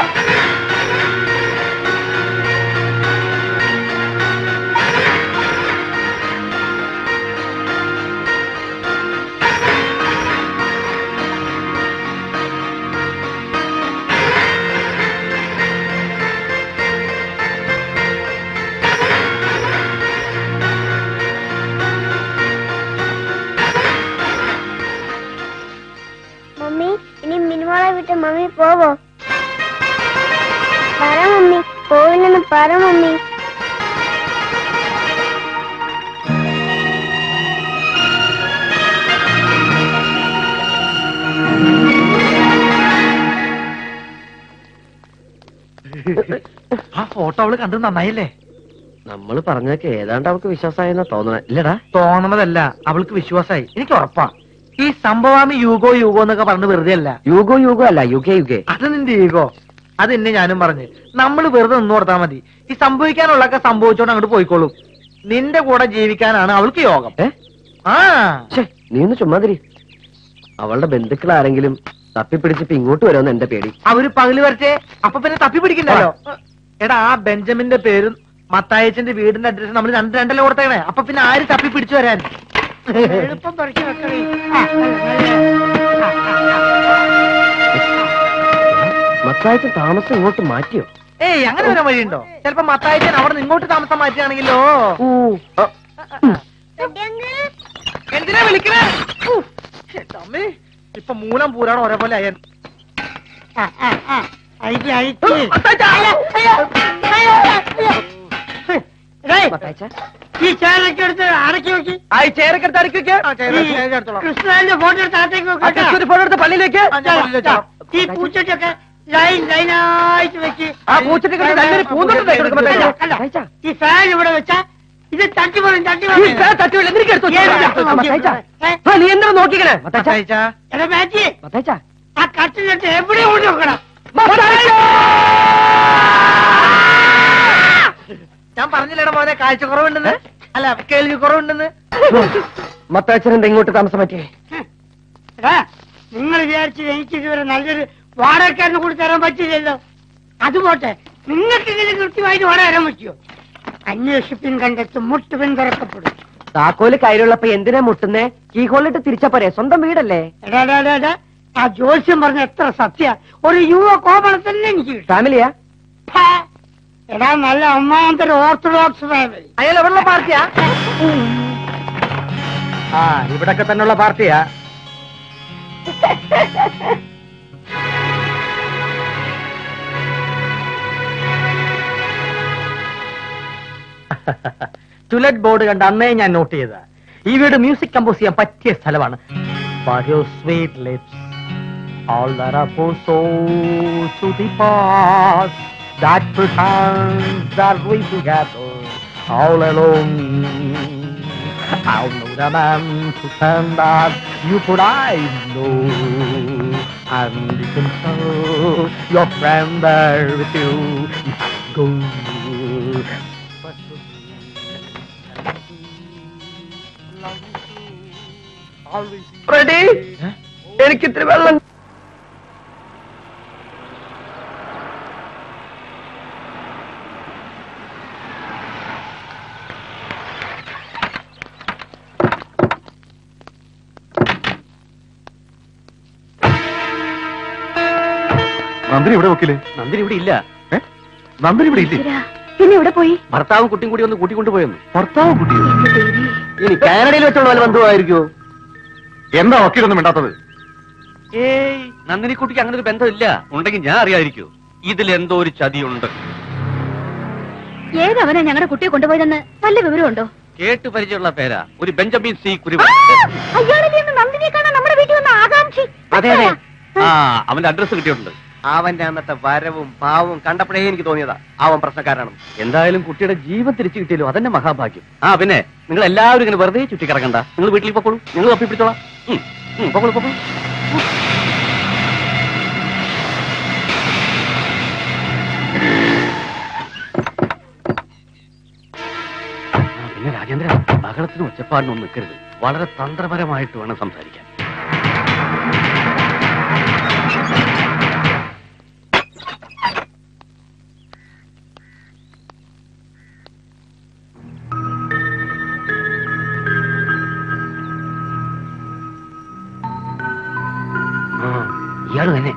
മമ്മി ഇനി മിനിമോളെ വിട്ട് മമ്മി പോവോ പറ മമ്മി പോവില്ലെന്ന് പറ മമ്മി ആ ഫോട്ടോ അവള് കണ്ടത് നന്നായില്ലേ നമ്മൾ പറഞ്ഞൊക്കെ ഏതാണ്ട് അവൾക്ക് വിശ്വാസമായെന്നാ തോന്നണേ ഇല്ലടാ തോന്നണതല്ല അവൾക്ക് വിശ്വാസായി എനിക്ക് ഉറപ്പാ ഈ സംഭവാമി യുഗോ യുഗോ എന്നൊക്കെ പറഞ്ഞ് വെറുതെ അല്ല യുഗോ യുഗോ അല്ല യുഗേ യുഗേ അത് നിന്റെ ഈഗോ അത് എന്നെ ഞാനും പറഞ്ഞ് നമ്മൾ വെറുതെ നിന്ന് കൊടുത്താൽ മതി ഈ സംഭവിക്കാനുള്ളതൊക്കെ സംഭവിച്ചോണ്ട് അങ്ങോട്ട് പോയിക്കോളും നിന്റെ കൂടെ ജീവിക്കാനാണ് അവൾക്ക് യോഗം ഏ ആ ഛേ, നീ ഒന്ന് ചുമ്മാതിരി അവളുടെ ബന്ധുക്കൾ ആരെങ്കിലും തപ്പിപ്പിടിച്ചിപ്പോ ഇങ്ങോട്ട് വരുമെന്ന് എന്റെ പേടി അവര് പകല് വരട്ടെ അപ്പൊ പിന്നെ തപ്പി പിടിക്കണ്ടല്ലോ എടാ ആ ബെഞ്ചമിന്റെ പേരും മത്തായച്ചന്റെ വീടിന്റെ അഡ്രസ് നമ്മൾ രണ്ട് രണ്ടല്ലേ കൊടുത്തേക്കണേ അപ്പൊ പിന്നെ ആര് തപ്പി പിടിച്ചു വരാൻ എളുപ്പം പറിച്ചു വെക്കണേ ആ, നല്ല, നല്ല. മത്തായച്ചൻ താമസം ഇങ്ങോട്ട് മാറ്റിയോ ഏയ് അങ്ങനെ വരാൻ വഴിയുണ്ടോ ചിലപ്പോ മത്തായച്ചൻ അവിടെ നിന്ന് ഇങ്ങോട്ട് താമസം മാറ്റുകയാണെങ്കിലോ ഊ, ആ, എന്തിനാ വിളിക്കണേ ഊ, എന്റെ അമ്മേ. ഇപ്പൊ മൂലം പൂരാണ് ഒരേപോലെ അയ്യൻ ആ, ആ, ആ. അഴിക്ക്, അഴിക്ക്. ഡേയ്, മത്തായച്ച ഈ ചേരൊക്കെ എടുത്ത് അടക്കി വെക്കി ആ ഈ ചേരക്കെടുത്ത് അടുക്കി വെക്ക്. കൃഷ്ണന്റെ ഫോട്ടോ എടുത്ത് അകത്തേക്ക് ആ വെക്കട്ടെ കൃഷ്ണ ഒരു ഫോട്ടോ എടുത്ത് പള്ളിയിലേക്ക് ഈ പൂച്ചട്ടൊക്കെ ലൈൻ ലൈനായിട്ട് വെച്ച് ആ പൂച്ചട്ടി കെട്ടി നല്ലൊരു പൂന്തോട്ടം തയ്ച്ചു കൊടുക്ക് മത്തായിച്ച. കണ്ടോ? മത്തായിച്ച, ഈ ഫാൻ ഇവിടെ വെച്ചാ ഇത് തട്ടി പോലും തട്ടി ഈ പോലും ഫാൻ തട്ടി വീഴും. നിനക്ക് എടുത്ത് വെച്ചോ. ഏത് എടുത്ത് മത്തായിച്ച. ഏ? ആ, നീ എന്താ നോക്കിക്കണേ മത്തായിച്ച. എടാ മാറ്റി മത്തായിച്ച. ആ കട്ടിലിട്ട് എവിടെ കൊണ്ട് വെക്കണം മത്തായിച്ച. ഞാൻ പറഞ്ഞില്ലേടാ മോനെ കാഴ്ച കുറവുണ്ടെന്ന് അല്ല കേൾവി കുറവുണ്ടെന്ന് മത്തായിച്ചൻ എന്താ ഇങ്ങോട്ട് താമസം പറ്റിയേ എടാ നിങ്ങൾ വിചാരിച്ചത് എനിക്ക് ഇതുവരെ നല്ലൊരു വാടകക്കാരന് കൂടി തരാൻ പറ്റില്ലല്ലോ അത് പോട്ടെ നിങ്ങൾക്ക് ഇതിന് കൃത്യമായിട്ട് വാടക തരാൻ പറ്റുമോ അന്വേഷിപ്പിൻ കണ്ടെത്തും മുട്ടുപിൻ തുറക്കപ്പെടും താക്കോല് കയ്യിലുള്ളപ്പോ എന്തിനാ മുട്ടുന്നേ കീ ഹോളിട്ട് തിരിച്ചാ പോരെ സ്വന്തം വീടല്ലേ എടാ എടാ, എടാ, എടാ, ആ ജോസ്യം പറഞ്ഞ എത്ര സത്യ ഒരു യുവ കോമള തന്നെ എനിക്ക് കിട്ടും ഫാമിലിയാ ഹാ, എടാ നല്ല ഒന്നാമത്തെ ഓർത്തഡോക്സ് ഫാമിലി അയാൾ എവിടെയുള്ള പാർട്ടിയാ ആ ഇവിടൊക്കെ തന്നെയുള്ള പാർട്ടിയാ ടുലറ്റ് ബോർഡ് കണ്ട് അന്നേ ഞാൻ നോട്ട് ചെയ്ത ഈ വീട് മ്യൂസിക് കമ്പോസ് ചെയ്യാൻ പറ്റിയ സ്ഥലമാണ് But your sweet lips, all that are for so to the past, that pretend that we together all alone. I'll know the man to tell that you could I know. And you can tell your friend there with you. You have to go. But always ready എനിക്ക് ഇത്തിരി വെള്ളം നന്ദിനി ഇവിടെ വെക്കില്ലേ നന്ദിനി ഇവിടെ ഇല്ല നന്ദിനി ഇവിടെ ഇല്ലേ പിന്നെ ഇവിടെ പോയി ഭർത്താവും കുട്ടിയും കൂടി ഒന്ന് കൂട്ടിക്കൊണ്ടുപോയെന്ന് ഭർത്താവ് കുട്ടിയോ ഇനി കാനഡയിൽ വെച്ചുള്ള വല്ല ബന്ധുവായിരിക്കോ എന്താ വക്കീലൊന്നും മിണ്ടാത്തത് ഏയ് നന്ദിനിക്കുട്ടിക്ക് അങ്ങനെ ഒരു ബന്ധമില്ല ഉണ്ടെങ്കിൽ ഞാൻ അറിയാതിരിക്കൂ ഇതിലെന്തോ ഒരു ചതിയുണ്ട് ഏതവനാ ഞങ്ങളുടെ കുട്ടിയെ കൊണ്ടുപോയതെന്ന് വല്ല വിവരമുണ്ടോ കേട്ട് പരിചയമുള്ള പേരാ ഒരു ബെഞ്ചമിൻ സി കുരുവ അയാളല്ലേ ഇന്ന് നന്ദിനിയെ കാണാൻ നമ്മുടെ വീട്ടിൽ വന്ന ആകാംക്ഷി അതെ അതെ ആ അവന്റെ അഡ്രസ് കിട്ടിയിട്ടുണ്ട് അവന്റെ അന്നത്തെ വരവും പാവവും കണ്ടപ്പോഴേ എനിക്ക് തോന്നിയതാ അവൻ പ്രശ്നക്കാരാണ് എന്തായാലും കുട്ടിയുടെ ജീവൻ തിരിച്ചു കിട്ടിയല്ലോ അതന്നെ മഹാഭാഗ്യം ആ പിന്നെ നിങ്ങൾ എല്ലാവരും ഇങ്ങനെ വെറുതെ ചുറ്റിക്കിറക്കണ്ട നിങ്ങൾ വീട്ടിൽ പൊക്കോളൂ ഞങ്ങൾ തപ്പി പിടിച്ചോളാം ഉം, ഉം, പൊക്കോളൂ പൊക്കോളൂ ആ, പിന്നെ രാജേന്ദ്ര ബഹളത്തിനും ഒച്ചപ്പാടിനും നിൽക്കരുത് വളരെ തന്ത്രപരമായിട്ട് വേണം സംസാരിക്കാൻ ആ, ഇയാള് തന്നെ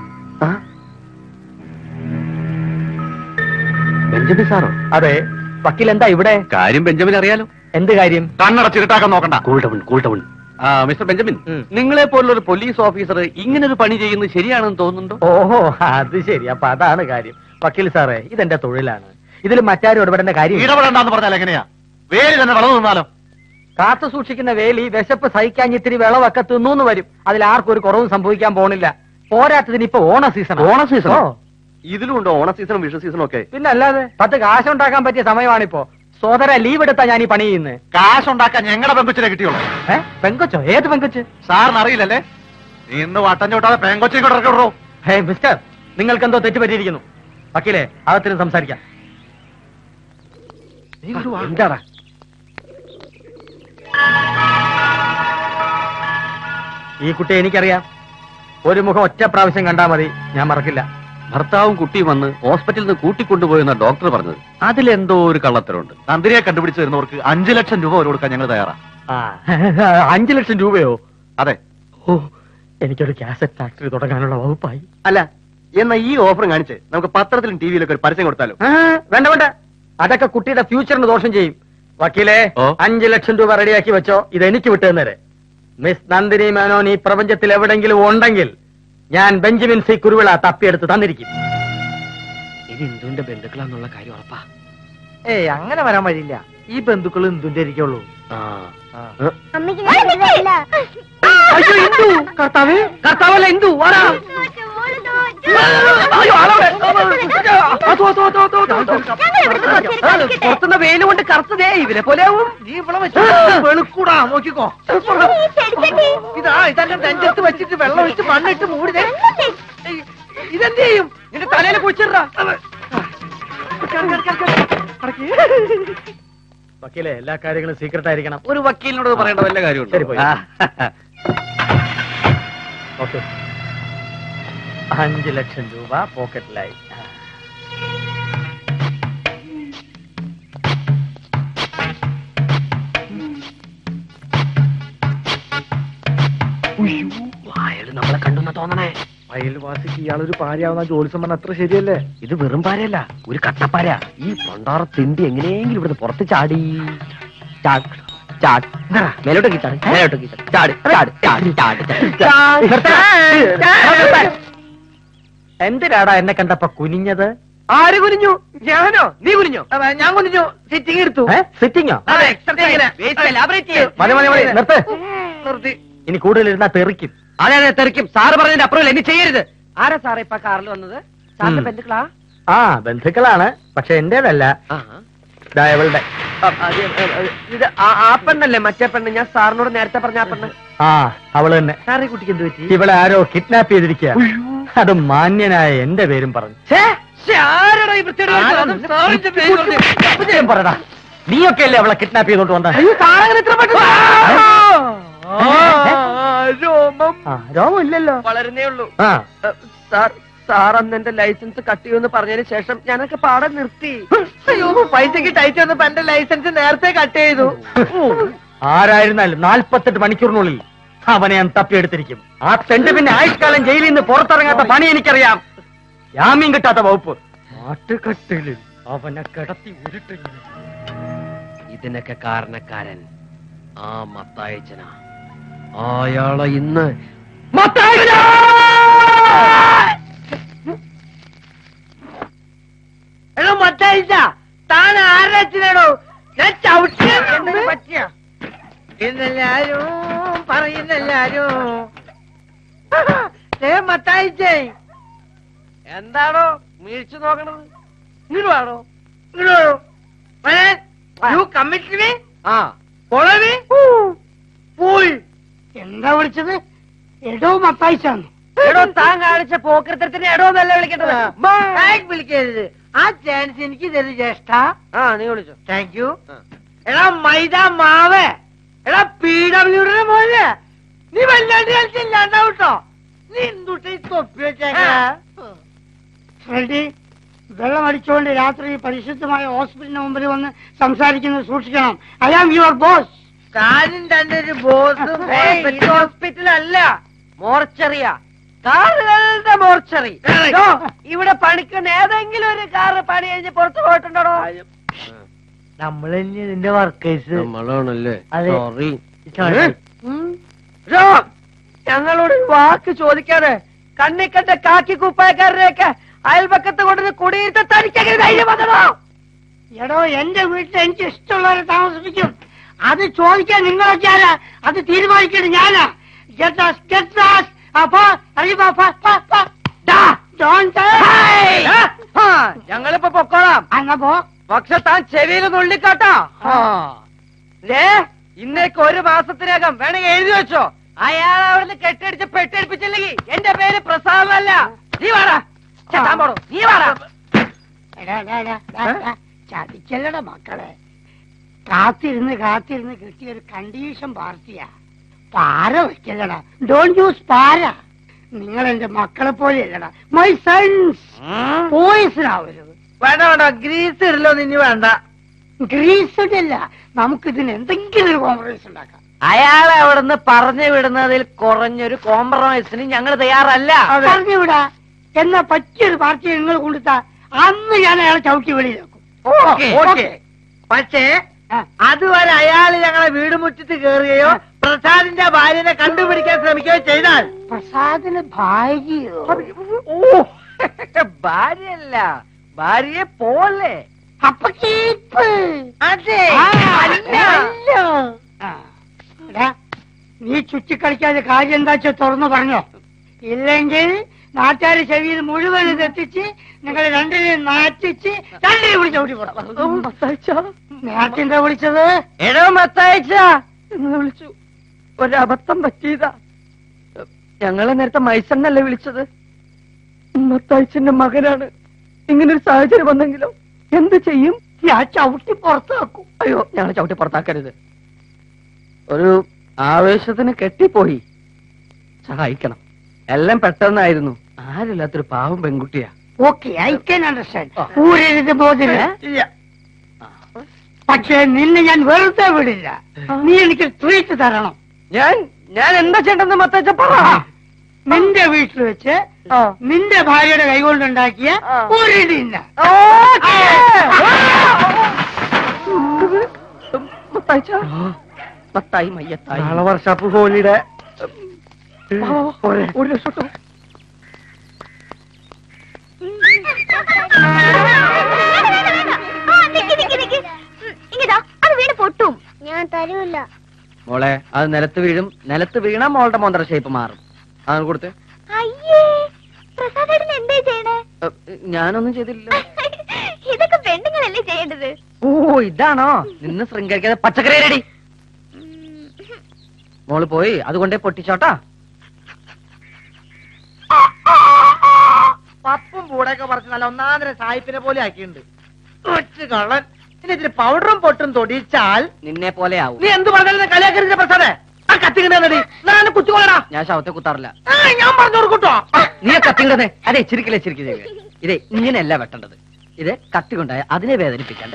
ബെഞ്ചമിൻ സാറോ അതെ വക്കീൽ എന്താ ഇവിടെ കാര്യം ബെഞ്ചമിൻ അറിയാലോ എന്ത് കാര്യം കണ്ണടച്ചിട്ടാക്കാൻ നോക്കണ്ട കൂൾ ഡൗൺ കൂൾ ഡൗൺ ആ മിസ്റ്റർ ബെഞ്ചമിൻ ഉം. നിങ്ങളെ പോലുള്ള ഒരു പോലീസ് ഓഫീസർ ഇങ്ങനെ ഒരു പണി ചെയ്യുന്നത് ശരിയാണെന്ന് തോന്നുന്നുണ്ടോ ഓഹോ അത് ശരി അപ്പൊ അതാണ് കാര്യം വക്കീൽ സാറേ ഇതെന്റെ തൊഴിലാണ് ഇതിൽ മറ്റാരും ഇടപെടേണ്ട കാര്യം ഇടപെടണ്ടെന്ന് പറഞ്ഞാൽ എങ്ങനെയാ വേലി തന്നെ വളർന്നു നിന്നാലോ കാത്തു സൂക്ഷിക്കുന്ന വേലി വിശപ്പ് സഹിക്കാൻ ഇത്തിരി വിളവൊക്കെ തിന്നൂന്ന് വരും അതിൽ ആർക്കും ഒരു കുറവും സംഭവിക്കാൻ പോണില്ല പോരാത്തതിന് ഇപ്പൊ ഓണ സീസൺ ഓണ season ഓ? ഇതിലും ഉണ്ടോ ഓണ സീസണും വിഷു സീസണും ഒക്കെ പിന്നെ അല്ലാതെ പത്ത് കാശുണ്ടാക്കാൻ പറ്റിയ സമയമാണിപ്പോ സോദര ലീവ് എടുത്താ ഞാൻ ഈ പണി ചെയ്യുന്നത് കാശുണ്ടാക്കാൻ ഞങ്ങളുടെ പെങ്കൊച്ചിനെ കിട്ടിയുള്ളൂ ഏ പെങ്കൊച്ചോ ഏത് പെങ്കൊച്ച് സാറിന് അറിയില്ലല്ലേ നീ ഇന്ന് വട്ടം ചോട്ടാതെ പെങ്കൊച്ചിനെ കൂടെ ഇറക്കി വിടറോ ഹേ മിസ്റ്റർ നിങ്ങൾക്ക് എന്തോ തെറ്റുപറ്റിയിരിക്കുന്നു വക്കീലെ അകത്തിന് സംസാരിക്കാം എന്താടാ ഈ കുട്ടി എനിക്കറിയാം ഒരു മുഖം ഒറ്റ പ്രാവശ്യം കണ്ടാ മതി ഞാൻ മറക്കില്ല ഭർത്താവും കുട്ടിയും വന്ന് ഹോസ്പിറ്റലിൽ നിന്ന് കൂട്ടിക്കൊണ്ടുപോയെന്ന ഡോക്ടർ പറഞ്ഞത് അതിലെന്തോ ഒരു കള്ളത്തരമുണ്ട് നന്ദിനിയെ കണ്ടുപിടിച്ച് തരുന്നവർക്ക് അഞ്ചു ലക്ഷം രൂപ ഒരു കൊടുക്കാൻ ഞങ്ങൾ തയ്യാറാ ആ അഞ്ചു ലക്ഷം രൂപയോ അതെ ഓ എനിക്കൊരു കാസറ്റ് ഫാക്ടറി തുടങ്ങാനുള്ള വകുപ്പായി അല്ല എന്നാ ഈ ഓഫർ കാണിച്ച് നമുക്ക് പത്രത്തിലും ടിവിയിലൊക്കെ ഒരു പരസ്യം കൊടുത്താലോ ആ, വേണ്ട വേണ്ട അതൊക്കെ കുട്ടിയുടെ ഫ്യൂച്ചറിന് ദോഷം ചെയ്യും വക്കീലെ ഓ. അഞ്ചു ലക്ഷം രൂപ റെഡിയാക്കി വെച്ചോ ഇത് എനിക്ക് വിട്ടുതന്നേരെ മിസ് നന്ദിനി മേനോൻ ഈ പ്രപഞ്ചത്തിൽ എവിടെങ്കിലും ഉണ്ടെങ്കിൽ ഞാൻ ബെഞ്ചമിൻ സി കുരുവിള തപ്പിയെടുത്ത് തന്നിരിക്കും ഇത് ഇന്ദുവിന്റെ ബന്ധുക്കളാന്നുള്ള കാര്യം ഉറപ്പാ ഏയ് അങ്ങനെ വരാൻ വഴിയില്ല ഈ ബന്ധുക്കൾ എന്തുന്റെ ഇരിക്കുള്ളൂ അമ്മയ്ക്ക് ഞാൻ വിടുകയില്ല. അയ്യോ ഇന്ദു കർത്താവ് കർത്താവല്ല ഇന്ദു വാടാ അയ്യോ, ആളവിടെ. അതോ, അതോ, അതോ, അതോ, അതോ, അതോ. പുറത്തുനിന്ന് വെയിൽ കൊണ്ട് കറുത്തതേ ഇവരെ പോലെയാവും നീ ഇവിടെ വെച്ച് വെളുക്കൂടാ നോക്കിക്കോ ഇതാ ഇതെല്ലാം നെഞ്ചത്ത് വെച്ചിട്ട് വെള്ളം ഒഴിച്ച് മണ്ണിട്ട് മൂടിതേ ഇതെന്ത് ചെയ്യും നിന്റെ തലയിൽ കുഴിച്ചിടാ വക്കീലെ എല്ലാ കാര്യങ്ങളും സീക്രട്ട് ആയിരിക്കണം ഒരു വക്കീലിനോട് പറയേണ്ട വല്ല കാര്യമുണ്ട് ശരി, പോയി. ഓക്കെ അഞ്ച് ലക്ഷം രൂപ പോക്കറ്റിലായി ആ. അയാള് നമ്മളെ കണ്ടെന്ന് തോന്നണേ അയൽവാസിക്ക് ഇയാളൊരു പാരയാവുന്ന ജോലിസം പറഞ്ഞ അത്ര ശരിയല്ലേ ഇത് വെറും പാരയല്ല ഒരു കട്ടപ്പാര ഈ പണ്ടാറ തിണ്ടി എങ്ങനെയെങ്കിലും ഇവിടുന്ന് പുറത്ത് ചാടി ചാട്, ചാട്. മേലോട്ടേക്ക് ചാട്, മേലോട്ടേക്ക് ചാട്. ചാട്, ചാട്, ചാട്, ചാട്, ചാട്. എന്തിനാടാ എന്നെ കണ്ടപ്പോ കുനിഞ്ഞത് ആര് കുനിഞ്ഞു ഞാനോ നീ കുനിഞ്ഞോ ഞാൻ കുനിഞ്ഞു സിറ്റിംഗ് എടുത്തു സിറ്റിംഗോ അതെ, exercise. Waste elaborate ചെയ്യ്. മതി മതി മതി നിർത്ത് നിർത്തി. ഇനി കൂടുതൽ ഇരുന്നാ തെറിക്കും അതെ അതെ തെറിക്കും സാറ് പറഞ്ഞതിന്റെ അപ്പുറം എന്നെ ചെയ്യരുത് ആരാ സാറേ ഇപ്പൊ കാറിൽ വന്നത് സാറിന്റെ ഉം. ബന്ധുക്കളാ ആ ബന്ധുക്കളാണ് പക്ഷെ എന്റേതല്ല ദാ ഇവളുടെ അ- അത് അത് ഇത് ആ- ആ പെണ്ണല്ലേ മറ്റേ പെണ്ണ് ഞാൻ സാറിനോട് നേരത്തെ പറഞ്ഞ ആ പെണ്ണ് ആ അവള് തന്നെ സാറേ കുട്ടിക്ക് എന്ത് പറ്റി ഇവളെ ആരോ കിഡ്നാപ്പ് ചെയ്തിരിക്കുക അത് മാന്യനായ എന്റെ പേരും പറഞ്ഞു ഛേ, ശ്ശേ, ആരെടാ ഈ വൃത്തികേട് കാണിച്ചത്? അതും സാറിന്റെ പേര് പറഞ്ഞ്. അപ്പച്ചൻ പറടാ നീയൊക്കെ അല്ലേ അവളെ കിഡ്നാപ്പ് ചെയ്തോണ്ട് വന്ന സാറങ്ങനെ ഇത്ര പെട്ടെന്ന് ആ, രോമം ആ രോമം ഇല്ലല്ലോ വളരുന്നേ ഉള്ളൂ ആ അ, സാർ സാർ അന്ന് എന്റെ ലൈസൻസ് കട്ട് ചെയ്യുമെന്ന് പറഞ്ഞതിന് ശേഷം ഞാനൊക്കെ പാടെ നിർത്തി അയ്യോ പൈസക്ക് ടൈറ്റ് വന്നപ്പോ എന്റെ ലൈസൻസ് നേരത്തെ കട്ട് ചെയ്തു ആരായിരുന്നാലും നാൽപ്പത്തെട്ട് മണിക്കൂറിനുള്ളിൽ അവനെ ഞാൻ തപ്പിയെടുത്തിരിക്കും ആ തെണ്ട് പിന്നെ ആയുഷ്കാലം ജയിലിൽ നിന്ന് പുറത്തിറങ്ങാത്ത പണി എനിക്കറിയാം ജാമ്യം കിട്ടാത്ത വകുപ്പ് നാട്ടുകെട്ടിലിൽ അവനെ കിടത്തി ഉരുട്ടിങ്ങനെ ഇതിനൊക്കെ കാരണക്കാരൻ ആ മത്തായച്ചന അയാളെ ഇന്ന് എടോ മറ്റാഴ്ച താൻ ആരുടെ അച്ഛനാണോ ഞാൻ ചവിട്ടി പറ്റിയ ഇന്നെല്ലാരും പറയുന്നെല്ലാരും ഏ മത്തായിച്ചേ എന്താണോ വീഴ്ച നോക്കണത് ഇങ്ങോട്ട് വേണോ ഇങ്ങോട്ടോ യു കമ്മിറ്റ് മീ ആ ഫോളോ മീ പോയി എന്താ വിളിച്ചത് എടോ മത്തായിച്ചാന്ന് എടോ താൻ കാണിച്ച പോക്കരത്തരത്തിന് എടോ എന്നല്ല വിളിക്കേണ്ടത് ബാഗ് വിളിക്കരുത് ആ ചാൻസ് എനിക്ക് തരും ജ്യേഷ്ഠ ആ നീ വിളിച്ചോ താങ്ക് യു എടാ മൈദ മാവ് എടാ പി ഡബ്ല്യൂഡിനെ പോലെ നീ വല്ലാണ്ട് കളിച്ചില്ലാണ്ടാവട്ടോ നീ എന്തുട്ട് ഈ തൊപ്പി വെച്ചേക്കാ ഫ്രെഡി വെള്ളം അടിച്ചുകൊണ്ട് രാത്രി പരിശുദ്ധമായ ഹോസ്പിറ്റലിന് മുമ്പിൽ വന്ന് സംസാരിക്കുന്നത് സൂക്ഷിക്കണം ഐ ആം യുവർ ബോസ് കാര്യം തന്റെ ഒരു ബോസും ഹോസ്പിറ്റൽ അല്ല മോർച്ചറിയാ കാറുകളുടെ മോർച്ചറി ദോ, ഇവിടെ പണിക്കുന്ന ഏതെങ്കിലും ഒരു കാറ് പണി കഴിഞ്ഞ് പുറത്തു പോയിട്ടുണ്ടോ നമ്മൾ തന്നെ ഇതിന്റെ വർക്കേഴ്സ് നമ്മളാണല്ലേ അതെ. സോറി ഞങ്ങളോട് ഒരു വാക്ക് ചോദിക്കാതെ കണ്ണിക്കണ്ട കാക്കി കുപ്പായക്കാരനെയൊക്കെ അയൽപക്കത്ത് കൊണ്ടുവന്ന് കുടിയിരുത്ത തനിക്കങ്ങനെ ധൈര്യം വന്നതോ എടോ എന്റെ വീട്ടിൽ എനിക്ക് ഇഷ്ടമുള്ളവരെ താമസിപ്പിക്കും അത് ചോദിക്കാൻ നിങ്ങളൊക്കെ ആരാ അത് തീരുമാനിക്കേണ്ടത് ഞാനാ Get us, get us. അപ്പൊ അറിയുമ്പോ ഞങ്ങളിപ്പോ പൊക്കോളാം എന്നാ പോ പക്ഷെ താൻ ചെവിയിൽ നുള്ളിക്കാട്ടോ ലേ ഇന്നേക്ക് ഒരു മാസത്തിനകം വേണമെങ്കിൽ എഴുതി വെച്ചോ അയാൾ അവിടുന്ന് കെട്ടടിച്ച് പെട്ടടിപ്പിച്ചില്ലെങ്കിൽ എന്റെ പേര് പ്രസാദല്ല നീ വാടാ ഛെ, താൻ പോടോ. നീ വാടാ എടാ, എടാ, എടാ, എടാ, എടാ, ചതിക്കല്ലട മക്കളെ കാത്തിരുന്ന് കാത്തിരുന്ന് കിട്ടിയ ഒരു കണ്ടീഷൻ പാർട്ടിയാ പാര വെക്കല്ലടാ ഡോണ്ട് യൂസ് പാര നിങ്ങൾ എന്റെ മക്കളെ പോലെ അല്ലടാ മൈ സൺസ് പോയിസൺ ആവരുത് വേണ്ട വേണ്ട ഗ്രീസ് ഇടലോ നിന്നു വേണ്ട ഗ്രീസ് ഇടില്ല നമുക്ക് ഇതിന് എന്തെങ്കിലും ഒരു കോംപ്രമൈസ് ഉണ്ടാക്കാം അയാളെ അവിടുന്ന് പറഞ്ഞു വിടുന്നതിൽ കുറഞ്ഞൊരു കോംപ്രമൈസിന് ഞങ്ങൾ തയ്യാറല്ല പറഞ്ഞുവിടാ എന്നാ പറ്റിയൊരു പാർട്ടി നിങ്ങൾ കൊടുത്താ അന്ന് ഞാൻ അയാളെ ചവിട്ടി വെളിയിലാക്കും ഓക്കേ, ഓക്കേ. പക്ഷേ അതുവരെ അയാൾ ഞങ്ങളെ വീട് മുറ്റത്ത് കയറുകയോ പ്രസാദിന്റെ ഭാര്യനെ കണ്ടുപിടിക്കാൻ ശ്രമിക്കുകയോ ചെയ്താൽ പ്രസാദിന് ഭാര്യയോ ഓ ഭാര്യയല്ല ഭാര്യയെ പോലെ അപ്പൊ കേപ്പ് അതെ നീ ചുറ്റിക്കളിക്കാതെ കാര്യം എന്താ വെച്ചാ തുറന്നു പറഞ്ഞോ ഇല്ലെങ്കിൽ നാട്ടുകാർ ചെവിയിൽ മുഴുവൻ ഇതെത്തിച്ച് നിങ്ങൾ രണ്ടിനെയും നാറ്റിച്ച് രണ്ടിനെ വിളിച്ച് ഓടി പോടാം നേരത്തെ വിളിച്ചത് എടോ മത്താഴ്ച എന്ന് വിളിച്ചു ഒരബദ്ധം പറ്റിയതാ ഞങ്ങളെ നേരത്തെ മൈസണ്ണല്ലേ വിളിച്ചത് മത്താഴ്ചന്റെ മകനാണ് ഇങ്ങനൊരു സാഹചര്യം വന്നെങ്കിലോ എന്ത് ചെയ്യും ഞാൻ ചവിട്ടി പുറത്താക്കും അയ്യോ ഞങ്ങളെ ചവിട്ടി പുറത്താക്കരുത് ഒരു ആവേശത്തിന് കെട്ടിപ്പോയി സഹായിക്കണം എല്ലാം പെട്ടെന്നായിരുന്നു ആരില്ലാത്തൊരു പാവം പെൺകുട്ടിയാ ഓക്കെ ഐ കൻ അണ്ടർസ്റ്റാൻഡ് ഊരരുത് ബോധില്ല പക്ഷേ നിന്നെ ഞാൻ വെറുതെ വിടില്ല നീ എനിക്ക് ട്രീറ്റ് തരണം ഞാൻ ഞാൻ എന്താ ചെയ്യണ്ടെന്ന് മത്താഴ്ച പറ നിന്റെ വീട്ടിൽ വെച്ച് നിന്റെ ഭാര്യയുടെ കൈകൊണ്ടുണ്ടാക്കിയ ഒരു ഡിന്നർ മത്തായി മയ്യത്തായി നാളെ വർഷാപ്പ് ഹോളിയുടെ ഒരു ലക്ഷം ഇങ്ങതാ അത് വീണ് പൊട്ടും ഞാൻ തരൂല മോളെ അത് നിലത്ത് വീഴും നിലത്ത് വീണാ മോളുടെ മോന്തര ഷേപ്പ് മാറും അത് കൊടുത്ത് അയ്യേ പ്രസാദേട്ടൻ എന്തേ ചെയ്യണേ ഞാനൊന്നും ചെയ്തില്ല ഇതൊക്കെ പെണ്ണുങ്ങളല്ലേ ചെയ്യേണ്ടത് ഓ ഇതാണോ നിന്ന് ശൃംഗരിക്കാതെ പച്ചക്കറി റെഡി മോള് പോയി അതുകൊണ്ടേ പൊട്ടിച്ചോട്ടാ പപ്പും പൂടൊക്കെ പറിച്ച് നല്ല ഒന്നാന്തര സായിപ്പിനെ പോലെ ആക്കിയിട്ടുണ്ട് ഒറ്റ കള്ളൻ ഇനി ഇതിന് പൗഡറും പൊട്ടും തൊടിച്ചാൽ നിന്നെ പോലെ ആവും നീ എന്ത് പറഞ്ഞാലും കളിയാക്കരുത് പ്രസാദേ ആ കത്തിക്കണ്ടേ ഞാൻ കുത്തിക്കോളടാ ഞാൻ ശവത്തെ കുത്താറില്ല ആ, ഞാൻ പറഞ്ഞു കൊടുക്കട്ടോ നീ കത്തിണ്ടത് അതെ ചിരിക്കില്ലേ ചിരിക്കില്ലേ ഇതേ ഇങ്ങനെയല്ല വെട്ടേണ്ടത് ഇത് കത്തി കൊണ്ടായ അതിനെ വേദനിപ്പിക്കാണ്ട്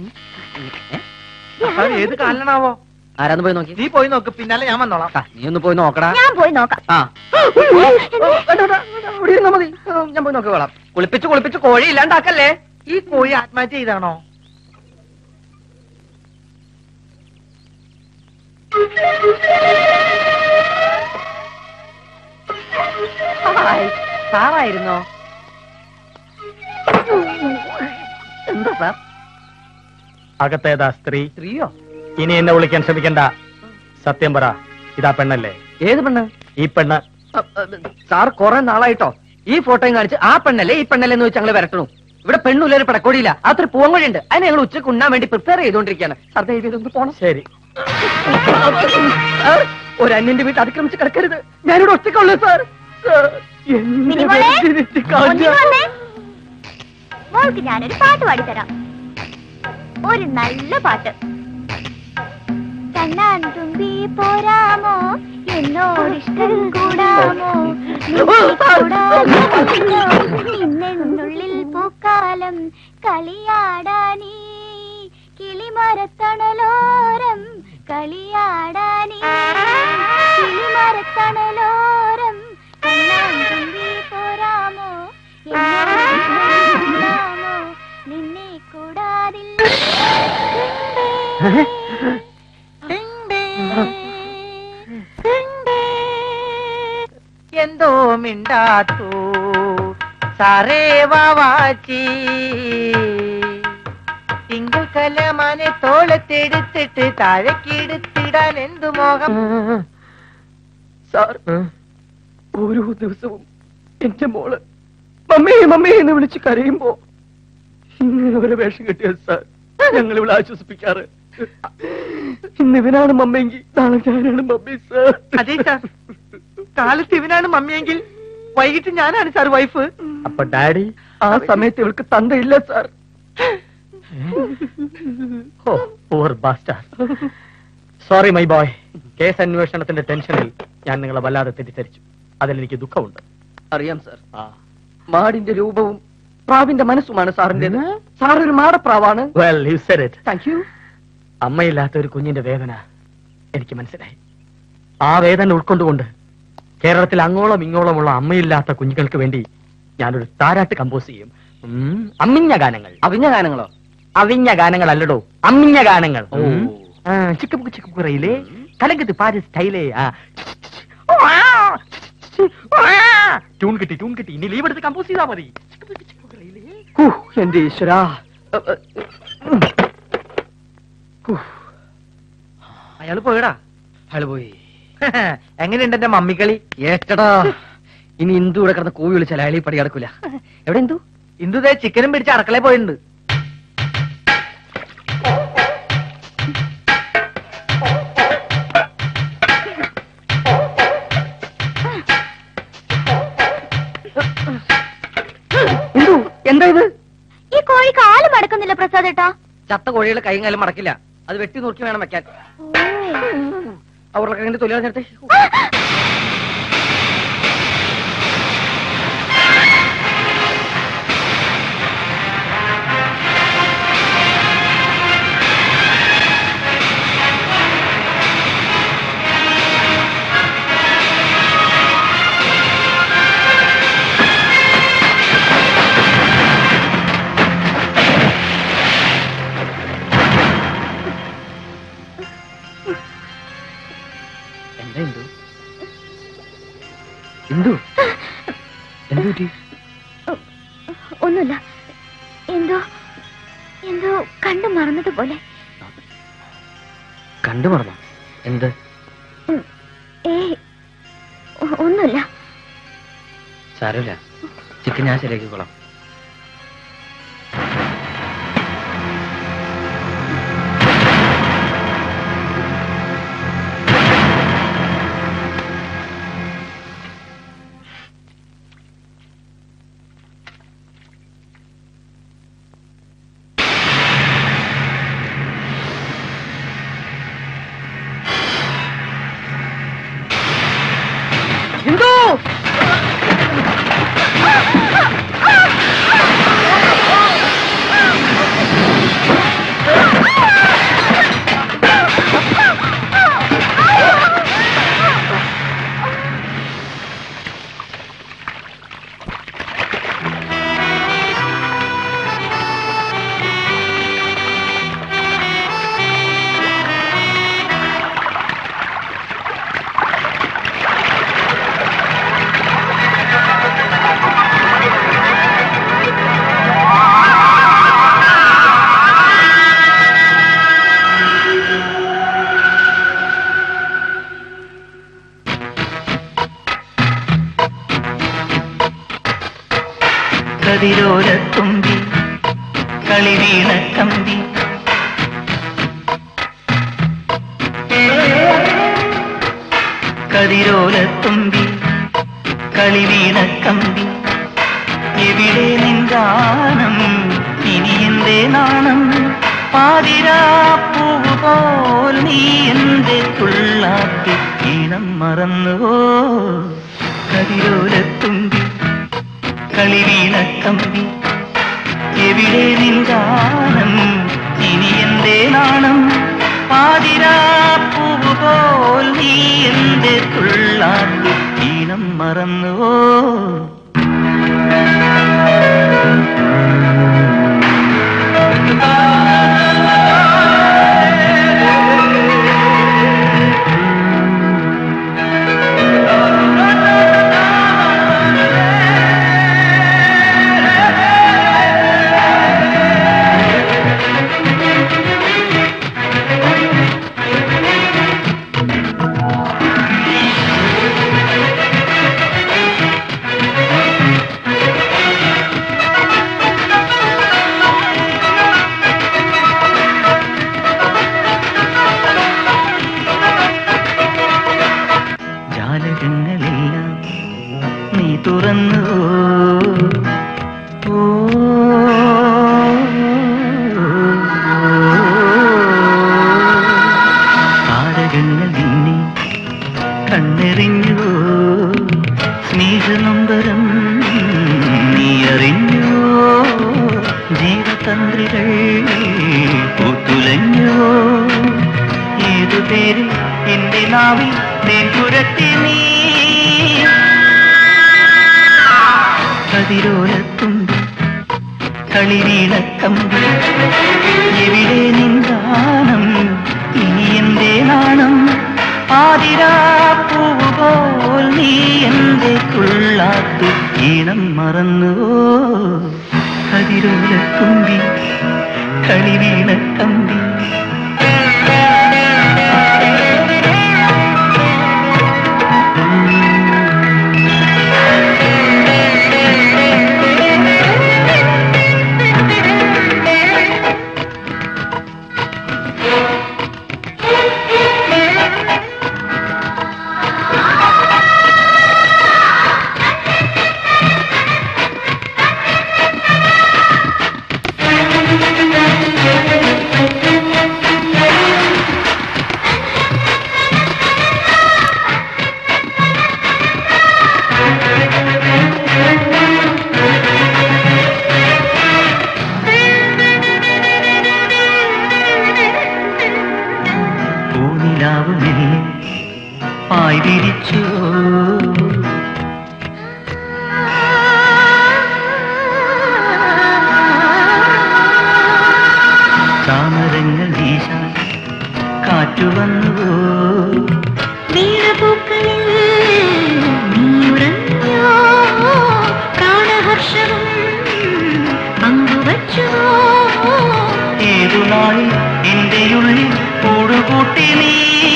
അപ്പൊ ഏത് കാലനാവോ ആരാന്ന് പോയി നോക്കി നീ പോയി നോക്ക് പിന്നാലെ ഞാൻ വന്നോളാം ആ, നീ ഒന്ന് പോയി നോക്കടാ ഞാൻ പോയി നോക്കാം ആ വേണ്ട, വേണ്ട, ഇവിടെ ഇരുന്നാ മതി ആ, ഞാൻ പോയി നോക്കിക്കോളാം കുളിപ്പിച്ച് കുളിപ്പിച്ച് കോഴി ഇല്ലാണ്ടാക്കല്ലേ ഈ കോഴി ആത്മഹത്യ ചെയ്താണോ ഹായ്, സാറായിരുന്നോ എന്താ സാർ അകത്തേതാ സ്ത്രീ സ്ത്രീയോ ഇനി എന്നെ വിളിക്കാൻ ശ്രമിക്കണ്ട സത്യം പറ ഇതാ പെണ്ണല്ലേ ഏത് പെണ്ണ് ഈ പെണ്ണ് അ, അ, സാർ കുറെ നാളായിട്ടോ ഈ ഫോട്ടോയും കാണിച്ച് ആ പെണ്ണല്ലേ ഈ പെണ്ണല്ലേ എന്ന് വെച്ച് ഞങ്ങൾ വരട്ടണു ഇവിടെ പെണ്ണുള്ള ഒരു പടക്കോടിയില്ല അതൊരു പൂവങ്കഴിയുണ്ട് അതിനെ ഞങ്ങൾ ഉച്ചക്ക് ഉണ്ണാൻ വേണ്ടി പ്രിപ്പയർ ചെയ്തുകൊണ്ടിരിക്കുകയാണ് സാർ ദയവ് ഇതൊന്ന് പോണം ശരി സാർ, ഒരു അന്യന്റെ വീട്ടിൽ അതിക്രമിച്ച് കിടക്കരുത് ഞാനിവിടെ ഒറ്റക്കുള്ളൂ സാർ സാർ, എന്നെ മിനിമോളെ, വെറുതെ കളഞ്ഞ- ഒന്നിനു വന്നേ. മോൾക്ക് ഞാനൊരു പാട്ട് പാടിത്തരാം ഒരു നല്ല പാട്ട് കണ്ണാൻ തുമ്പി പോരാമോ എന്നോടിഷ്ടം കൂടാമോ നിന്നെ കൂടാതെയോ നിന്നെന്നുള്ളിൽ പൂക്കാലം കളിയാടാനീ കിളിമരത്തണലോരം കളിയാടാനീ കിളിമരത്തണലോരം കണ്ണാൻ തുമ്പി പോരാമോ എന്നോടിഷ്ടം കൂടാമോ നിന്നെ കൂടാതില്ല എന്തോ മിണ്ടാത്തു സാറേ വാവാച്ചി തിങ്കൾ കലമാനെ തോളത്തെടുത്തിട്ട് താഴേക്കെടുത്തിടാൻ എന്തു മോഹം സാർ ഓരോ ദിവസവും എന്റെ മോള് മമ്മേ മമ്മേ എന്ന് വിളിച്ച് കരയുമ്പോ ഇങ്ങനെ ഒരു വേഷം കെട്ടിയ സാർ ഞങ്ങൾ ഇവിടെ ആശ്വസിപ്പിക്കാറ് ഇന്ന് ഇവനാണ് മമ്മയെങ്കിൽ നാളെ ഞാനാണ് മമ്മി സാർ അതെ സാർ കാലത്ത് ഇവനാണ് മമ്മിയെങ്കിൽ വൈകിട്ട് ഞാനാണ് സാർ വൈഫ് അപ്പൊ ഡാഡി ആ സമയത്ത് ഇവൾക്ക് തന്തയില്ല sir oh poor bastard sorry my boy case അന്വേഷണത്തിന്റെ ടെൻഷനിൽ ഞാൻ നിങ്ങളെ വല്ലാതെ തെറ്റിദ്ധരിച്ചു അതിൽ എനിക്ക് ദുഃഖമുണ്ട് അറിയാം സാർ മാടിന്റെ രൂപവും പ്രാവിന്റെ മനസ്സുമാണ് സാറിന്റേത് സാർ ഒരു മാടപ്രാവാണ് well you said it thank you അമ്മയില്ലാത്ത ഒരു കുഞ്ഞിന്റെ വേദന എനിക്ക് മനസ്സിലായി ആ വേദന ഉൾക്കൊണ്ടുകൊണ്ട് കേരളത്തിൽ അങ്ങോളം ഇങ്ങോളമുള്ള അമ്മയില്ലാത്ത കുഞ്ഞുങ്ങൾക്ക് വേണ്ടി ഞാനൊരു താരാട്ട് കമ്പോസ് ചെയ്യും ഉം, അമ്മിഞ്ഞ ഗാനങ്ങൾ അവിഞ്ഞ ഗാനങ്ങളോ അവിഞ്ഞ ഗാനങ്ങൾ അല്ലടോ അമ്മിഞ്ഞ ഗാനങ്ങൾ ഉം. ആ, ചിക്കുപുക്ക് ചിക്കുറയിലെ കലങ്കത്ത് പാരി സ്റ്റൈലേ ആ ട്യൂൺ കിട്ടി ട്യൂൺ കിട്ടി ഇനി ലീവ് എടുത്ത് കമ്പോസ് ചെയ്താൽ മതി ഹൂ, എന്റെ ഈശ്വരാ അയാള് പോയടാ അയാൾ പോയി എങ്ങനെയുണ്ട് എന്റെ മമ്മിക്കളി ഏറ്റടാ ഇനി ഇന്ദു ഇവിടെ കിടന്ന് കൂവി വിളിച്ചാൽ അയാൾ ഈ പടി കിടക്കൂല എവിടെ ഇന്ദു ഇന്ദു ദേ ചിക്കനും പിടിച്ച് അടക്കളയിൽ പോയിട്ടുണ്ട് ഇന്ദു എന്താ ഇത് ഈ കോഴി കാല് മടക്കുന്നില്ല പ്രസാദേട്ടാ ചത്ത കോഴികൾ കൈയും കാലും മടക്കില്ല അത് വെട്ടി നോക്കി വേണം വെക്കാൻ അവരുടെ കൈന്റെ തൊഴിലാളി നേരത്തെ അല്ല എന്തു എന്തു എന്തു പറ്റി ഒന്നുമില്ല എന്തോ എന്തോ കണ്ടു മറന്നതുപോലെ കണ്ടു മറന്നോ എന്ത് ഏയ് ഒ- ഒന്നുമില്ല സാരമില്ല ചിക്കൻ ഞാൻ ശരിയാക്കിക്കോളാം ഹിന്ദു കതിരോരത്തുമ്പി കളിവീണ കമ്പി കതിരോലത്തുമ്പി കളിവീണ കമ്പി എവിടെ നിന്ദാനം ഇനി എന്റെ നാണം പാതിരാ പൂവ് പോൽ നീ എന്റെ തുള്ളാത്തി ഈണം മറന്നുവോ കതിരോലത്തുമ്പി കളിവീണ കമ്പി എവിടെ നിന്ദാനം ഇനി എന്റെ നാണം പാതിരാ പൂവ് പോൽ നീ എന്റെ തുള്ളാത്തി ഈണം മറന്നുവോ ജാലകങ്ങളെല്ലാം നീ തുറന്നു ഓ താരകങ്ങൾ നിന്നെ കണ്ണെറിഞ്ഞു സ്നേഹനൊമ്പരം നീ അറിഞ്ഞു ജീവതന്ത്രികൾ പൂത്തുലഞ്ഞു ഏതു പേര് എന്റെ നാവിൽ തേൻ പുരട്ടി നീ കതിരോലത്തുണ്ട് കളിവീണക്കമ്പി എവിടെ നിന്ദാനം ഇനി എന്റെ നാണം ആതിരാ പൂവ് പോൽ നീ എന്റെ തുള്ളാത്ത് ഈണം മറന്നുവോ കതിരോലത്തുമ്പി കളിവീണക്കമ്പി പൂനിലാവ് മെല്ലെ പായ് വിരിച്ചു ചാമരങ്ങൾ വീശാൻ കാറ്റു വന്നു വീണപൂ ഏതു നാളിൽ എന്റെ ഉള്ളിൽ കൂടുകൂട്ടി നീ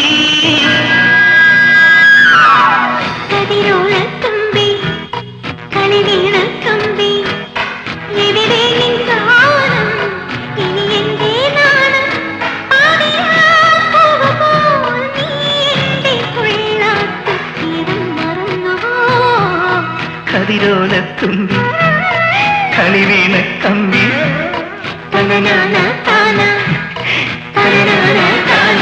കതിരോളത്തുമ്പി കളിവീണത്തുമ്പി എവിടെ നിന്നാണം ഇനി എന്റെ നാണം പാടിയാൽ പോകുമ്പോൾ നീ എന്റെ കൊള്ളാത്ത തീരം മറന്നുവോ കതിരോലത്തുമ്പി കളിവീണ കമ്പി തനനാന താന തനനാന താന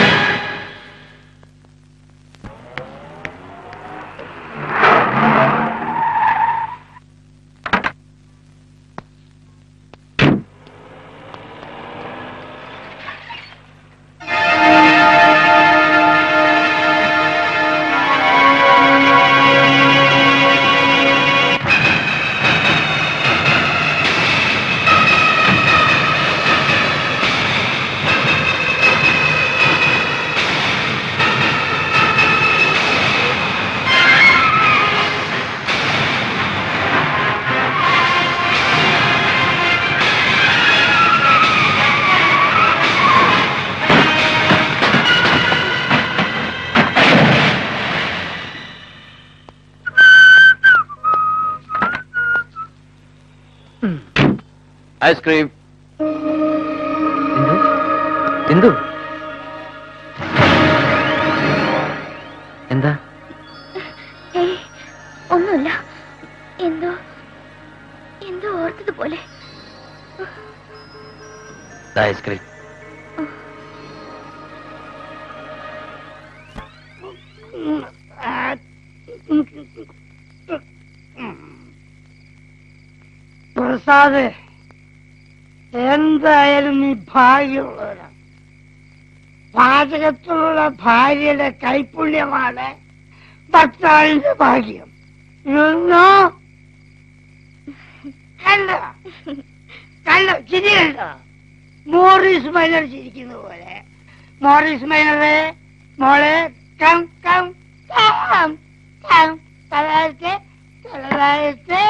ഐസ്ക്രീം എന്തു എന്താ ഏയ് ഒന്നുമില്ല എന്തോ എന്തോ ഓർത്തതുപോലെ ഐസ്ക്രീം പ്രസാദ് എന്തായാലും നീ ഭാഗ്യമുള്ളവരാണ് പാചകത്തിലുള്ള ഭാര്യയുടെ കൈപുണ്യമാണ് ഭർത്താവിന്റെ ഭാഗ്യം ഇതൊന്നോ കണ്ടോ കണ്ടോ ചിരി കണ്ടോ മോറിസ് മൈനർ ചിരിക്കുന്ന പോലെ മോറിസ് മൈനറെ മോളെ കം കം കം കം തലതാഴ്ത്തെ തലതാഴ്ത്തെ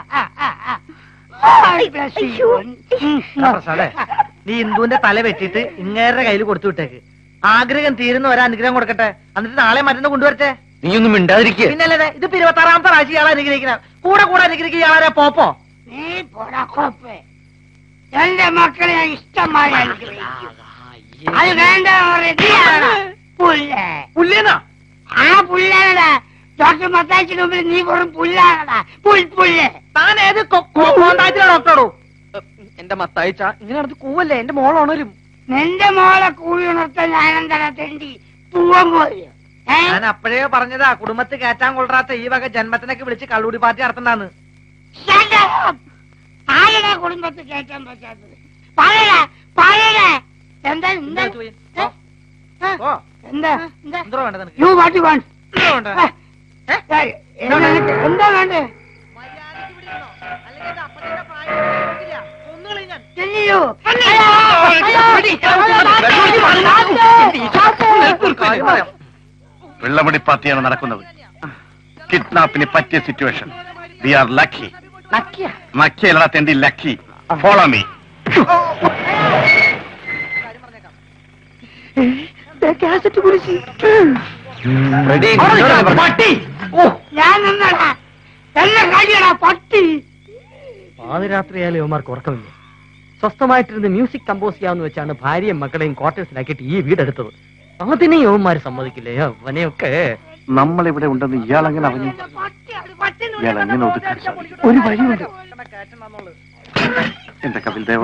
പ്രസാദേ നീ ഇന്ദുവിന്റെ തല വെട്ടിയിട്ട് ഇങ്ങേരുടെ കയ്യിൽ കൊടുത്തു വിട്ടേക്ക് ആഗ്രഹം തീരുന്ന ഒരു അനുഗ്രഹം കൊടുക്കട്ടെ എന്നിട്ട് നാളെ മരുന്ന് കൊണ്ടുവരട്ടെ നീയൊന്നും മിണ്ടാതിരിക്കുക പിന്നല്ലേ ഇത് ഇരുപത്താറാമത്തെ പ്രാവശ്യം ഇയാളെ അനുഗ്രഹിക്കുന്ന കൂടെ കൂടെ അനുഗ്രഹിക്കുക ഇയാളെ പോപ്പോ നീ പോടാ കോപ്പേ എന്റെ മക്കളെ ഞാൻ ഇഷ്ടമായി അനുഗ്രഹിക്കും അത് വേണ്ട റെഡിയാണ് പുല്ലേ പുല്ലേന്നാ ആ പുല്ലാണടാ ഡോക്ടർ മത്താച്ചിന് മുമ്പിൽ നീ വെറും പുല്ലാണടാ പുൽ പുല്ല് താൻ ഏത് കോണ്ടാക്റ്റിലെ ഡോക്ടറോടോ എന്റെ മത്തായിച്ച ഇങ്ങനെ അടുത്ത് കൂവല്ലേ എന്റെ മോൾ ഉണരും നിന്റെ മോളെ കൂടി ഉണർത്താൻ ഞാനെന്താ തെണ്ടി പൂവൻ കോരി ഞാൻ അപ്പോഴേ പറഞ്ഞതാ കുടുംബത്തിൽ കയറ്റാൻ കൊള്ളാത്ത ഈ വക ജന്മത്തിനൊക്കെ വിളിച്ച് കള്ളൂടി പാർട്ടി നടത്തണ്ടാന്ന് ആരുടെ കുടുംബത്തിൽ കയറ്റാൻ പറ്റാത്തത് പറയടാ പറയടാ എന്താ എന്താ ഏ? ഏ? ഓ എന്താ എന്താ എന്തോ വേണ്ട നിനക്ക് യു വാട്ട് യു വാണ്ട് എന്തോ വേണ്ട എന്താ വേണ്ടേ ചെല്ലിയോ വെള്ളമടി പാർട്ടിയാണ് നടക്കുന്നത് കിഡ്നാപ്പിന് പറ്റിയ സിറ്റുവേഷൻ വി ആർ ലക്കി നക്കിയല്ലടാ തെണ്ടി ലക്കി ഫോളോ മീ കാസറ്റ് കുറിച്ച് റെഡി പട്ടി ഞാൻ നിന്നടാ എന്നെ കഴിയടാ പട്ടി പാതിരാത്രിയായാലും ഇവന്മാർക്ക് ഉറക്കമില്ല സ്വസ്ഥമായിട്ടിരുന്ന് മ്യൂസിക് കമ്പോസ് ചെയ്യാന്ന് വെച്ചാണ് ഭാര്യയും മക്കളെയും ക്വാർട്ടേഴ്സിലാക്കിയിട്ട് ഈ വീടെടുത്തത് അതിനെ യവന്മാര് സമ്മതിക്കില്ലേ അവനെയൊക്കെ നമ്മൾ ഇവിടെ ഉണ്ടെന്ന് ഇയാൾ എങ്ങനെ അറിഞ്ഞു ഇയാൾ എങ്ങനെ ഒതുക്കാൻ സാധിക്കും ഒരു വഴിയുണ്ട് എന്റെ കപിൽ ദേവ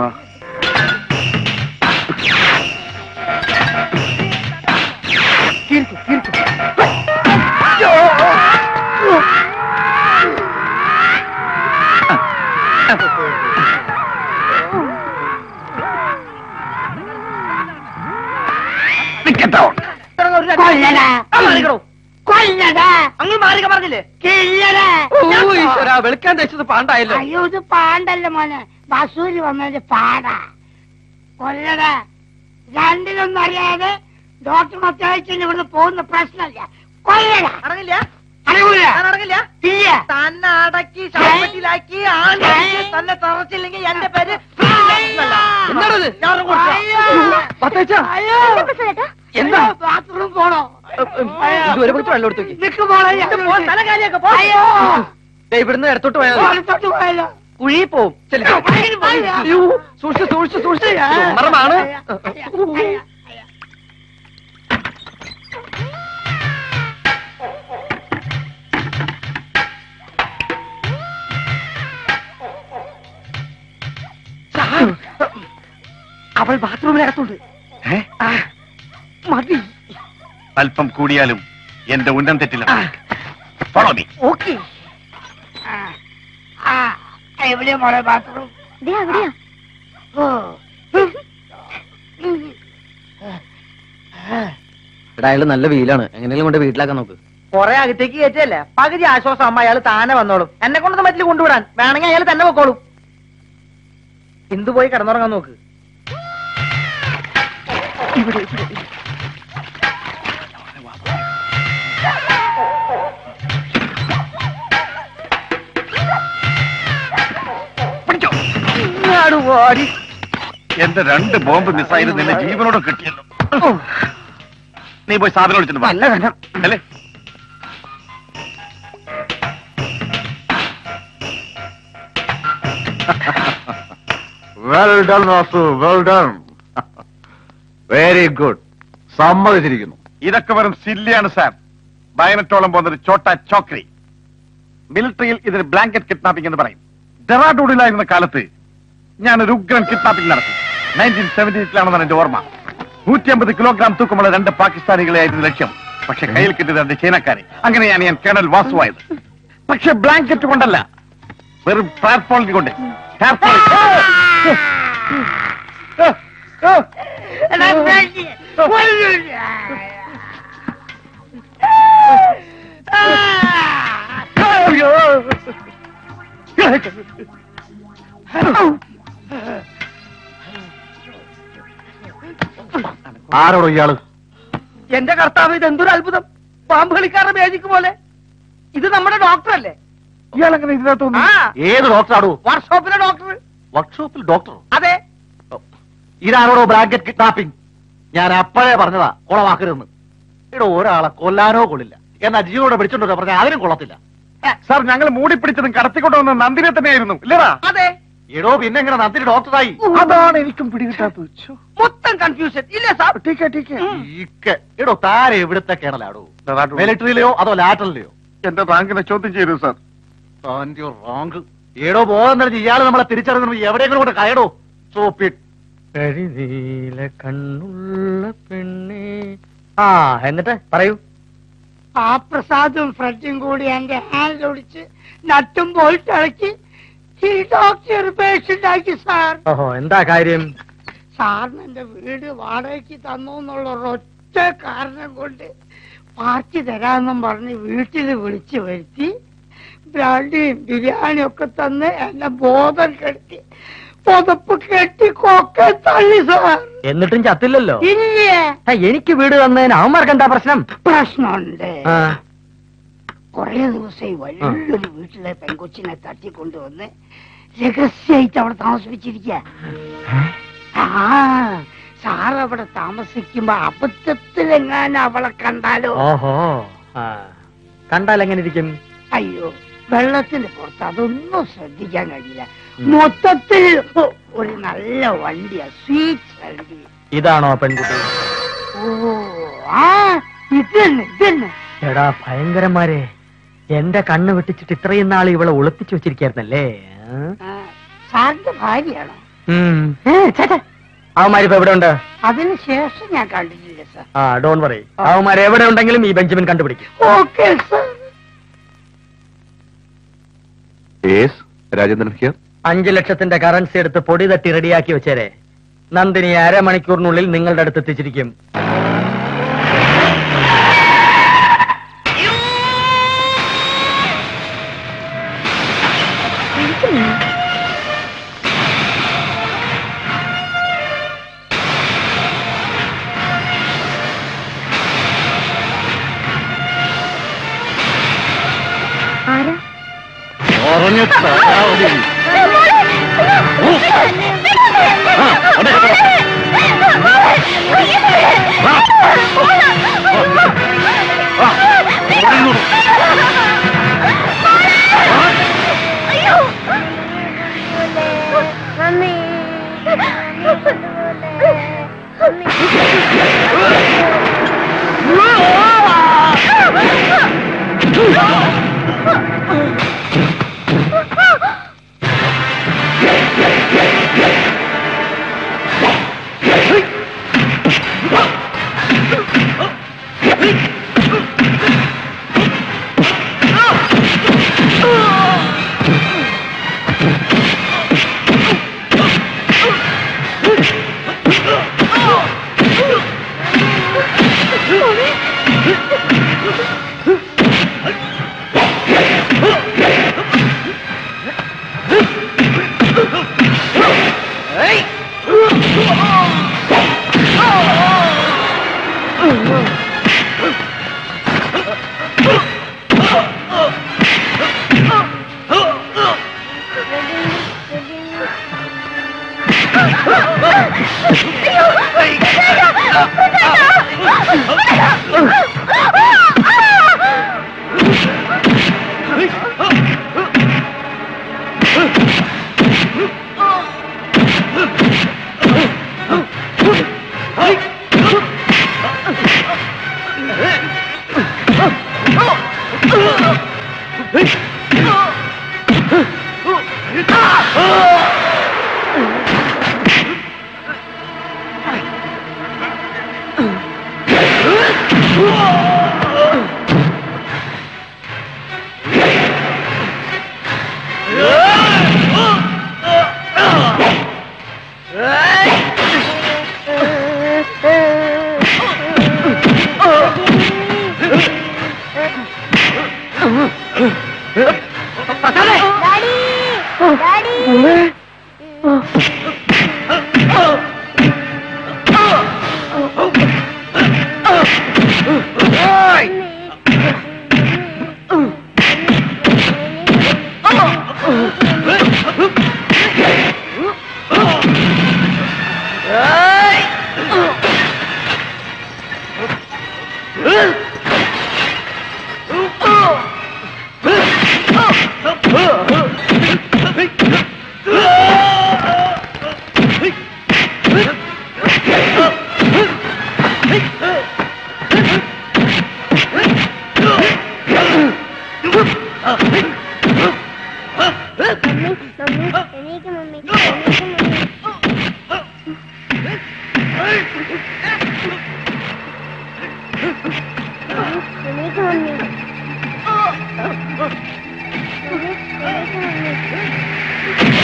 കൊല്ലടാ കൊല്ലടാ അങ്ങ് മാറിക പറഞ്ഞില്ലേ കില്ലടാ ഈശ്വരാ വെളുക്കാൻ തേച്ചത് പാണ്ടായല്ലോ അയ്യോ ഇത് പാണ്ടല്ല മോനെ ബസൂരി വന്നതിന്റെ പാടാ കൊല്ലടാ രണ്ടിലൊന്നും അറിയാതെ ഡോക്ടർ മത്തായിച്ചിന് ഇവിടുന്ന് പോകുന്ന പ്രശ്നമല്ല കൊല്ലടാ അടങ്ങില്ല അറിയൂല ഞാൻ അടങ്ങില്ല ഇല്ല തന്നെ അടക്കി ശവപ്പെട്ടിലാക്കി ആണ്ടി തന്നെ തറച്ചില്ലെങ്കിൽ എന്റെ പേര് എന്താണത് എന്താ ബാത്റൂം പോണോ ഇതുവരെ പോയിട്ട് വെള്ളം എടുത്തു നോക്കി നിക്ക് പോണോ തല കാലിയൊക്കെ പോ. അയ്യോ ദേ ഇവിടുന്ന് ഇടത്തോട്ട് പോയാൽ മതി. വലത്തോട്ട് പോയാലോ കുഴി പോവും ചെല്ല്. അയ്യോ, സൂക്ഷിച്ച് സൂക്ഷിച്ച് സൂക്ഷിച്ച് മറമാണ് അവൾ ബാത്റൂമിനകത്തുണ്ട് ഏ? മതി അല്പം കൂടിയാലും എന്റെ ഉന്നം തെറ്റില്ല ഫോളോ മീ ഓക്കെ എവിടെയാ മോളെ ബാത്റൂം ദേ അവിടെയാ ഓ എടാ അയാള് നല്ല വെയിലാണ് എങ്ങനെയും കൊണ്ട് വീട്ടിലാക്കാൻ നോക്ക് കൊറേ അകത്തേക്ക് കയറ്റല്ലേ പകുതി ആശ്വാസം അമ്മ അയാൾ താനെ വന്നോളും എന്നെ കൊണ്ടൊന്നും പറ്റില്ല കൊണ്ടുവിടാൻ വേണമെങ്കിൽ അയാൾ തന്നെ പൊക്കോളും ഇന്ദു പോയി കിടന്നുറങ്ങാൻ നോക്ക് ഇവിടെ ഇവിടെ ഇങ്ങാട് വാടി. എന്റെ രണ്ട് ബോംബ് മിസ്സായത് നിന്നെ ജീവനോടെ കിട്ടിയല്ലോ നീ പോയി സാധനം വിളിച്ചിട്ട് വാ. നല്ല കനം അല്ലേ well done Vasu well done very good സമ്മതിച്ചിരിക്കുന്നു ഇതൊക്കെ വെറും സില്ലിയാണ് സാർ പതിനെട്ടോളം പോകുന്നൊരു ചോട്ട ചോക്രി മിലിറ്ററിയിൽ ഇതിന് ബ്ലാങ്കറ്റ് കിഡ്നാപ്പിംഗ് എന്ന് പറയും ഡെറാഡൂഡിലായിരുന്ന കാലത്ത് ഞാൻ ഒരു ഉഗ്രൻ കിഡ്നാപ്പിംഗ് നടത്തി നയൻറ്റീൻ സെവൻറ്റീസിലാണെന്നാണ് എന്റെ ഓർമ്മ നൂറ്റി അമ്പത് കിലോഗ്രാം തൂക്കമുള്ള രണ്ട് പാകിസ്ഥാനികളെയായിരുന്നു ലക്ഷ്യം പക്ഷെ കയ്യിൽ കിട്ടിയത് രണ്ട് ചൈനക്കാരെ അങ്ങനെയാണ് ഞാൻ കേണൽ വാസുവായത് പക്ഷെ ബ്ലാങ്കറ്റ് കൊണ്ടല്ല വെറും ടാർപോളിൻ കൊണ്ട് ടാർപോളിൻ എടാ, ഫ്രണ്ട്, കൊല്ലില്ല. ആരോടോ ഇയാള് എന്റെ കർത്താവ് ഇത് എന്തൊരു അത്ഭുതം പാമ്പ് കളിക്കാരുടെ മേജിക്ക് പോലെ ഇത് നമ്മുടെ ഡോക്ടറല്ലേ ഇയാളെങ്ങനെ ഇതിനകത്ത് ആ ഏത് ഡോക്ടറാടോ വർക്ക്ഷോപ്പിലെ ഡോക്ടർ വർക്ക്ഷോപ്പിൽ ഡോക്ടറോ അതെ ഇതാണോടോ ബ്ലാങ്കറ്റ് കിഡ്നാപ്പിംഗ് ഞാൻ അപ്പോഴേ പറഞ്ഞതാ കുളമാക്കരുതെന്ന് ഇവിടെ ഒരാളെ കൊല്ലാനോ കൊള്ളില്ല എന്നാ ജീവനോടെ പിടിച്ചോണ്ടോ പറഞ്ഞാൽ അതിനും കൊള്ളത്തില്ല സാർ ഞങ്ങൾ മൂടി പിടിച്ചതും കടത്തിക്കൊണ്ടുവന്ന നന്ദിനെ തന്നെയായിരുന്നു ഇല്ലടാ അതെ എടോ പിന്നെ എങ്ങനെ നന്ദിനി ഡോക്ടറായി അതാണ് എനിക്കും പിടികിട്ടാത്തത് ഛോ. മൊത്തം കൺഫ്യൂഷൻ ഇല്ല സാർ ടീക്കെ, ടീക്കെ. ഈക്കെ. എടോ താരെ എവിടുത്തെ കേണലാടോ ഡെറാഡൂൺ. മിലിറ്ററിയിലെയോ അതോ ലാറ്ററിലെയോ എന്റെ റാങ്കിനെ ചോദ്യം ചെയ്തു സാർ താൻ്റെ റാങ്ക് ഏടോ ബോധം തെളിഞ്ഞ് ഇയാള് നമ്മളെ തിരിച്ചറിഞ്ഞു എവിടെയെങ്കിലും കൊണ്ട് കയടോ സോപ്പിട്ട് കരിനീല കണ്ണുള്ള പെണ്ണേ ആ എന്നിട്ട് പറയൂ ആ പ്രസാദും ഫ്രണ്ടും കൂടി എന്റെ ഹാൻഡ് ഒടിച്ച് നട്ടും ബോൾട്ട് ഇളക്കി ഈ ഡോക്ടർ പേഷ്യന്റ് ആക്കി സാർ ഓഹോ എന്താ കാര്യം സാറിന് എന്റെ വീട് വാടകയ്ക്ക് തന്നു എന്നുള്ള ഒരൊറ്റ കാരണം കൊണ്ട് പാർട്ടി തരാമെന്നും പറഞ്ഞ് വീട്ടിൽ വിളിച്ചു വരുത്തി ബ്രാൻഡിയും ബിരിയാണിയും ഒക്കെ തന്ന് എന്നെ ബോധം കെട്ടി പുതപ്പ് കെട്ടി കൊക്കെ തള്ളി സാർ എന്നിട്ടും ചത്തില്ലല്ലോ ഇല്ലേ ആ, എനിക്ക് വീട് തന്നതിന് അവന്മാർക്ക് എന്താ പ്രശ്നം പ്രശ്നമുണ്ട് ആ, കൊറേ ദിവസമായി വലിയൊരു വീട്ടിലെ പെൺകൊച്ചിനെ തട്ടിക്കൊണ്ടുവന്ന് രഹസ്യമായിട്ട് അവിടെ താമസിപ്പിച്ചിരിക്ക ആ സാർ അവിടെ താമസിക്കുമ്പോ അബദ്ധത്തിലെങ്ങാനും അവളെ കണ്ടാലോ ഓഹോ ആ കണ്ടാൽ എങ്ങനെ ഇരിക്കും അയ്യോ വെള്ളത്തിന്റെ പുറത്ത് അതൊന്നും ശ്രദ്ധിക്കാൻ കഴിയില്ല മൊത്തത്തിൽ ഒരു നല്ല വണ്ടിയാ സ്വീറ്റ് വണ്ടി ഇതാണോ ആ പെൺകുട്ടി ഓ ആ ഇത് തന്നെ ഇത് തന്നെ എടാ ഭയങ്കരന്മാരെ എന്റെ കണ്ണ് വെട്ടിച്ചിട്ട് ഇത്രയും നാൾ ഇവളെ ഒളിപ്പിച്ചു വെച്ചിരിക്കായിരുന്നല്ലേ ആ? ആ, സാറിന്റെ ഭാര്യയാണോ ഉം. ഏ, ഛെ, ഛെ. അവന്മാരിപ്പോ എവിടെ ഉണ്ട് അതിന് ശേഷം ഞാൻ കണ്ടിട്ടില്ല സാർ ആ ഡോൺ പറയും അവന്മാർ എവിടെ ഉണ്ടെങ്കിലും ഈ ബെഞ്ചമിൻ കണ്ടുപിടിക്കും okay sir yes Rajendran here അഞ്ചു ലക്ഷത്തിന്റെ കറൻസി എടുത്ത് പൊടി തട്ടി റെഡിയാക്കി വെച്ചേരെ നന്ദിനി അരമണിക്കൂറിനുള്ളിൽ നിങ്ങളുടെ അടുത്ത് എത്തിച്ചിരിക്കും ആരാ പറഞ്ഞു തരാമതി. മോളെ! Mummy daddy daddy mummy mummy എണീക്ക് മമ്മി എണീക്ക് മമ്മി മമ്മി, എണീക്ക് മമ്മി മമ്മി, എണീക്ക് മമ്മി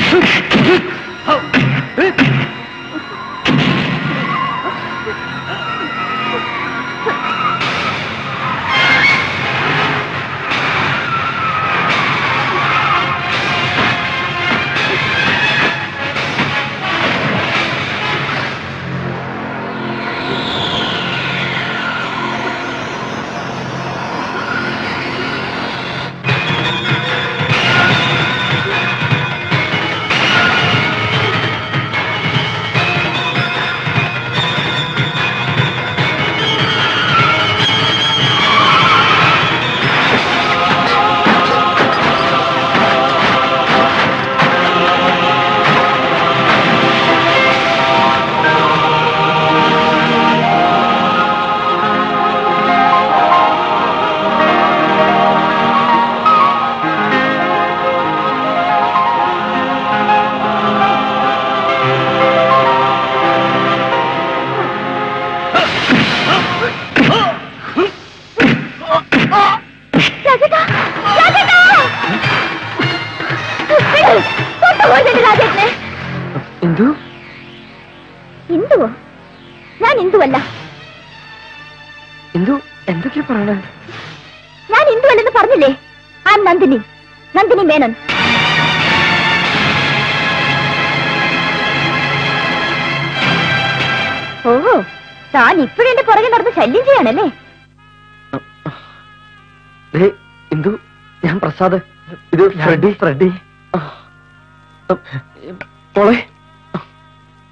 രാജേട്ടാ രാജേട്ടാ കൊണ്ടുപോയി രാജേട്ടനെ എന്തു ഹിന്ദുവോ ഞാൻ ഹിന്ദുവല്ല എന്തു എന്തൊക്കെയാ പറയണേ ഞാൻ ഹിന്ദുവല്ലെന്ന് പറഞ്ഞില്ലേ ആ നന്ദിനി നന്ദിനി മേനൻ ഓ താൻ ഇപ്പോഴെന്റെ പുറകെ നടന്ന് ശല്യം ചെയ്യാണല്ലേ ദേ, എന്തു ഞാൻ പ്രസാദ് ഇത് ഫ്രെഡി ഫ്രെഡി മോളെ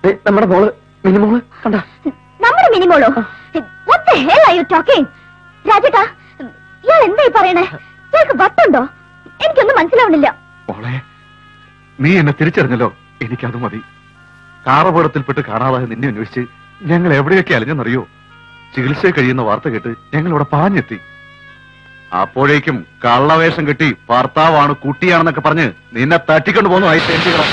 നമ്മുടെ മോള് മിനിമോള് കണ്ട നമ്മുടെ മിനിമോളോ What the hell are you talking? രാജേട്ടാ ഇയാൾ എന്തായി പറയണേ ഇയാൾക്ക് വട്ടുണ്ടോ എനിക്കൊന്നും മനസ്സിലാവണില്ല മോളെ നീ എന്നെ തിരിച്ചറിഞ്ഞല്ലോ എനിക്കത് മതി കാറപകടത്തിൽപ്പെട്ട് കാണാതായ നിന്നെ അന്വേഷിച്ച് ഞങ്ങൾ എവിടെയൊക്കെ അലഞ്ഞെന്നറിയോ ചികിത്സ കഴിയുന്ന വാർത്ത കേട്ട് ഞങ്ങൾ ഇവിടെ പാഞ്ഞെത്തി അപ്പോഴേക്കും കള്ളവേഷം കെട്ടി ഭർത്താവാണ് കുട്ടിയാണെന്നൊക്കെ പറഞ്ഞ് നിന്നെ തട്ടിക്കൊണ്ട് പോന്നു ആയി തെണ്ടികളെ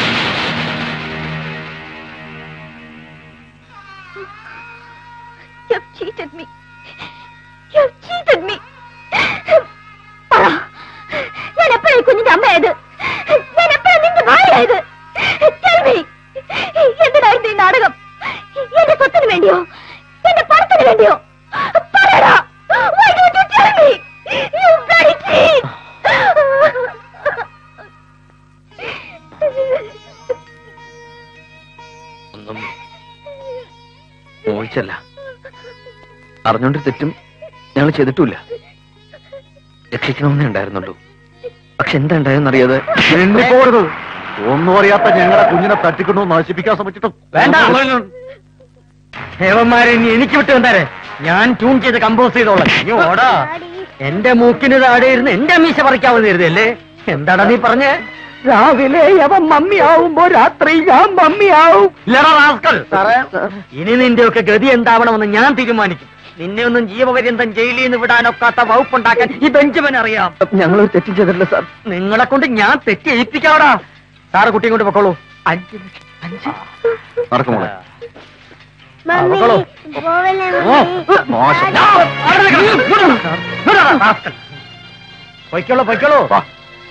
You have cheated me. You have cheated me. പറ ഞാൻ എപ്പോഴായി കുഞ്ഞിന്റെ അമ്മയായത് ഞാൻ എപ്പോഴാ നിന്റെ ഭാര്യയായത് Tell me. എന്തിനായിരുന്നു ഈ നാടകം എന്റെ സ്വത്തിന് വേണ്ടിയോ എന്റെ പണത്തിന് വേണ്ടിയോ പറയടാ Why don't you tell me? You bloody cheat. ഒന്നും മോഹിച്ചല്ല അറിഞ്ഞോണ്ട് തെറ്റും ഞങ്ങൾ ചെയ്തിട്ടില്ല രക്ഷിക്കണമെന്നേ ഉണ്ടായിരുന്നുള്ളൂ പക്ഷെ എന്താ ഉണ്ടായെന്നറിയാതെ എണ്ണിപ്പോരുത് ഒന്നും അറിയാത്ത ഞങ്ങളുടെ കുഞ്ഞിനെ തട്ടിക്കൊണ്ടു നശിപ്പിക്കാൻ ശ്രമിച്ചിട്ട് വേണ്ട ഹേവന്മാരെ ഇനി എനിക്ക് വിട്ടു വന്നാരെ ഞാൻ ട്യൂൺ ചെയ്ത് കമ്പോസ് ചെയ്തോളാം നീ ഓടാ എന്റെ മൂക്കിന് താഴെ ഇരുന്ന് എന്റെ മീശ പറിക്കാവുന്ന കരുതല്ലേ എന്താടാ നീ പറഞ്ഞേ രാവിലെ അവൻ മമ്മിയാവുമ്പോ രാത്രി ഞാൻ മമ്മിയാവും ഇല്ലടാ റാസ്കൽ. ഇനി നിന്റെ ഒക്കെ ഗതി എന്താവണമെന്ന് ഞാൻ തീരുമാനിക്കും നിന്നെ ഒന്നും ജീവപര്യന്തം ജയിലിൽ നിന്ന് വിടാനൊക്കാത്ത വകുപ്പുണ്ടാക്കാൻ ഈ ബെഞ്ചമിൻ അറിയാം ഞങ്ങൾ തെറ്റ് ചെയ്തിട്ടില്ല സാർ നിങ്ങളെ കൊണ്ട് ഞാൻ തെറ്റ് ഏൽപ്പിക്കാവടാ സാറ് കുട്ടിയും കൊണ്ട് പൊക്കോളൂ അഞ്ച് ലക്ഷം അഞ്ച് നടക്കുമോളെ മമ്മി അവളോ? പോവല്ലേ ഓ, മമ്മി മോശം ആ, അവിടെ നിൽക്കണം. ഇങ്ങോട്ട് വാ. ഇങ്ങോട്ട് വാ, റാസ്കൽ. പൊയ്ക്കോളൂ പൊയ്ക്കോളൂ വാ.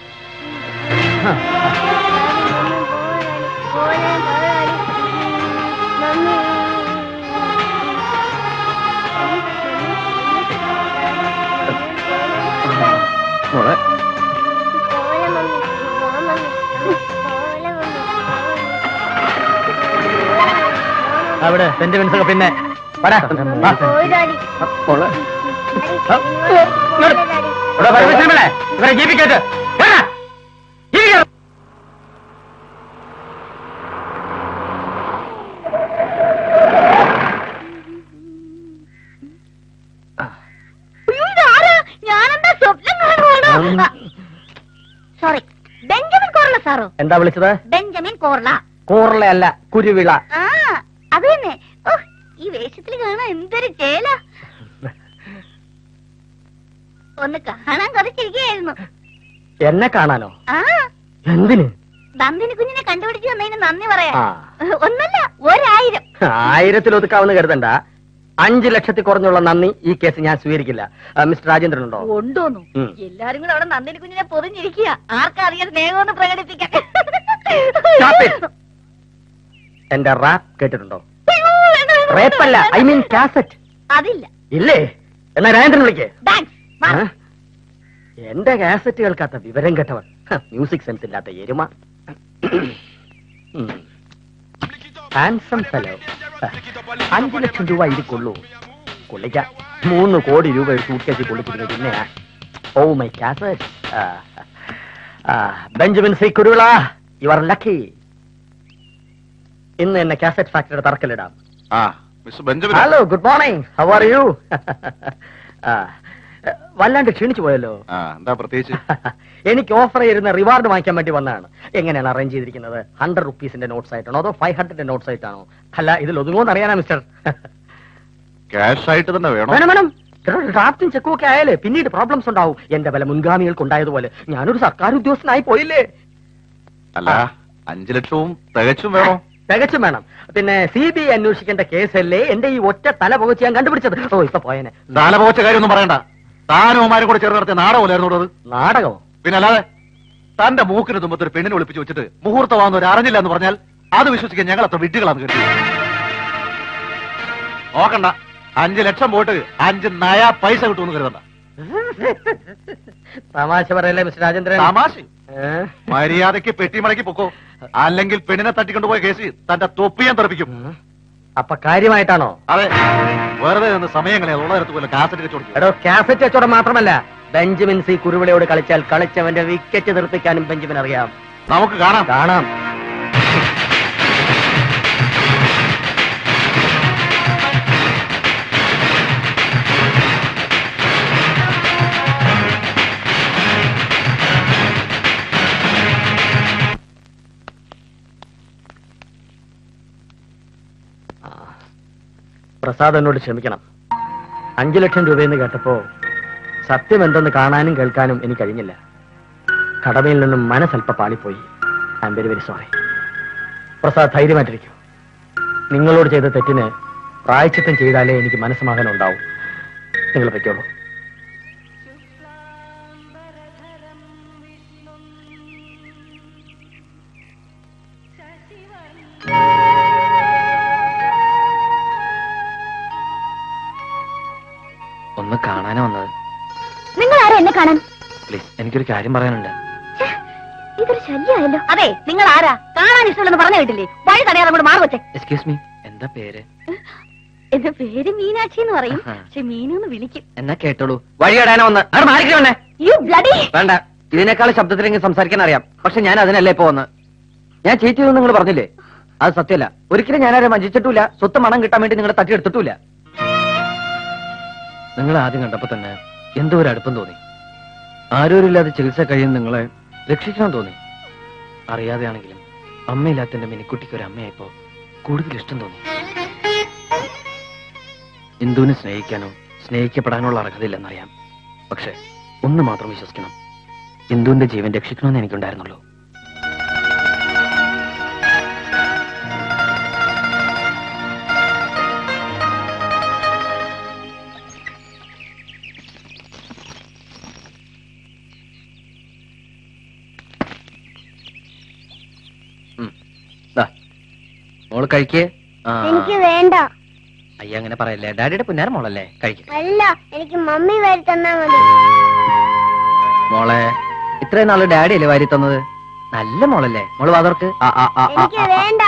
പോലെ പോരാടി മമ്മി മോളെ പോലെ മമ്മി വാ മമ്മി പോലെ മമ്മി അവിടെ സെന്റിമെന്റ്സ് ഒക്കെ പിന്നെ വരാ. വാ. പോയി ഡാഡി മോളെ ഡാഡി ആ, പോലെ ഡാഡി ഇവിടെ പരമേശ്വരൻ ഇവരെ ജീവിക്കട്ടെ വേണ്ട. ജീവിക്കണം. അയ്യോ, ഇതാരാ? ഞാനെന്താ സ്വപ്നം കാണുവാണോ സോറി ബെഞ്ചമിൻ കോർല സാറോ എന്താ വിളിച്ചത് ബെഞ്ചമിൻ കോർല കൂറല അല്ല കുരുവിള ആ അത് തന്നെ ഓ ഈ വേഷത്തിൽ കാണാൻ എന്തൊരു ചേല ഒന്ന് കാണാൻ കൊതിച്ചിരിക്കുകയായിരുന്നു എന്നെ കാണാനോ ആ എന്തിന് നന്ദിനി കുഞ്ഞിനെ കണ്ടുപിടിച്ച് തന്നതിന് നന്ദി പറയാം ആ ഒന്നല്ല ഒരായിരം ആയിരത്തിൽ ഒതുക്കാവുന്ന കരുതണ്ട അഞ്ചു ലക്ഷത്തിൽ കുറഞ്ഞുള്ള നന്ദി ഈ കേസ് ഞാൻ സ്വീകരിക്കില്ല ആ, മിസ്റ്റർ രാജേന്ദ്രൻ ഉണ്ടോ കൊണ്ടോന്നു ഉം. എല്ലാരും കൂടെ അവിടെ നന്ദിനി കുഞ്ഞിനെ പൊതിഞ്ഞിരിക്കുക ആർക്കറിയാൻ സ്നേഹമൊന്ന് പ്രകടിപ്പിക്കാൻ Stop it. എന്റെ റാപ്പ് കേട്ടിട്ടുണ്ടോ അയ്യോ, വേണ്ട, വേണ്ട, റേപ്പല്ല വേണ്ട. ഐ മീൻ കാസറ്റ് അതില്ല ഇല്ലേ എന്നാ രാജേന്ദ്രൻ വിളിക്കേ താങ്ക്സ് ആ? എന്റെ കാസറ്റ് കേൾക്കാത്ത വിവരം കേട്ടവൻ മ്യൂസിക് സെൻസ് ഇല്ലാത്ത എരുമ ഹാൻസം ഫെലോ അഞ്ചു ലക്ഷം രൂപ ഇത് കൊള്ളൂ കൊള്ളിക്ക മൂന്ന് കോടി രൂപ ഒരു സൂട്ട്കേസിൽ കൊള്ളിച്ചിരുന്നു പിന്നെയാ oh my cassette Benjamin C Kuruvila you are lucky ഇന്ന് എന്നെ കാസറ്റ് ഫാക്ടറിയുടെ തറക്കല്ലിടാം ആ mister Benjamin hello good morning how are you വല്ലാണ്ട് ക്ഷീണിച്ചു പോയല്ലോ ആ എന്താ പ്രത്യേകിച്ച് എനിക്ക് ഓഫർ ചെയ്യുന്ന റിവാർഡ് വാങ്ങിക്കാൻ വേണ്ടി വന്നതാണ് എങ്ങനെയാണ് അറേഞ്ച് ചെയ്തിരിക്കുന്നത് ഹൺഡ്രഡ് റുപ്പീസിന്റെ നോട്ട്സ് ആയിട്ടാണോ അതോ ഫൈവ് ഹൺഡ്രഡിന്റെ നോട്ട്സ് ആയിട്ടാണോ അല്ല ഇതിൽ ഒതുങ്ങോന്ന് അറിയാനാ മിസ്റ്റർ ക്യാഷ് ആയിട്ട് തന്നെ വേണോ വേണം വേണം ഡ്രാഫ്റ്റും ചെക്കും ഒക്കെ ആയാലേ പിന്നീട് പ്രോബ്ലംസ് ഉണ്ടാവും എന്റെ പല മുൻഗാമികൾക്ക് ഉണ്ടായതുപോലെ ഞാനൊരു സർക്കാർ ഉദ്യോഗസ്ഥനായി പോയില്ലേ അല്ല അഞ്ചു ലക്ഷവും തികച്ചും വേണോ തികച്ചും വേണം പിന്നെ സി ബി ഐ അന്വേഷിക്കേണ്ട കേസല്ലേ എന്റെ ഈ ഒറ്റ തല പുകച്ച് ഞാൻ കണ്ടുപിടിച്ചത് ഓ ഇപ്പൊ പോയനെ താലപോച്ച കാര്യമൊന്നും പറയണ്ട താനുമാരും കൂടെ ചേർന്ന് നടത്തിയ നാടകമല്ലായിരുന്നു അത് നാടകമോ പിന്നെ അല്ലാതെ തന്റെ മൂക്കിന് തുമ്പത്ത് ഒരു പെണ്ണിനെ ഒളിപ്പിച്ച് വെച്ചിട്ട് മുഹൂർത്തമാകുന്ന ഒരു അറിഞ്ഞില്ല എന്ന് പറഞ്ഞാൽ അത് വിശ്വസിക്കാൻ ഞങ്ങൾ അത്ര വിട്ടുകളാന്ന് കേട്ടു നോക്കണ്ട അഞ്ചു ലക്ഷം പോയിട്ട് അഞ്ച് നയ പൈസ കിട്ടുമെന്ന് കരുതണ്ട തമാശ പറയല്ലേ മിസ്റ്റർ രാജേന്ദ്രൻ തമാശ ഏ? മര്യാദയ്ക്ക് പെട്ടിമടക്കി പൊക്കോ അല്ലെങ്കിൽ പെണ്ണിനെ തട്ടിക്കൊണ്ടുപോയ കേസ് തന്റെ തൊപ്പിയാൻ തെറിപ്പിക്കും അപ്പൊ കാര്യമായിട്ടാണോ അതെ വെറുതെ നിന്ന് സമയങ്ങളെ ഉള്ളതിടത്ത് പോലെ കാസറ്റ് വെച്ചു എടോ കാസറ്റ് കച്ചവടം മാത്രമല്ല ബെഞ്ചമിൻ സി കുരുവിളയോട് കളിച്ചാൽ കളിച്ചവന്റെ വിക്കറ്റ് തെറിപ്പിക്കാനും ബെഞ്ചമിൻ അറിയാം നമുക്ക് കാണാം കാണാം പ്രസാദ് എന്നോട് ക്ഷമിക്കണം അഞ്ചു ലക്ഷം രൂപയെന്ന് കേട്ടപ്പോ സത്യം എന്തെന്ന് കാണാനും കേൾക്കാനും എനിക്ക് കഴിഞ്ഞില്ല കടമയിൽ നിന്നും മനസ്സൽപ്പ പാളിപ്പോയി I am very very sorry Prasad ധൈര്യമായിട്ടിരിക്കൂ നിങ്ങളോട് ചെയ്ത തെറ്റിന് പ്രായച്ചിത്തം ചെയ്താലേ എനിക്ക് മനസ്സമാധാനം ഉണ്ടാവും നിങ്ങൾ പറ്റുള്ളൂ ഒന്ന് കാണാനാ വന്നത് നിങ്ങൾ ആരാ എന്നെ കാണാൻ പ്ലീസ് എനിക്കൊരു കാര്യം പറയാനുണ്ട് ഇതൊരു ശല്യമായല്ലോ അതെ നിങ്ങൾ ആരാ കാണാൻ ഇഷ്ടമുള്ളെന്ന് പറഞ്ഞു കേട്ടില്ലേ വഴി തടയാതെ അങ്ങോട്ട് മാറി വെച്ചേ എക്സ്ക്യൂസ് മീ എന്താ പേര് എന്റെ പേര് മീനാക്ഷി എന്ന് പറയും ആഹാ. പക്ഷെ മീനെന്ന് വിളിക്കും എന്നാ കേട്ടോളൂ വഴി ഇടാനാ വന്ന് അവിടെ മാറിക്കണേ യു ബ്ലഡി വേണ്ട ഇതിനേക്കാൾ ശബ്ദത്തിലെങ്കിൽ സംസാരിക്കാൻ അറിയാം പക്ഷെ ഞാൻ അതിനല്ലേ ഇപ്പൊ വന്ന് ഞാൻ ചീറ്റ് ചെയ്തു നിങ്ങൾ പറഞ്ഞില്ലേ അത് സത്യമല്ല ഒരിക്കലും ഞാനാരെ വഞ്ചിച്ചിട്ടില്ല സ്വത്ത് മണം കിട്ടാൻ വേണ്ടി നിങ്ങളെ തട്ടിയെടുത്തിട്ടില്ല നിങ്ങൾ ആദ്യം കണ്ടപ്പോ തന്നെ എന്തോ ഒരു അടുപ്പം തോന്നി ആരോരില്ലാതെ ചികിത്സ കഴിയുന്ന നിങ്ങളെ രക്ഷിക്കണം തോന്നി അറിയാതെയാണെങ്കിലും അമ്മയില്ലാത്ത എന്റെ മിനിക്കുട്ടിക്ക് ഒരു അമ്മയായപ്പോ കൂടുതൽ ഇഷ്ടം തോന്നി ഇന്ദുവിനെ സ്നേഹിക്കാനോ സ്നേഹിക്കപ്പെടാനുള്ള അർഹതയില്ലെന്നറിയാം പക്ഷെ ഒന്ന് മാത്രം വിശ്വസിക്കണം ഇന്ദുവിന്റെ ജീവൻ രക്ഷിക്കണമെന്ന് എനിക്കുണ്ടായിരുന്നുള്ളൂ ഉം. ദാ, മോള് കഴിക്കേ ആ എനിക്ക് വേണ്ട അയ്യ അങ്ങനെ പറയല്ലേ ഡാഡിയുടെ പുന്നാര മോളല്ലേ കഴിക്കേ അല്ല എനിക്ക് മമ്മി വരി തന്നാ മതി മോളെ ഇത്രയും നാള് ഡാഡി അല്ലേ വാരി തന്നത് നല്ല മോളല്ലേ മോള് വാതർക്ക് ആ ആ ആ ആ, എനിക്ക് ആ, ആ. വേണ്ട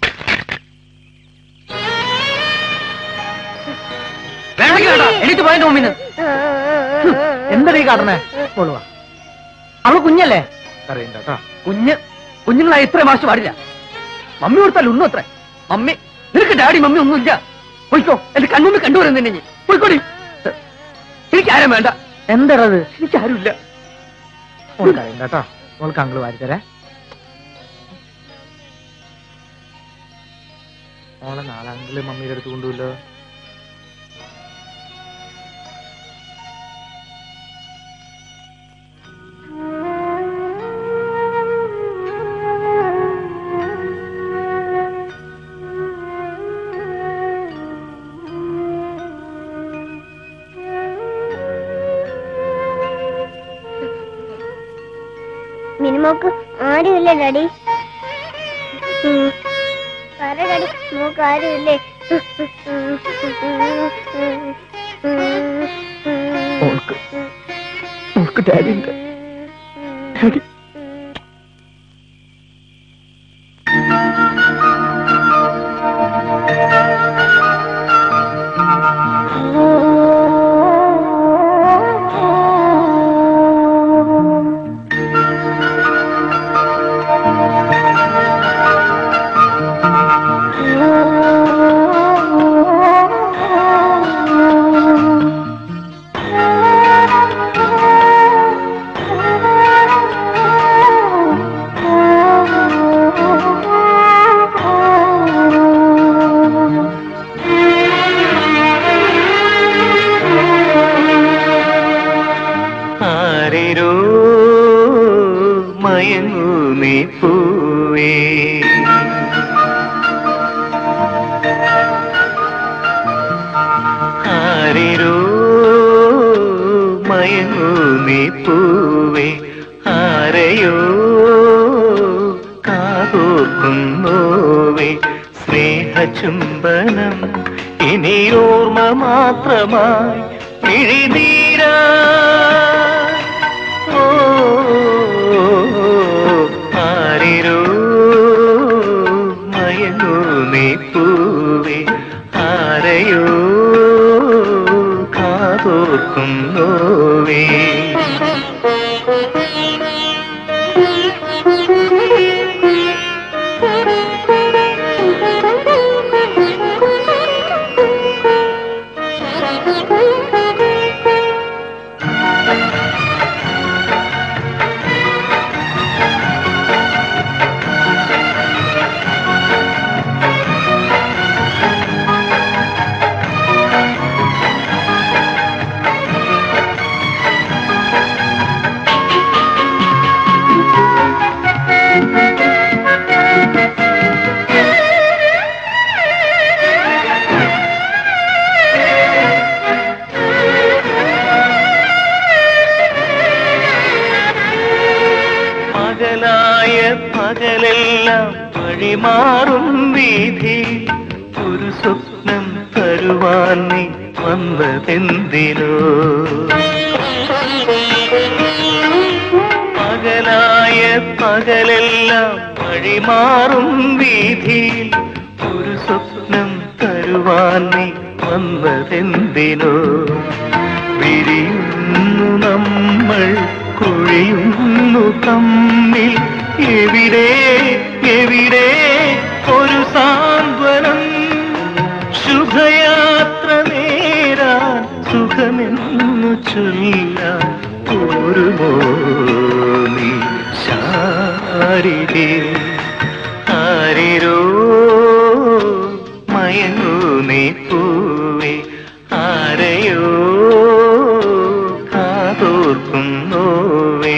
വേണമെങ്കിൽ വേണ്ട. എണീറ്റ് പോയതിന്റെ മുമ്പിന്ന് എന്താ നീ കാട്ടണേ കൊള്ളുവാ അവള് കുഞ്ഞല്ലേ അറിയണ്ട കേട്ടോ കുഞ്ഞ് കുഞ്ഞുങ്ങളായി ഇത്രയും മാസം പാടില്ല മമ്മി കൊടുത്താൽ ഒന്നും അത്ര മമ്മി നിനക്ക് ഡാഡി മമ്മി ഒന്നുമില്ല പോയിക്കോ എന്റെ കണ്ണുമ്പ് കണ്ടുവരുന്നു നിന്നെ ഞാൻ. പോയിക്കോടി എനിക്ക് ആരും വേണ്ട എന്താണത് എനിക്ക് ആരുമില്ല മോൾക്ക് അറിയണ്ട കേട്ടോ മോൾക്ക് അങ്കിള് വാരിത്തരേ മോളെ നാളെ അങ്കിള് മമ്മിയുടെ അടുത്ത് കൊണ്ടുപോലോ മിനിമോക്ക് ആരുമില്ല ഡാഡി ഉം. പറ ഡാഡി മോക്ക് ആരുമില്ലേ മോൾക്ക് മോൾക്ക് ഡാഡി ഉണ്ട് ഡാഡി ആരിരോ മയങ്ങൂ നീ പൂവേ ആരിരോ മയങ്ങൂ നീ പൂവേ ആരെയോ കാതോർക്കുന്നോവേ സ്നേഹചുംബനം ഇനി ഓർമ്മ മാത്രമായി പിഴിനീരാ ഓ ആരിരോ മയങ്ങൂ നീ പൂവേ ആരെയോ കാതോർക്കുന്നോവേ പകലായ പകലെല്ലാം വഴിമാറും വീതി ഒരു സ്വപ്നം തരുവാൻ നീ വന്നതെന്തിനോ പകലായ പകലെല്ലാം വഴിമാറും വീതിയിൽ ഒരു സ്വപ്നം തരുവാൻ നീ വന്നതെന്തിനോ വിരിയുന്നു നമ്മൾ കുഴിയുന്നു തമ്മിൽ എവിടെ എവിടെ ഒരു സാന്ത്വനം ശുഭയാത്ര നേരാൻ സുഖമെന്നു ചൊല്ലാൻ ഒരുമോ നീ ശാരികേ ആരിരോ മയങ്ങൂ നീ പൂവേ ആരെയോ കാതോർക്കുന്നോവേ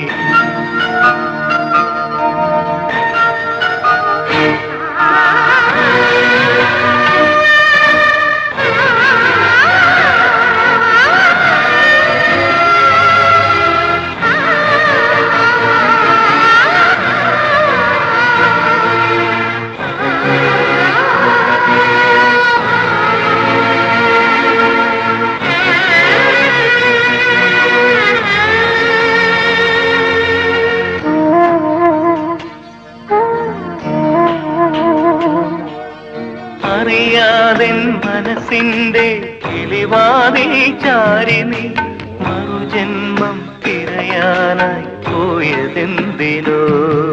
അറിയാതെ മനസ്സിന്റെ കിളിവാതിൽ ചാരിനി മറുജന്മം തിരയാനായി പോയതെന്തിനോ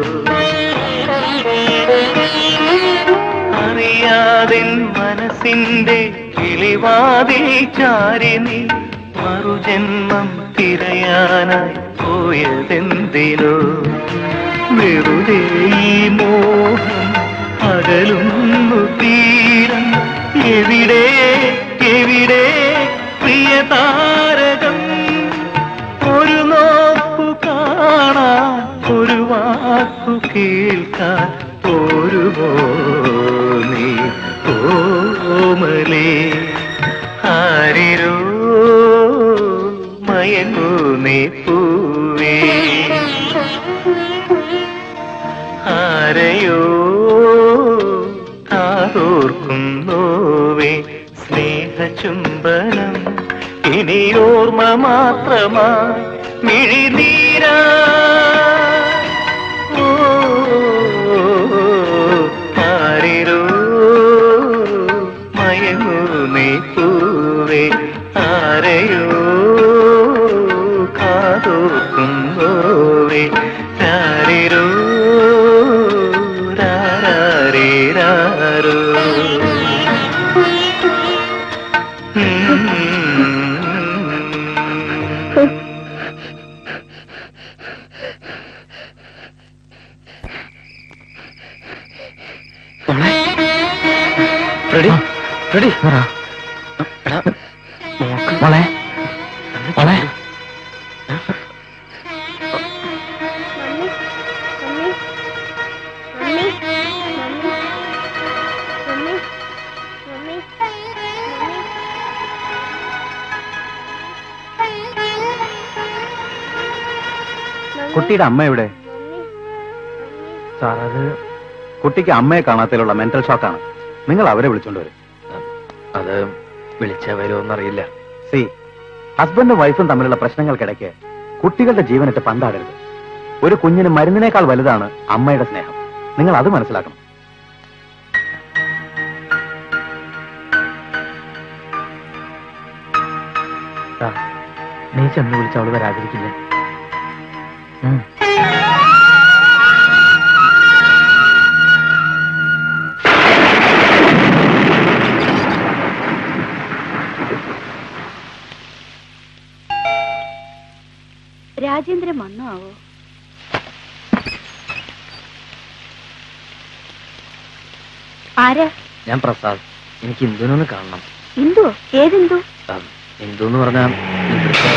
അറിയാതെ മനസ്സിന്റെ കിളിവാതിൽ ചാരിനി മറുജന്മം തിരയാനായി പോയതെന്തിനോ വെറുതെ ഈ മോഹം അകലുന്നു തീരം എവിടെ എവിടെ പ്രിയ താരകം ഒരു നോക്കു കാണാൻ ഒരു വാക്കു കേൾക്കാൻ ഒരുമോ നീ ഓമലേ ആരിരോ മയങ്ങൂ നീ പൂവേ ആരെയോ കാതോർക്കുന്നോവേ സ്നേഹചുംബനം ഇനി ഓർമ്മ മാത്രമായി മിഴിനീരാ ഓ, ആരിരോ മയങ്ങൂ നീ പൂവേ ആരെയോ കാതോർക്കുന്നോവേ രാരിരോ രാരോ റെഡി റെഡി മോളെ മോളെ കുട്ടിയുടെ അമ്മ എവിടെ സാർ അത് കുട്ടിക്ക് അമ്മയെ കാണാത്തതിലുള്ള മെന്റൽ ഷോക്കാണ് നിങ്ങൾ അവരെ വിളിച്ചോണ്ട് വരും അത് വിളിച്ച വരുമെന്നറിയില്ല സി ഹസ്ബൻഡും വൈഫും തമ്മിലുള്ള പ്രശ്നങ്ങൾക്കിടയ്ക്ക് കുട്ടികളുടെ ജീവനിട്ട് പന്താടരുത് ഒരു കുഞ്ഞിന് മരുന്നിനേക്കാൾ വലുതാണ് അമ്മയുടെ സ്നേഹം നിങ്ങൾ അത് മനസ്സിലാക്കണം സാർ നീ ചെന്ന് വിളിച്ച അവള് വരാതിരിക്കില്ലേ ഉം. രാജേന്ദ്രൻ വന്നോ ആവോ ആരാ ഞാൻ പ്രസാദ് എനിക്ക് ഇന്ദുനൊന്ന് കാണണം ഇന്ദു ഏതിന്ദു ഇന്ദു എന്ന് പറഞ്ഞാൽ ഇവിടുത്തെ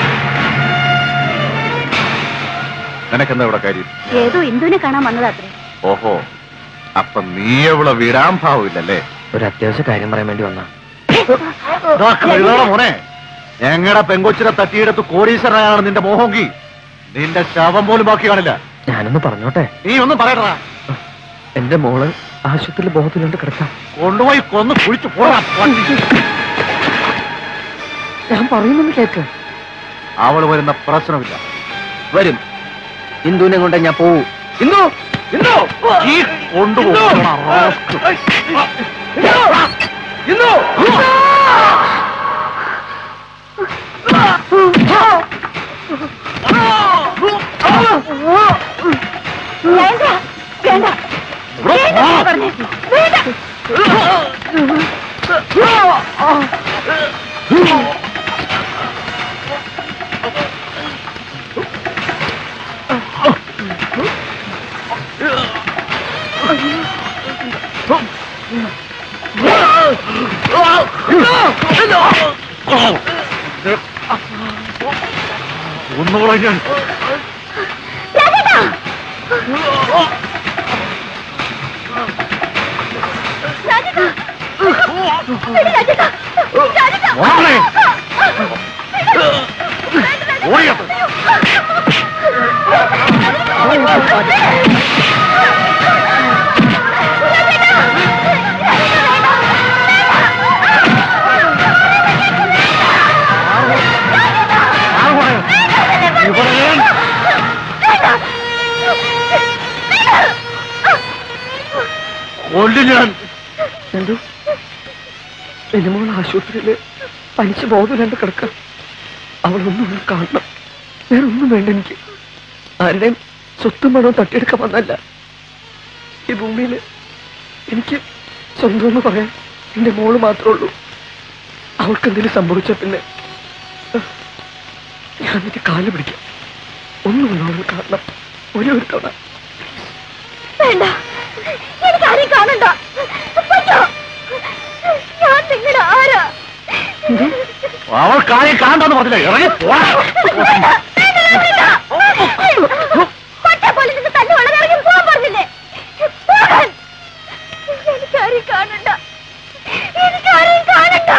നിനക്കെന്താ ഇവിടെ കാര്യം ഏതോ ഇന്ദുവിനെ കാണാൻ വന്നതാത്രേ ഓഹോ അപ്പൊ നീ അവളെ വിടാൻ ഭാവമില്ലല്ലേ ഒരു അത്യാവശ്യ കാര്യം പറയാൻ വേണ്ടി വന്നാ ദാ കഴുതയുടെ മോനെ ഞങ്ങളുടെ പെങ്കൊച്ചിനെ തട്ടിയെടുത്ത് കോടീശ്വരനാണ് നിന്റെ മോഹമെങ്കിൽ നിന്റെ ശവം പോലും ബാക്കി കാണില്ല ഞാനൊന്ന് പറഞ്ഞോട്ടെ നീ ഒന്നും പറയടാ എന്റെ മോള് ആശുപത്രിയിൽ ബോധത്തിലുണ്ട് കിടക്കാം കൊണ്ടുപോയി കൊന്ന് കുഴിച്ചു പോടാ പട്ടി. ഞാൻ പറയുന്നത് കേക്ക് അവൾ വരുന്ന പ്രശ്നമില്ല വരും ഇന്ദുവിനെ കൊണ്ട് ഞാൻ പോവും ഇന്ദു ഇന്ദു ഈ കൊണ്ടുപോകണം ഇന്ദു വേണ്ട വേണ്ട വേണ്ട പറഞ്ഞേക്ക്. വേണ്ട ഒന്നുകൂടെ ഞാൻ രാജേട്ടാ രാജേട്ടാ എടി രാജേട്ടാ രാജേട്ടാ മോളെ. ഓടിയത് കൊല്ലു ഞാൻ എന്തു എന്റെ മോൾ ആശുപത്രിയില് പനിച്ച് ബോധമില്ലാണ്ട് കിടക്കാം അവളൊന്നും ഒന്ന് കാണണം വേറെ ഒന്നും വേണ്ട എനിക്ക് ആരുടെയും സ്വത്തും പണവും തട്ടിയെടുക്കാൻ വന്നല്ല ഈ ഭൂമിയിൽ എനിക്ക് സ്വന്തം എന്ന് പറയാൻ എന്റെ മോള് മാത്രമേ ഉള്ളൂ അവൾക്ക് എന്തെങ്കിലും സംഭവിച്ച പിന്നെ ഞാൻ നിന്റെ കാല് പിടിക്കാം ഒന്നും അവൾ കാണണം ഒരേ ഒരു തവണ വേണ്ട എനിക്ക് ആരെയും കാണണ്ട പറ്റോ ഞാൻ നിങ്ങളുടെ ആരാ അവൾ കാര്യം കാണണ്ടെന്ന് പറഞ്ഞില്ലേ ഇറങ്ങി പോടാ പറ്റ പോലെ നിന്ന് തന്നെ വളരെ ഇറങ്ങി പോകാൻ പറഞ്ഞില്ലേ പോകാൻ എനിക്കാരെയും കാണണ്ട എനിക്കാരെയും കാണണ്ട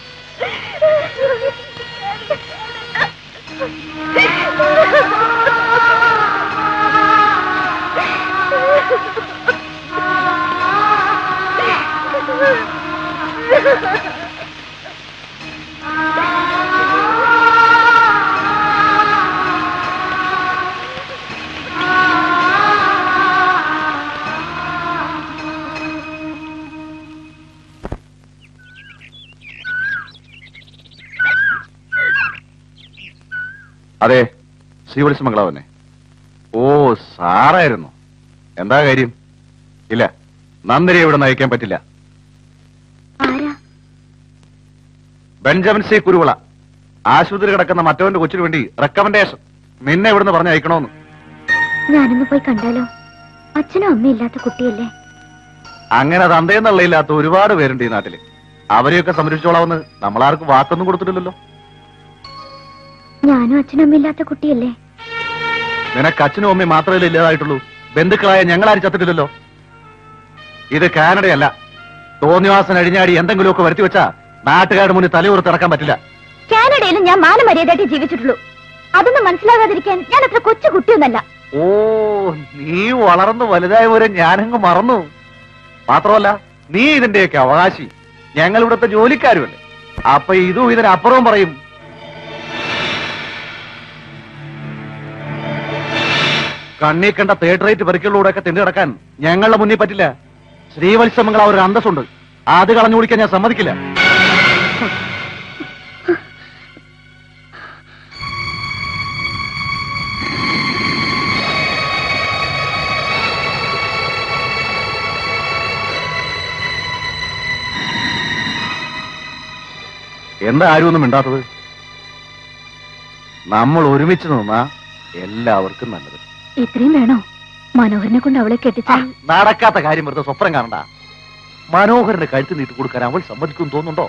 അതെ ശ്രീവത്സ മംഗളാവനെ ഓ സാറായിരുന്നു എന്താ കാര്യം ഇല്ല നന്ദിനെ ഇവിടെ നയിക്കാൻ പറ്റില്ല ആരാ ബെഞ്ചമിൻ സി കുരുവിള ആശുപത്രി കിടക്കുന്ന മറ്റവന്റെ കൊച്ചിന് വേണ്ടി റെക്കമെൻഡേഷൻ നിന്നെ ഇവിടുന്ന് പറഞ്ഞ് അയക്കണോന്ന് ഞാനൊന്ന് പോയി കണ്ടാലോ അച്ഛനും അമ്മയും ഇല്ലാത്ത കുട്ടിയല്ലേ അങ്ങനെ തന്തയെന്നുള്ളയില്ലാത്ത ഒരുപാട് പേരുണ്ട് ഈ നാട്ടില് അവരെയൊക്കെ സംരക്ഷിച്ചോളാമെന്ന് നമ്മളാർക്കും വാക്കൊന്നും കൊടുത്തിട്ടില്ലല്ലോ ഞാനും അച്ഛനും അമ്മയും ഇല്ലാത്ത കുട്ടിയല്ലേ നിനക്ക് അച്ഛനും അമ്മയും മാത്രമല്ലേ ഇല്ലാതായിട്ടുള്ളൂ ബന്ധുക്കളായ ഞങ്ങളാരും ചത്തിട്ടില്ലല്ലോ ഇത് കാനഡയല്ല തോന്നിവാസൻ അഴിഞ്ഞാടി എന്തെങ്കിലുമൊക്കെ വരുത്തി വെച്ചാ നാട്ടുകാരുടെ മുന്നിൽ തലയുറത്ത് ഇറക്കാൻ പറ്റില്ല കാനഡയിലും ഞാൻ മാനമര്യാദയായിട്ട് ജീവിച്ചിട്ടുള്ളൂ അതൊന്നും മനസ്സിലാകാതിരിക്കാൻ ഞാൻ അത്ര കൊച്ചു കുട്ടിയൊന്നല്ല ഓ നീ വളർന്നു വലുതായവരെ ഞാനങ്ങ് മറന്നു മാത്രമല്ല നീ ഇതിന്റെയൊക്കെ അവകാശി ഞങ്ങൾ ഇവിടുത്തെ ജോലിക്കാരുമല്ലേ അപ്പൊ ഇതും ഇതിനപ്പുറവും പറയും കണ്ണി കണ്ട തേർഡ് റേറ്റ് പെരുക്കളിലൂടെ ഒക്കെ തിണ്ടി കിടക്കാൻ ഞങ്ങളുടെ മുന്നിൽ പറ്റില്ല ശ്രീവത്സമംഗള ഒരു അന്തസ്സുണ്ട് അത് കളഞ്ഞു കുടിക്കാൻ ഞാൻ സമ്മതിക്കില്ല എന്താ ആരും ഒന്നും മിണ്ടാത്തത് നമ്മൾ ഒരുമിച്ച് നിന്നാ എല്ലാവർക്കും നല്ലത് ഇത്രയും വേണോ മനോഹരനെ കൊണ്ട് അവളെ കെട്ടിച്ചാൽ നടക്കാത്ത കാര്യം വെറുതെ സ്വപ്നം കാണണ്ട മനോഹരന്റെ കഴുത്ത് നീട്ടി കൊടുക്കാൻ അവൾ സമ്മതിക്കും തോന്നുന്നുണ്ടോ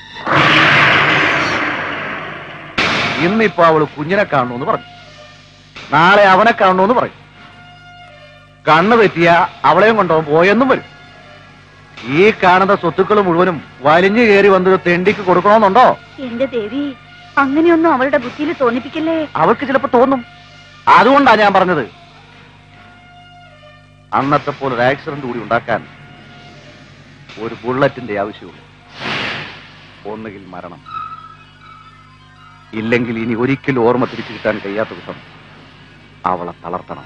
ഇന്നിപ്പോ അവള് കുഞ്ഞിനെ കാണണമെന്ന് പറഞ്ഞു നാളെ അവനെ കാണണമെന്ന് പറയും കണ്ണ് തെറ്റിയ അവളെയും കൊണ്ടുപോകും പോയെന്നും വരും ഈ കാണുന്ന സ്വത്തുക്കൾ മുഴുവനും വലിഞ്ഞു കയറി വന്നൊരു തെണ്ടിക്ക് കൊടുക്കണമെന്നുണ്ടോ എന്റെ ദേവി അങ്ങനെയൊന്നും അവളുടെ ബുദ്ധിയിൽ തോന്നിപ്പിക്കല്ലേ അവൾക്ക് ചിലപ്പോ തോന്നും അതുകൊണ്ടാ ഞാൻ പറഞ്ഞത് അന്നത്തെ പോലെ ഒരു ആക്സിഡന്റ് കൂടി ഉണ്ടാക്കാൻ ഒരു ബുള്ളറ്റിന്റെ ആവശ്യമുള്ളൂ ഒന്നുകിൽ മരണം ഇല്ലെങ്കിൽ ഇനി ഒരിക്കലും ഓർമ്മ തിരിച്ചു കിട്ടാൻ കഴിയാത്ത വിധം അവളെ തളർത്തണം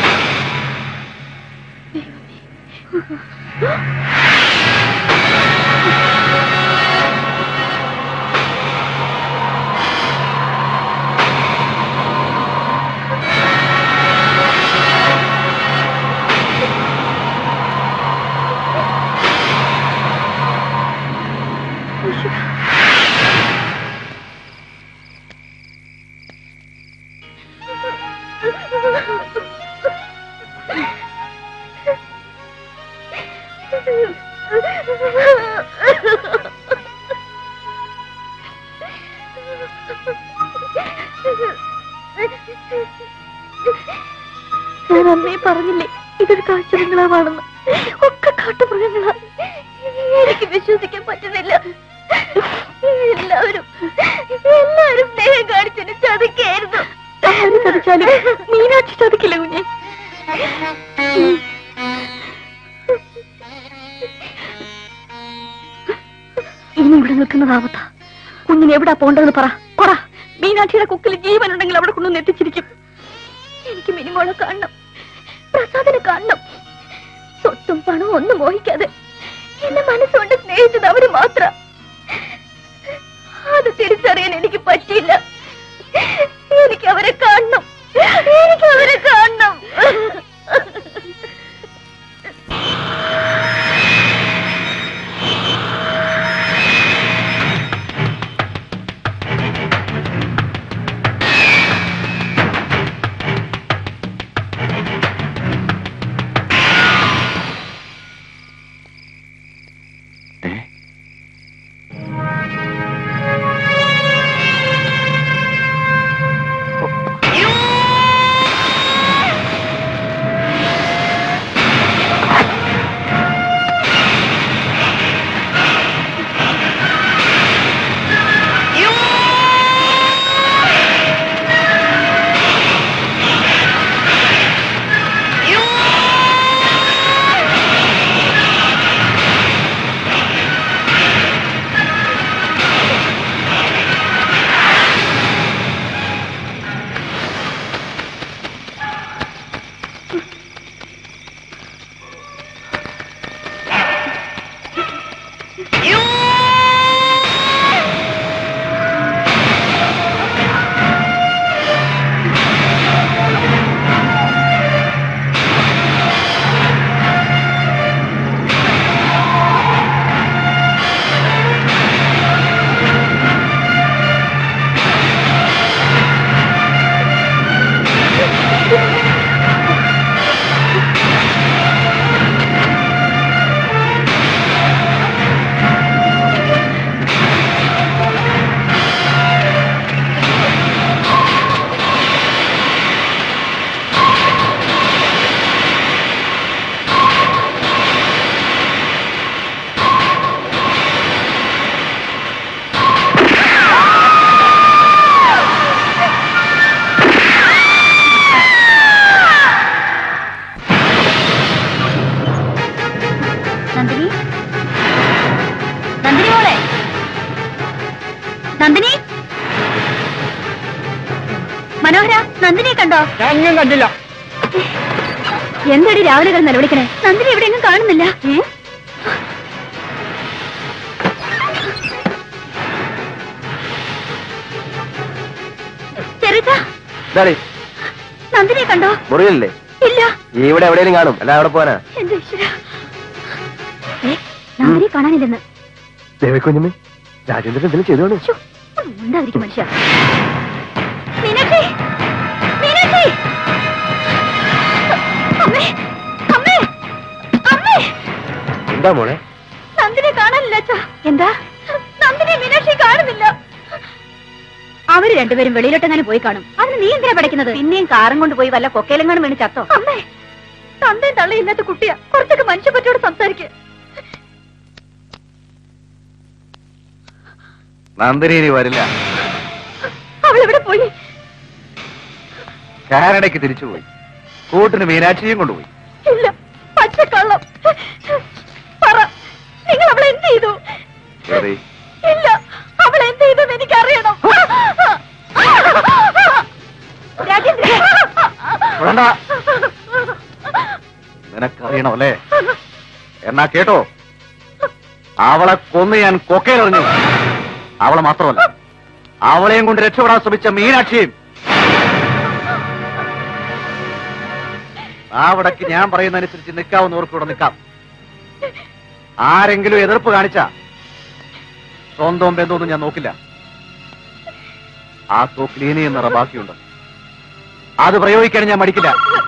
ഞാൻ അന്നേ പറഞ്ഞില്ലേ ഇതൊരു കാഴ്ചബംഗ്ലാവാണെന്ന് ഒക്കെ കാട്ടുമൃഗങ്ങളാ എനിക്ക് വിശ്വസിക്കാൻ പറ്റുന്നില്ല എല്ലാവരും എല്ലാവരും സ്നേഹം കാണിച്ചതിന് ചതിക്കായിരുന്നു ആര് ചതിച്ചാലും മീനാക്ഷി ചതിക്കില്ല കുഞ്ഞെ ഇനി ഇവിടെ നിൽക്കുന്നതാവത്ത കുഞ്ഞിന് എവിടാ പോണ്ടെന്ന് പറ പറ മീനാക്ഷിയുടെ കുക്കിൽ ജീവനുണ്ടെങ്കിൽ അവിടെ കൊണ്ടുവന്ന് എത്തിച്ചിരിക്കും എനിക്ക് മിനിമോളെ കാണണം പ്രസാദിനെ കാണണം സ്വത്തും പണവും ഒന്നും മോഹിക്കാതെ എന്നെ മനസ്സുകൊണ്ട് സ്നേഹിച്ചത് അവര് മാത്രം അത് തിരിച്ചറിയാൻ എനിക്ക് പറ്റിയില്ല എനിക്ക് അവരെ കാണണം എനിക്ക് അവരെ കാണണം നന്ദിനി നന്ദിനി മോളെ നന്ദിനി മനോഹര നന്ദിനിയെ കണ്ടോ ഞാൻ കണ്ടില്ല എന്തടി രാവിലെ കിടന്ന് നിലവിളിക്കണേ നന്ദിനി ഇവിടെ എങ്ങും കാണുന്നില്ല ഏ? ചെറുക്കാ ഇതാടി നന്ദിനിയെ കണ്ടോ മുറിയിലല്ലേ ഇല്ല ഇവിടെ എവിടെയെങ്കിലും കാണും അല്ല അവിടെ പോവാനാ എന്റെ ഈശ്വരാ. ഏ, നന്ദിനിയെ കാണാനില്ലെന്ന് ദേവിക്കുഞ്ഞമ്മേ രാജേന്ദ്രൻ എന്തെങ്കിലും ചെയ്തു കാണും ശ്ശോ, ഒന്ന് ഉണ്ടായിരിക്കും മനുഷ്യ മീനാക്ഷി മീനാക്ഷി അമ്മേ അമ്മേ അമ്മേ എന്താ മോളെ നന്ദിനെ കാണാനില്ല അച്ഛാ എന്താ നന്ദിനെ മീനാക്ഷി കാണുന്നില്ല അവര് അവര് രണ്ടുപേരും വെളിയിലോട്ടെങ്ങനെ പോയി കാണും അതിന് നീ എന്തിനാ പഠിക്കുന്നത് പിന്നെയും കാറും കൊണ്ട് പോയി വല്ല കൊക്കയിലെങ്ങാനും വീണ് ചത്തോ അമ്മേ തന്തയും തള്ളി ഇന്നത്തെ കുട്ടിയാ കുറച്ചൊക്കെ മനുഷ്യപ്പറ്റോട് സംസാരിക്കുക നന്ദിനി ഇനി വരില്ല അവൾ എവിടെ പോയി കാനഡയ്ക്ക് തിരിച്ചുപോയി കൂട്ടിന് മീനാക്ഷിയും കൊണ്ടുപോയി ഇല്ല പച്ചക്കള്ളം പറ നിങ്ങൾ അവളെ എന്ത് ചെയ്തു കേറി ഇല്ല അവൾ എന്ത് ചെയ്തു എനിക്ക് അറിയണം വേണ്ട നിനക്കറിയണോ അല്ലേ എന്നാ കേട്ടോ അവളെ കൊന്ന് ഞാൻ കൊക്കയിലെറിഞ്ഞു അവളെ മാത്രമല്ല അവളെയും കൊണ്ട് രക്ഷപ്പെടാൻ ശ്രമിച്ച മീനാക്ഷിയും അവിടേക്ക് ഞാൻ പറയുന്നതനുസരിച്ച് നിൽക്കാവുന്നവർക്ക് ഇവിടെ നിൽക്കാം ആരെങ്കിലും എതിർപ്പ് കാണിച്ച സ്വന്തം ബന്ധമൊന്നും ഞാൻ നോക്കില്ല ആ തോക്കിൽ ഇനിയും നിറ ബാക്കിയുണ്ട് അത് പ്രയോഗിക്കാൻ ഞാൻ മടിക്കില്ല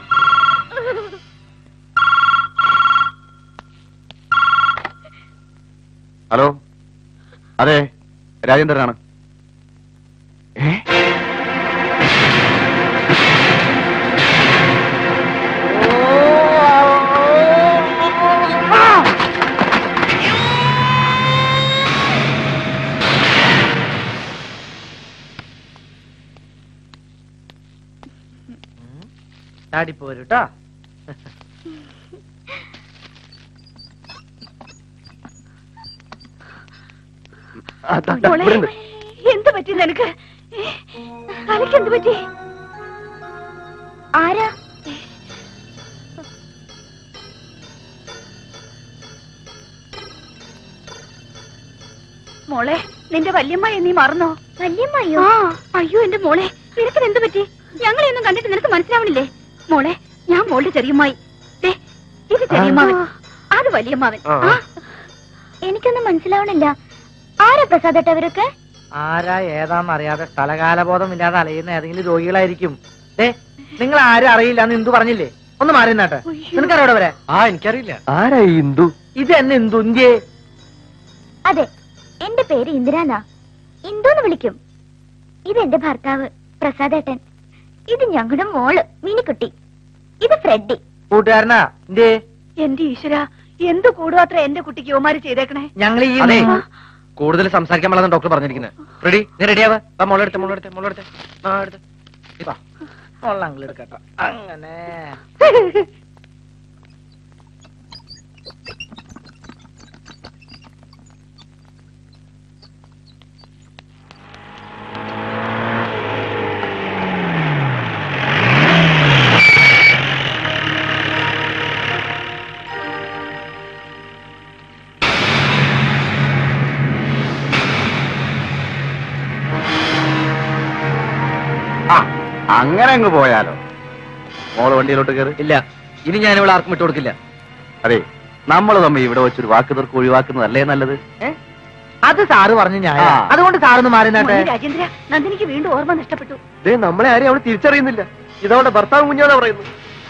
ഹലോ അതെ രാജേന്ദ്രനാണ് ഏ? ചാടിപ്പോരൂട്ടോ ആ, ദാ, ദാ, മോളെ ഇവിടുണ്ട്. എന്ത് പറ്റി നിനക്ക് തലയ്ക്ക് എന്ത് പറ്റി ആരാ മോളെ നിന്റെ വല്യമ്മയെ നീ മറന്നോ വല്യമ്മയോ ആ അയ്യോ എന്റെ മോളെ നിനക്കിന് എന്ത് പറ്റി ഞങ്ങളെയൊന്നും കണ്ടിട്ട് നിനക്ക് മനസ്സിലാവണില്ലേ മോളെ ഞാൻ മോളുടെ ചെറിയമ്മായി ദേ, ഇത് ചെറിയമ്മാവൻ അത് വലിയമ്മാവൻ ആ. ആ എനിക്കൊന്നും മനസ്സിലാവണില്ല ആരാ പ്രസാദേട്ട അവരൊക്കെ ആരാ ഏതാന്ന് അറിയാതെ സ്ഥലകാലബോധം ഇല്ലാതെ അലയുന്ന ഏതെങ്കിലും രോഗികളായിരിക്കും ഏ നിങ്ങൾ ആരും അറിയില്ല എന്ന് എന്തു പറഞ്ഞില്ലേ ഒന്ന് മാറി നിന്നാട്ടെ നിനക്കറിയോ ഇവിടെ വരെ ആ എനിക്കറിയില്ല ആരാ ഈ ഇന്ദു ഇത് എന്നെ എന്തു ഇന്ത്യേ അതെ എന്റെ പേര് ഇന്ദിരാന്നാ ഇന്ദുന്ന് വിളിക്കും ഇത് എന്റെ ഭർത്താവ് പ്രസാദേട്ടൻ ഇത് ഞങ്ങളുടെ മോള് മിനിക്കുട്ടി ഇത് ഫ്രെഡി കൂട്ടുകാരനാ ഇന്ത്യേ എന്റെ ഈശ്വര എന്ത് കൂടുവാത്ര എന്റെ കുട്ടിക്ക് യോമാര് ചെയ്തേക്കണേ ഞങ്ങൾ ഈ അതെ കൂടുതൽ സംസാരിക്കാൻ പാടില്ലെന്ന് ഡോക്ടർ പറഞ്ഞിരിക്കുന്നത് റെഡി നീ റെഡിയാവാ വാ മോളെടുത്ത് മോളെടുത്ത് മോളെടുത്ത് ആ എടുത്ത് ഇതാ കൊള്ളാങ്ങൾ എടുക്കട്ടെ അങ്ങനെ ആ അങ്ങനെ അങ്ങ് പോയാലോ മോള് വണ്ടിയിലോട്ട് കയറി ഇല്ല ഇനി ഞാൻ ഇവിടെ ആർക്കും വിട്ടു കൊടുക്കില്ല അതെ നമ്മൾ തമ്മിൽ ഇവിടെ വെച്ചൊരു വാക്ക് തീർക്ക് ഒഴിവാക്കുന്നതല്ലേ നല്ലത് അത് സാറ് പറഞ്ഞു ഞാൻ ആ. അതുകൊണ്ട് സാറൊന്ന് മാറി നിന്നാട്ടെ മോനെ രാജേന്ദ്ര നന്ദിനിക്ക് വീണ്ടും ഓർമ്മ നഷ്ടപ്പെട്ടു ദേ നമ്മളെ ആരെയും അവൾ തിരിച്ചറിയുന്നില്ല ഇതവളുടെ ഭർത്താവ് കുഞ്ഞാന്നാ പറയുന്നു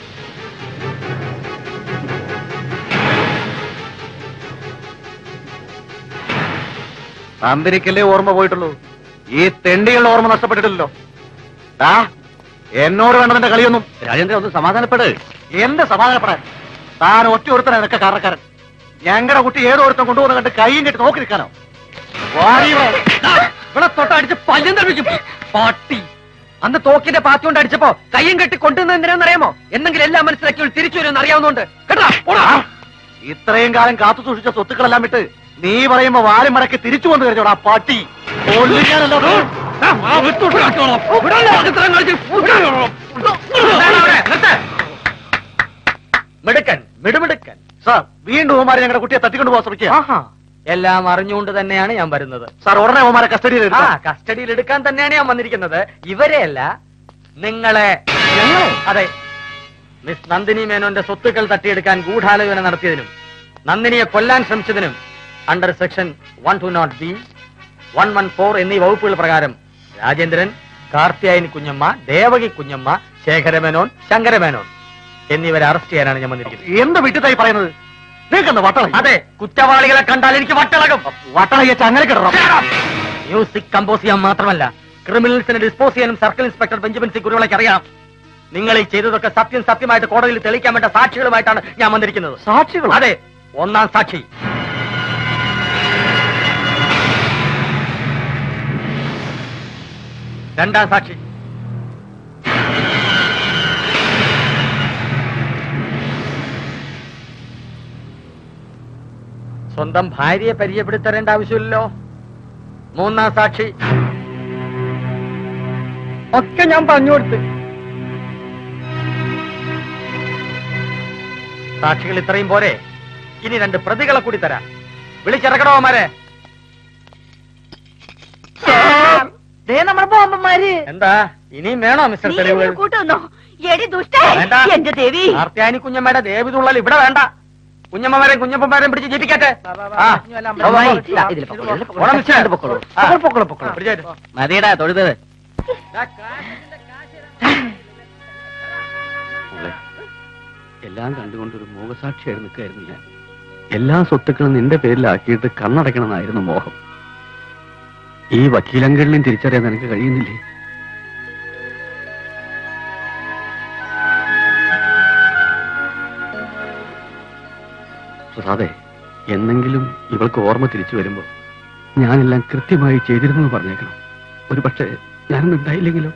നന്ദിനിക്കല്ലേ ഓർമ്മ പോയിട്ടുള്ളൂ ഈ തെണ്ടികളുടെ ഓർമ്മ നഷ്ടപ്പെട്ടിട്ടില്ലല്ലോ ദാ, എന്നോട് വേണ്ടതിന്റെ കളിയൊന്നും രാജേന്ദ്രൻ ഒന്ന് സമാധാനപ്പെട് എന്ത് സമാധാനപ്പെടാൻ താൻ ഒറ്റ ഒരുത്തനാ നിനക്ക് കാരണക്കാരൻ ഞങ്ങളുടെ കുട്ടി ഏതോ ഒരുത്തൻ കൊണ്ടുപോകുന്ന കണ്ട് കൈയും കെട്ടി നോക്കി നിൽക്കാനോ വാടി ഇവിടെ. ഇവിടെ തൊട്ടടിച്ച് പല്ലും തെറിപ്പിക്കും പാട്ടി അന്ന് തോക്കിന്റെ പാത്തി കൊണ്ട് അടിച്ചപ്പോ കയ്യും കെട്ടി കൊണ്ടുവന്ന എന്തിനാണെന്നറിയാമോ എന്നെങ്കിലും എല്ലാം മനസ്സിലാക്കി ഇവൾ തിരിച്ചു വരുമെന്ന് അറിയാവുന്നതുകൊണ്ട് കേട്ടോ പോടാ. ആ, ഇത്രയും കാലം കാത്തു സൂക്ഷിച്ച സ്വത്തുക്കളെല്ലാം വിട്ട് നീ പറയുമ്പോ വാലും മടക്കി തിരിച്ചു വന്നു കഴിഞ്ഞോടാ പാട്ടി കൊല്ലിക്കാനല്ലോ ആ, ആ, വിട്ടോട്ട് കാണിച്ചോളാം. വിടല്ലേ, ഇത്രയും കളിച്ച് വിടല്ലോ. എന്താണ് അവിടെ? നിർത്ത്. മിടുക്കൻ മിടുമിടുക്കൻ സാർ വീണ്ടും ഓമാരെ ഞങ്ങളുടെ കുട്ടിയെ തട്ടിക്കൊണ്ടു പോകാൻ ശ്രമിക്കുക ആഹാ എല്ലാം അറിഞ്ഞുകൊണ്ട് തന്നെയാണ് ഞാൻ വരുന്നത് സാർ ഉടനെ ഓമാരെ കസ്റ്റഡിയിൽ ആ എടുക്കാം കസ്റ്റഡിയിൽ എടുക്കാൻ തന്നെയാണ് ഞാൻ വന്നിരിക്കുന്നത് ഇവരെയല്ല നിങ്ങളെ അതെ മിസ് നന്ദിനി മേനോന്റെ സ്വത്തുക്കൾ തട്ടിയെടുക്കാൻ ഗൂഢാലോചന നടത്തിയതിനും നന്ദിനിയെ കൊല്ലാൻ ശ്രമിച്ചതിനും under section one two nought B one one four എന്നീ വകുപ്പുകൾ പ്രകാരം രാജേന്ദ്രൻ കാർത്തിയായനി കുഞ്ഞമ്മ ദേവകി കുഞ്ഞമ്മ ശേഖരമേനോൻ ശങ്കരമേനോൻ എന്നിവരെ അറസ്റ്റ് ചെയ്യാനാണ് ഞാൻ വന്നിരിക്കുന്നത് എന്ത് വിട്ടിട്ടായി പറയുന്നത് നീക്കെന്ത് വട്ടള അതെ കുറ്റവാളികളെ കണ്ടാൽ എനിക്ക് വട്ടളകും വട്ടള ചങ്ങനെ കിടണം മ്യൂസിക് കമ്പോസ് ചെയ്യാൻ മാത്രമല്ല ക്രിമിനൽസിനെ ഡിസ്പോസ് ചെയ്യാനും സർക്കിൾ ഇൻസ്പെക്ടർ ബെഞ്ചമിൻ സി കുരുവിളയ്ക്ക് അറിയാം നിങ്ങൾ ഈ ചെയ്തതൊക്കെ സത്യം സത്യമായിട്ട് കോടതിയിൽ തെളിയിക്കാൻ വേണ്ട സാക്ഷികളുമായിട്ടാണ് ഞാൻ വന്നിരിക്കുന്നത് സാക്ഷികൾ അതെ ഒന്നാം സാക്ഷി രണ്ടാം സാക്ഷി സ്വന്തം ഭാര്യയെ പരിചയപ്പെടുത്തരേണ്ട ആവശ്യമില്ലല്ലോ മൂന്നാം സാക്ഷി ഒക്കെ ഞാൻ പറഞ്ഞു കൊടുത്ത് സാക്ഷികൾ ഇത്രയും പോരെ ഇനി രണ്ട് പ്രതികളെ കൂടി തരാം വിളിച്ചിറക്കണോ മാരെ ദേ നമ്മുടെ ബോംബന്മാര് എന്താ ഇനിയും വേണോ മിസ്റ്റർ തെളിവുകൾ കൂട്ടുന്നോ എടി ദുഷ്ട വേണ്ട. എന്റെ ദേവി ആർത്തിയാനി കുഞ്ഞമ്മയുടെ ദേവി തുള്ളൽ ഇവിടെ വേണ്ട കുഞ്ഞമ്മമാരെയും കുഞ്ഞപ്പന്മാരെയും പിടിച്ച് ജീവിക്കട്ടെ ആ, അമ്മായി, ഇതാ, ഇതില് പൊക്കോളൂ, ഇതില് പൊക്കോളൂ. പോണം മിസ്റ്റർ. ഇതില് പൊക്കോളൂ. ആ, പിടിച്ചേര്. മതിയടാ തൊഴുതത് മോളെ, എല്ലാം കണ്ടുകൊണ്ടൊരു മോഹസാക്ഷിയായി നിൽക്കായിരുന്നു ഞാൻ എല്ലാ സ്വത്തുക്കളും നിന്റെ പേരിലാക്കിയിട്ട് കണ്ണടയ്ക്കണമെന്നായിരുന്നു മോഹം ഈ വക്കീലങ്കളിലും തിരിച്ചറിയാൻ നിനക്ക് കഴിയുന്നില്ലേ പ്രസാദേ എന്നെങ്കിലും ഇവൾക്ക് ഓർമ്മ തിരിച്ചു വരുമ്പോ ഞാനെല്ലാം കൃത്യമായി ചെയ്തിരുന്നു എന്ന് പറഞ്ഞേക്കണം ഒരു പക്ഷേ ഞാനൊന്നും ഉണ്ടായില്ലെങ്കിലോ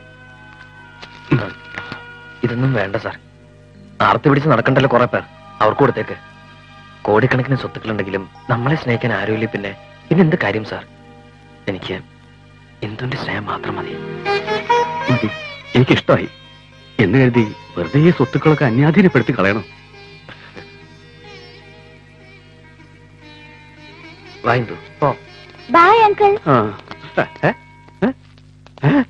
ഇതൊന്നും വേണ്ട സാർ ആർത്തി പിടിച്ച് നടക്കണ്ടല്ലോ കുറെ പേർ അവർക്ക് കൊടുത്തേക്ക് കോടിക്കണക്കിന് സ്വത്തുക്കളുണ്ടെങ്കിലും നമ്മളെ സ്നേഹിക്കാൻ ആരുമില്ല പിന്നെ പിന്നെ എന്ത് കാര്യം സാർ എനിക്ക് എന്തുണ്ട് സ്നേഹം മാത്രം മതി മതി എനിക്കിഷ്ടമായി എന്ന് കരുതി വെറുതെ ഈ സ്വത്തുക്കളൊക്കെ അന്യാധീനപ്പെടുത്തി കളയണം വായിന്തു ബായ് അങ്കിൾ ആ. ഏ? ഏ? ഏ?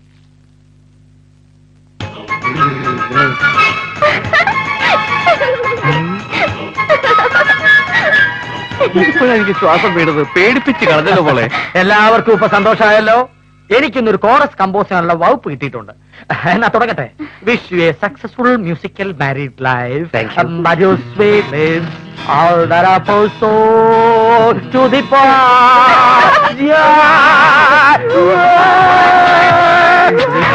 ഇപ്പോഴാ എനിക്ക് ശ്വാസം വീണത് പേടിപ്പിച്ച് കളഞ്ഞല്ലോ പോലെ എല്ലാവർക്കും ഇപ്പൊ സന്തോഷമായല്ലോ എനിക്കിന്നൊരു കോറസ് കമ്പോസ് ചെയ്യാനുള്ള വകുപ്പ് കിട്ടിയിട്ടുണ്ട് എന്നാ തുടങ്ങട്ടെ wish you a successful musical married life Thank you. Maju sweet all that I pursue to the point. Yeah.